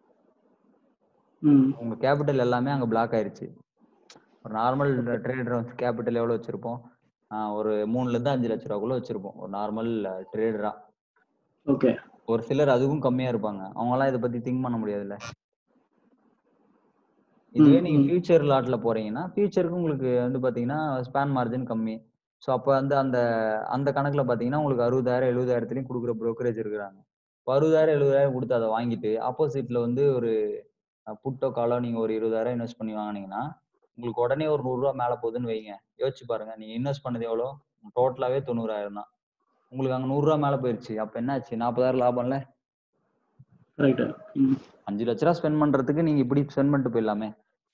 ம் உங்க கேபிட்டல் எல்லாமே அங்க பிளாக் ஆயிருச்சு ஒரு நார்மல் ட்ரேடர் வந்து கேபிட்டல் எவ்வளவு வச்சிருப்போம் ஆஹ் ஒரு மூணுல இருந்து அஞ்சு லட்ச ரூபாக்குள்ள வச்சிருப்போம் ஒரு நார்மல் ட்ரேடரா ஓகே ஒரு சிலர் அதுவும் கம்மியா இருப்பாங்க அவங்க எல்லாம் இதை பத்தி திங்க் பண்ண முடியாதுல்ல இதுவே ம், நீங்க ம். ஃபியூச்சர் லாட்ல போறீங்கன்னா ஃபியூச்சருக்கு உங்களுக்கு வந்து பாத்தீங்கன்னா ஸ்பேன் மார்ஜின் கம்மி ஸோ அப்போ வந்து அந்த அந்த கணக்குல பாத்தீங்கன்னா உங்களுக்கு அறுபதாயிரம் எழுபதாயிரத்துலயும் கொடுக்குற brokerage இருக்கிறாங்க இப்போ அறுபதாயிரம் எழுபதாயிரம் கொடுத்து அதை வாங்கிட்டு ஆப்போசிட்ல வந்து ஒரு புட்டோ காலோ நீங்க ஒரு இருபதாயிரம் இன்வெஸ்ட் பண்ணி வாங்குனீங்கன்னா உங்களுக்கு உடனே ஒரு நூறுரூவா மேல போகுதுன்னு வைங்க யோசிச்சு பாருங்க நீங்க இன்வெஸ்ட் பண்ணது எவ்வளோ டோட்டலாவே தொண்ணூறாயிரம் தான் உங்களுக்கு அங்க நூறுரூவா மேல போயிருச்சு அப்ப என்னாச்சு நாற்பதாயிரம் லாபம்ல கரெக்ட் ம் அஞ்சு லட்ச ரூபா ஸ்பெண்ட் பண்றதுக்கு நீங்க இப்படி ஸ்பெண்ட் பண்ணிட்டு போயிடலாமே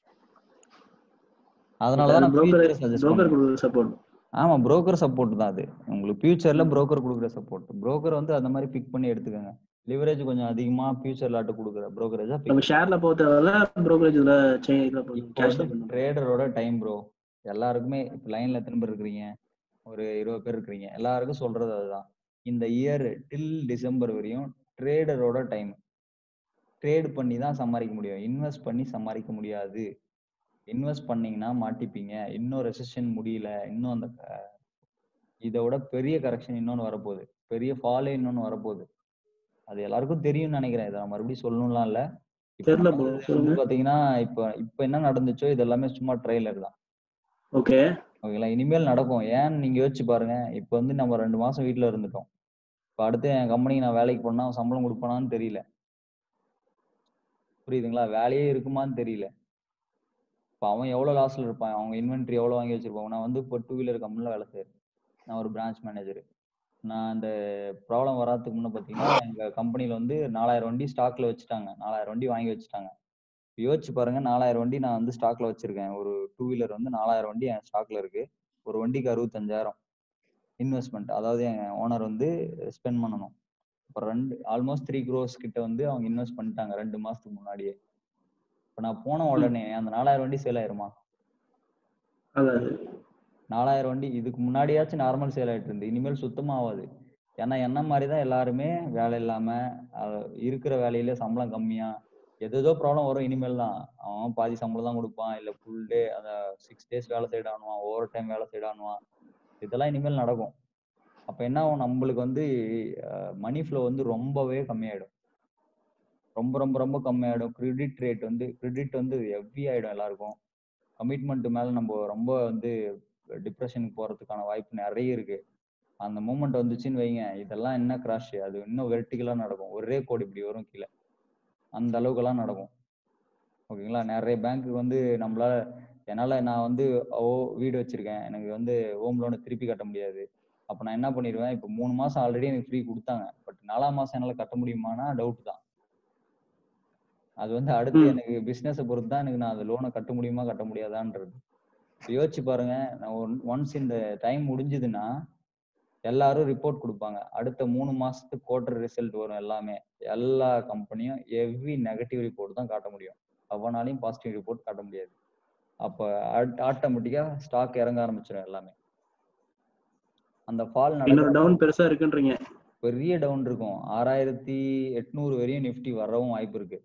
அதனாலதான் நான் broker ஃபியூச்சர் சஜஸ்ட் broker பண்ணுவேன் கொடுக்குற சப்போர்ட் ஆமா broker சப்போர்ட் தான் அது உங்களுக்கு ஃபியூச்சர்ல broker கொடுக்குற சப்போர்ட் broker வந்து அந்த மாதிரி பிக் பண்ணி எடுத்துக்கோங்க லிவரேஜ் கொஞ்சம் அதிகமா ஃபியூச்சர் லாட்டு கொடுக்குற brokerage-ஆ pick நம்ம ஷேர்ல போக தேவையில்ல brokerage-ல செயின் இதுல போதும் இப்போ கேஷ்ல வந்து பண்ணணும் ட்ரேடரோட டைம் ப்ரோ எல்லாருக்குமே இப்போ லைன்ல எத்தனை பேர் இருக்கிறீங்க ஒரு இருபது பேர் இருக்கிறீங்க எல்லாருக்கும் சொல்றது அதுதான் இந்த இயர் டில் டிசம்பர் வரையும் ட்ரேடரோட டைம் ட்ரேட் பண்ணி தான் சம்பாதிக்க முடியும் இன்வெஸ்ட் பண்ணி சம்பாதிக்க முடியாது இன்வெஸ்ட் பண்ணீங்கன்னா மாட்டிப்பீங்க இன்னும் ரெசிஷன் முடியல இன்னும் அந்த க- இதை விட பெரிய கரெக்ஷன் இன்னொன்று வரப்போகுது பெரிய ஃபாலே இன்னொன்னு வரப்போகுது அது எல்லாருக்கும் தெரியும்னு நினைக்கிறேன் இதை நான் மறுபடியும் சொல்லணும்லாம் இல்ல இப்ப தெரியல ப்ரோ நடந்தது வந்து சொல்லுங்க பாத்தீங்கன்னா இப்ப இப்ப என்ன நடந்துச்சோ இது எல்லாமே சும்மா ட்ரெய்லர் தான் ஓகே ஓகேங்களா இனிமேல் நடக்கும் ஏன்னு நீங்க யோசிச்சு பாருங்க இப்ப வந்து நம்ம ரெண்டு மாசம் வீட்ல இருந்துட்டோம் இப்ப அடுத்து என் கம்பெனிக்கு நான் வேலைக்கு போனா சம்பளம் கொடுப்பானான்னு தெரியல புரியுதுங்களா வேலையே இருக்குமான்னு தெரியல இப்போ அவன் எவ்வளோ லாஸ்ல இருப்பான் அவங்க இன்வென்ட்ரி எவ்வளோ வாங்கி வச்சிருப்பாங்க நான் வந்து இப்போ டூ வீலர் கம்பெனியில் வேலை செய்யறேன் நான் ஒரு பிரான்ச் மேனேஜர் நான் அந்த ப்ராப்ளம் வராதுக்கு முன்னே பார்த்தீங்கன்னா எங்கள் கம்பெனியில் வந்து நாலாயிரம் வண்டி ஸ்டாக்ல வச்சுட்டாங்க நாலாயிரம் வண்டி வாங்கி வச்சுட்டாங்க யோசிச்சு பாருங்க நாலாயிரம் வண்டி நான் வந்து ஸ்டாக்ல வச்சிருக்கேன் ஒரு டூ வீலர் வந்து நாலாயிரம் வண்டி என் ஸ்டாக்ல இருக்கு ஒரு வண்டிக்கு அறுபத்தஞ்சாயிரம் இன்வெஸ்ட்மெண்ட் அதாவது என் ஓனர் வந்து ஸ்பெண்ட் பண்ணணும் இப்போ ரெண்டு ஆல்மோஸ்ட் த்ரீ க்ரோஸ் கிட்ட வந்து அவங்க இன்வெஸ்ட் பண்ணிட்டாங்க ரெண்டு மாசத்துக்கு முன்னாடியே இப்போ நான் போன உடனே அந்த நாலாயிரம் வண்டி சேல் ஆயிருமா ஆகாது நாலாயிரம் வண்டி இதுக்கு முன்னாடியாச்சும் நார்மல் சேல் ஆயிட்டு இருந்து இனிமேல் சுத்தமா ஆகாது ஏன்னா என்ன மாதிரி தான் எல்லாருமே வேலை இல்லாம அஹ் இருக்கிற வேலையில சம்பளம் கம்மியா எதேதோ ப்ராப்ளம் வரும் இனிமேல் தான் அவன் பாதி சம்பளம் தான் கொடுப்பான் இல்ல ஃபுல் டே அந்த சிக்ஸ் டேஸ் வேலை செய்யடானுவான் ஓவர் டைம் வேலை செய்யடானுவான் இதெல்லாம் இனிமேல் நடக்கும் அப்ப என்ன ஆகும் நம்மளுக்கு வந்து மணி ஃப்ளோ வந்து ரொம்பவே கம்மியாயிடும் ரொம்ப ரொம்ப ரொம்ப கம்மியாயிடும் கிரெடிட் ரேட் வந்து கிரெடிட் வந்து ஹெவி ஆயிடும் எல்லாருக்கும் கமிட்மெண்ட் மேல நம்ம ரொம்ப வந்து டிப்ரெஷனுக்கு போறதுக்கான வாய்ப்பு நிறைய இருக்கு அந்த மூமெண்ட் வந்துச்சுன்னு வைங்க இதெல்லாம் என்ன கிராஷ் அது இன்னும் வெர்டிகலா நடக்கும் ஒரே கோடி இப்படி வரும் கீழே அந்த அளவுக்குலாம் நடக்கும் ஓகேங்களா நிறைய பேங்க்கு வந்து நம்மளால என்னால நான் வந்து ஓ வீடு வச்சிருக்கேன் எனக்கு வந்து ஹோம் லோனை திருப்பி கட்ட முடியாது அப்ப நான் என்ன பண்ணிடுவேன் இப்போ மூணு மாசம் ஆல்ரெடி எனக்கு ஃப்ரீ கொடுத்தாங்க பட் நாலாம் மாசம் என்னால கட்ட முடியுமானா டவுட் தான் அது வந்து அடுத்து ம். எனக்கு பிசினஸை பொறுத்து தான் எனக்கு நான் அந்த லோனை கட்ட முடியுமா கட்ட முடியாதான்றது யோசிச்சு பாருங்க நான் ஒன்ஸ் இந்த டைம் முடிஞ்சதுன்னா எல்லாரும் ரிப்போர்ட் கொடுப்பாங்க அடுத்த மூணு மாசத்துக்கு குவார்டர் ரிசல்ட் வரும் எல்லாமே எல்லா கம்பெனியும் எவ்ரி நெகட்டிவ் ரிப்போர்ட் தான் காட்ட முடியும் அவனாலையும் பாசிட்டிவ் ரிப்போர்ட் காட்ட முடியாது அப்போ ஆட்டோமேட்டிக்கா ஸ்டாக் இறங்க ஆரம்பிச்சிடும் எல்லாமே அந்த ஃபால் இன்னொரு நடக்கிற டவுன் பெருசா இருக்குன்றீங்க பெரிய டவுன் இருக்கும் ஆறாயிரத்தி எட்நூறு வரையும் நிஃப்டி வரவும் வாய்ப்பு இருக்கு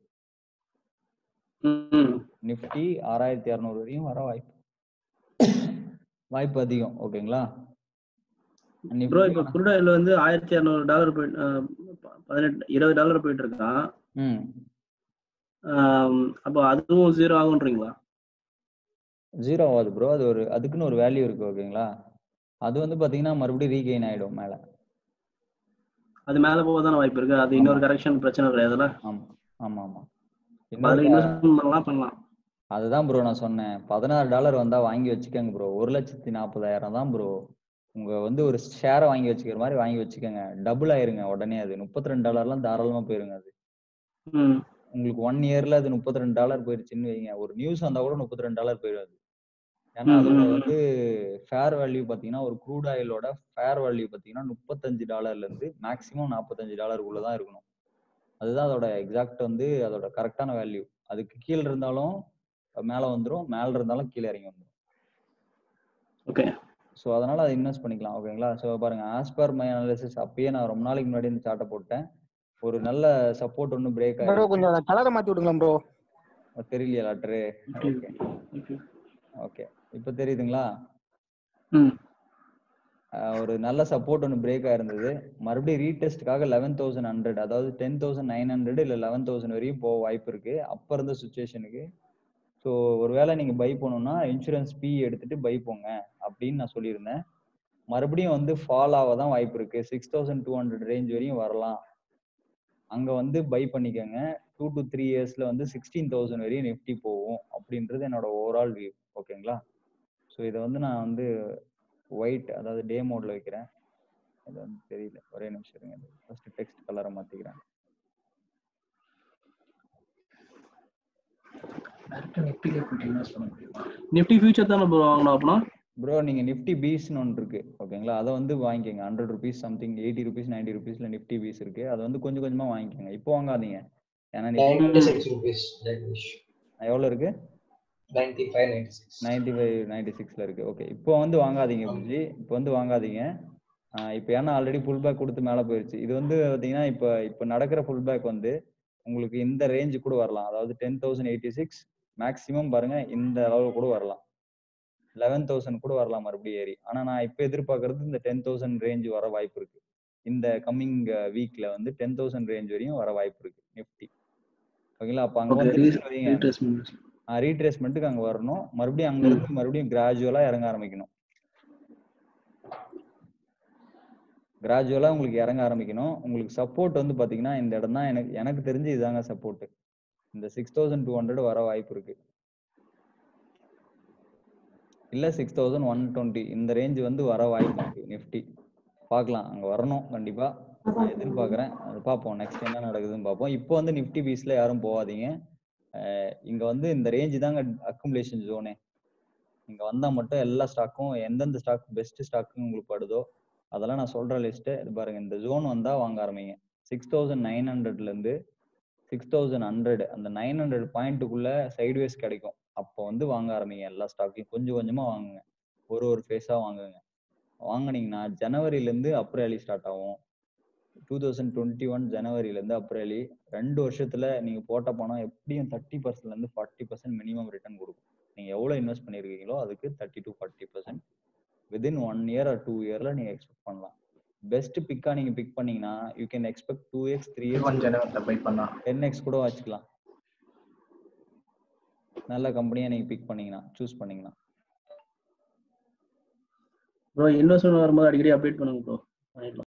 ம் நிஃப்டி ஆறாயிரத்தி இரநூறு வரையும் வர வாய்ப்பு வாய்ப்பு அதிகம் ஓகேங்களா ப்ரோ நிஃப்டி இப்ப குரூட் ஆயில் வந்து ஆயிரத்தி இரநூறு டாலர் போயிட்டு அஹ், ப- பதினெட்டு இருபது டாலர் போயிட்டு இருக்கான் ம் ஆம், அப்போ அதுவும் ஜீரோ ஆகுன்றீங்களா ஜீரோ ஆகாது ப்ரோ அது ஒரு அதுக்குன்னு ஒரு வேல்யூ இருக்கு ஓகேங்களா அது வந்து பாத்தீங்கன்னா மறுபடியும் ரீகெயின் ஆயிடும் மேல அது மேல போக தானே வாய்ப்பு இருக்கு அது இன்னொரு கரெக்ஷன் பிரச்சனை கிடையாதுல்ல ஆமா ஆமா ஆமா அப்ப அதுல இன்னொரு இன்வெஸ்ட்மெண்ட் பண்ணலாம் பண்ணலாம் அதுதான் ப்ரோ நான் சொன்னேன் பதினாறு டாலர் வந்தா வாங்கி வச்சுக்கோங்க ப்ரோ ஒரு லட்சத்தி நாற்பதாயிரம் தான் ப்ரோ உங்க வந்து ஒரு ஷேரை வாங்கி வச்சுக்கிற மாதிரி வாங்கி வச்சுக்கோங்க டபுள் ஆயிருங்க உடனே அது முப்பத்தி ரெண்டு டாலர்லாம் தாராளமா போயிருங்க அது ம் உங்களுக்கு ஒன் இயர்ல அது முப்பத்தி ரெண்டு டாலர் போயிருச்சுன்னு வைங்க ஒரு நியூஸ் வந்தா கூட முப்பத்தி ரெண்டு டாலர் போயிடும் அது ஏன்னா ம், அதோட ம், ம். வந்து ஃபேர் வேல்யூ பாத்தீங்கன்னா ஒரு க்ரூட் ஆயிலோட ஃபேர் வேல்யூ பாத்தீங்கன்னா முப்பத்தஞ்சு டாலர்ல இருந்து மேக்ஸிமம் நாற்பத்தஞ்சு டாலருக்குள்ள தான் இருக்கணும் அதுதான் அதோட எக்ஸாக்ட் வந்து அதோட கரெக்டான வேல்யூ அதுக்கு கீழே இருந்தாலும் மேல வந்துரும் மேல இருந்தாலும் கீழே இறங்கி வந்துரும் ஓகே ஸோ அதனால அதை இன்வெஸ்ட் பண்ணிக்கலாம் ஓகேங்களா ஸோ பாருங்க ஆஸ் பர் மை அனாலிசிஸ் அப்பயே நான் ரொம்ப நாளைக்கு முன்னாடி இந்த சார்ட்டை போட்டேன் ஒரு நல்ல சப்போர்ட் ஒன்று பிரேக் ப்ரோ ஆயிருக்கு கொஞ்சம் அந்த கலரை மாத்தி விடுங்களா ப்ரோ தெரியலையா லாட்ரு ஓகே ஓகே ஓகே இப்போ தெரியுதுங்களா ம் ஆஹ் ஒரு நல்ல சப்போர்ட் ஒன்று பிரேக் ஆயிருந்தது மறுபடியும் ரீடெஸ்ட்காக லெவன் தௌசண்ட் ஹண்ட்ரட் அதாவது டென் தௌசண்ட் நைன் ஹண்ட்ரட் இல்லை லெவன் தௌசண்ட் வரையும் போக வாய்ப்பு இருக்கு அப்போ இருந்த சுச்சுவேஷனுக்கு ஸோ ஒருவேளை நீங்க பை பண்ணணும்னா இன்சூரன்ஸ் பி எடுத்துட்டு பை போங்க அப்படின்னு நான் சொல்லியிருந்தேன் மறுபடியும் வந்து ஃபால் ஆக தான் வாய்ப்பு இருக்கு six thousand two hundred range வரையும் வரலாம் அங்க வந்து பை பண்ணிக்கோங்க டூ டு த்ரீ இயர்ஸ்ல வந்து சிக்ஸ்டீன் தௌசண்ட் வரையும் நிஃப்டி போகும் அப்படின்றது என்னோட ஓவரால் வியூ ஓகேங்களா ஸோ இதை வந்து நான் வந்து ஒயிட் அதாவது டே மோட்ல வைக்கிறேன் அது வந்து தெரியல ஒரே நிமிஷம் இருங்க ஃபர்ஸ்ட் டெக்ஸ்ட் கலரை மாத்திக்கிறேன் நிஃப்டி ஃபியூச்சர் தானே ப்ரோ வாங்கணும் அப்படின்னா ப்ரோ நீங்க நிஃப்டி பீஸ்னு ஒன்று இருக்கு ஓகேங்களா அதை வந்து வாங்கிக்கோங்க hundred rupees something eighty rupees ninety ருபீஸ்ல நிஃப்டி பீஸ் இருக்கு அதை வந்து கொஞ்சம் கொஞ்சமா வாங்கிக்கோங்க இப்போ வாங்காதீங்க ஏன்னா Nifty ninety six rupees Jagadish எவ்வளவு இருக்கு ninety five ninety six ninety five ninety சிக்ஸ்ல இருக்கு ஓகே இப்போ வந்து வாங்காதீங்க புஜி இப்போ வந்து வாங்காதீங்க ஆஹ் இப்போ ஏன்னா ஆல்ரெடி ஃபுல் பேக் கொடுத்து மேலே போயிருச்சு இது வந்து பார்த்தீங்கன்னா இப்போ இப்போ நடக்கிற ஃபுல் பேக் வந்து உங்களுக்கு இந்த ரேஞ்சு கூட வரலாம் அதாவது ten thousand eighty six maximum பாருங்க இந்த அளவு கூட வரலாம் லெவன் தௌசண்ட் கூட வரலாம் மறுபடியும் ஏறி ஆனா நான் இப்போ எதிர்பார்க்கறது இந்த டென் தௌசண்ட் ரேஞ்ச் வர வாய்ப்பு இருக்கு இந்த கம்மிங் வீக்ல வந்து டென் தௌசண்ட் ரேஞ்ச் வரையும் வர வாய்ப்பு இருக்கு நிஃப்டி ஓகேங்களா அப்ப அங்க ஓகே வந்து வைங்க ரீட்ரேஸ்மெண்ட் ரீட்ரேஸ்மெண்ட்டுக்கு அங்க வரணும் மறுபடியும் அங்க இருந்து மறுபடியும் கிராஜுவலா இறங்க ஆரம்பிக்கணும் கிராஜுவலா உங்களுக்கு இறங்க ஆரம்பிக்கணும் உங்களுக்கு சப்போர்ட் வந்து பாத்தீங்கன்னா இந்த இடம் தான் எனக்கு எனக்கு தெரிஞ்சு இதாங்க சப்போர்ட் இந்த சிக்ஸ் தௌசண்ட் டூ ஹண்ட்ரட் வர வாய்ப்பு இருக்கு இல்ல சிக்ஸ் தௌசண்ட் ஒன் டுவெண்ட்டி இந்த ரேஞ்ச் வந்து வர வாய்ப்பு இருக்கு நிஃப்டி பார்க்கலாம் அங்க வரணும் கண்டிப்பா நான் எதிர்பார்க்கறேன் அது பார்ப்போம் நெக்ஸ்ட் என்ன நடக்குதுன்னு பார்ப்போம் இப்போ வந்து நிஃப்டி பீஸ்ல யாரும் போகாதீங்க அஹ் இங்க வந்து இந்த ரேஞ்ச் தாங்க அக்குமுலேஷன் ஜோனே இங்க வந்தா மட்டும் எல்லா ஸ்டாக்கும் எந்தெந்த ஸ்டாக் பெஸ்ட் ஸ்டாக்குன்னு உங்களுக்கு படுதோ அதெல்லாம் நான் சொல்ற லிஸ்ட் இது பாருங்க இந்த ஜோன் வந்தா வாங்க ஆரம்பிங்க சிக்ஸ் தௌசண்ட் நைன் ஹண்ட்ரட்ல இருந்து சிக்ஸ் தௌசண்ட் ஹண்ட்ரட் அந்த நைன் ஹண்ட்ரட் பாயிண்ட்டுக்குள்ள சைட்வேஸ் கிடைக்கும் அப்போ வந்து வாங்க ஆரம்பிங்க எல்லா ஸ்டாக்கையும் கொஞ்சம் கொஞ்சமா வாங்குங்க ஒரு ஒரு ஃபேஸா வாங்குங்க வாங்குனீங்கன்னா ஜனவரில இருந்து அப்ரேலி ஸ்டார்ட் ஆகும் டூ தௌசண்ட் டுவெண்ட்டி ஒன் ஜனவரில இருந்து அப்ரேலி ரெண்டு வருஷத்துல நீங்க போட்ட பணம் எப்படியும் தேர்ட்டி பர்சன்ட்ல இருந்து ஃபார்ட்டி பர்சன்ட் மினிமம் ரிட்டர்ன் கொடுக்கும் நீங்க எவ்வளவு இன்வெஸ்ட் பண்ணிருக்கீங்களோ அதுக்கு thirty to forty percent within one year or two இயர்ல நீங்க எக்ஸ்பெக்ட் பண்ணலாம் பெஸ்ட் பிக்கா நீங்க பிக் பண்ணீங்கன்னா you can expect two x three one x ஜனவரியில் பை பண்ணா டென் எக்ஸ் கூட வச்சுக்கலாம் நல்ல கம்பெனியா நீங்க பிக் பண்ணீங்கன்னா சூஸ் பண்ணீங்கன்னா ப்ரோ இன்வெஸ்ட்மெண்ட் வரும்போது அடிக்கடி அப்டேட் பண்ணுங்க ப்ரோ பண்ணிடலாம்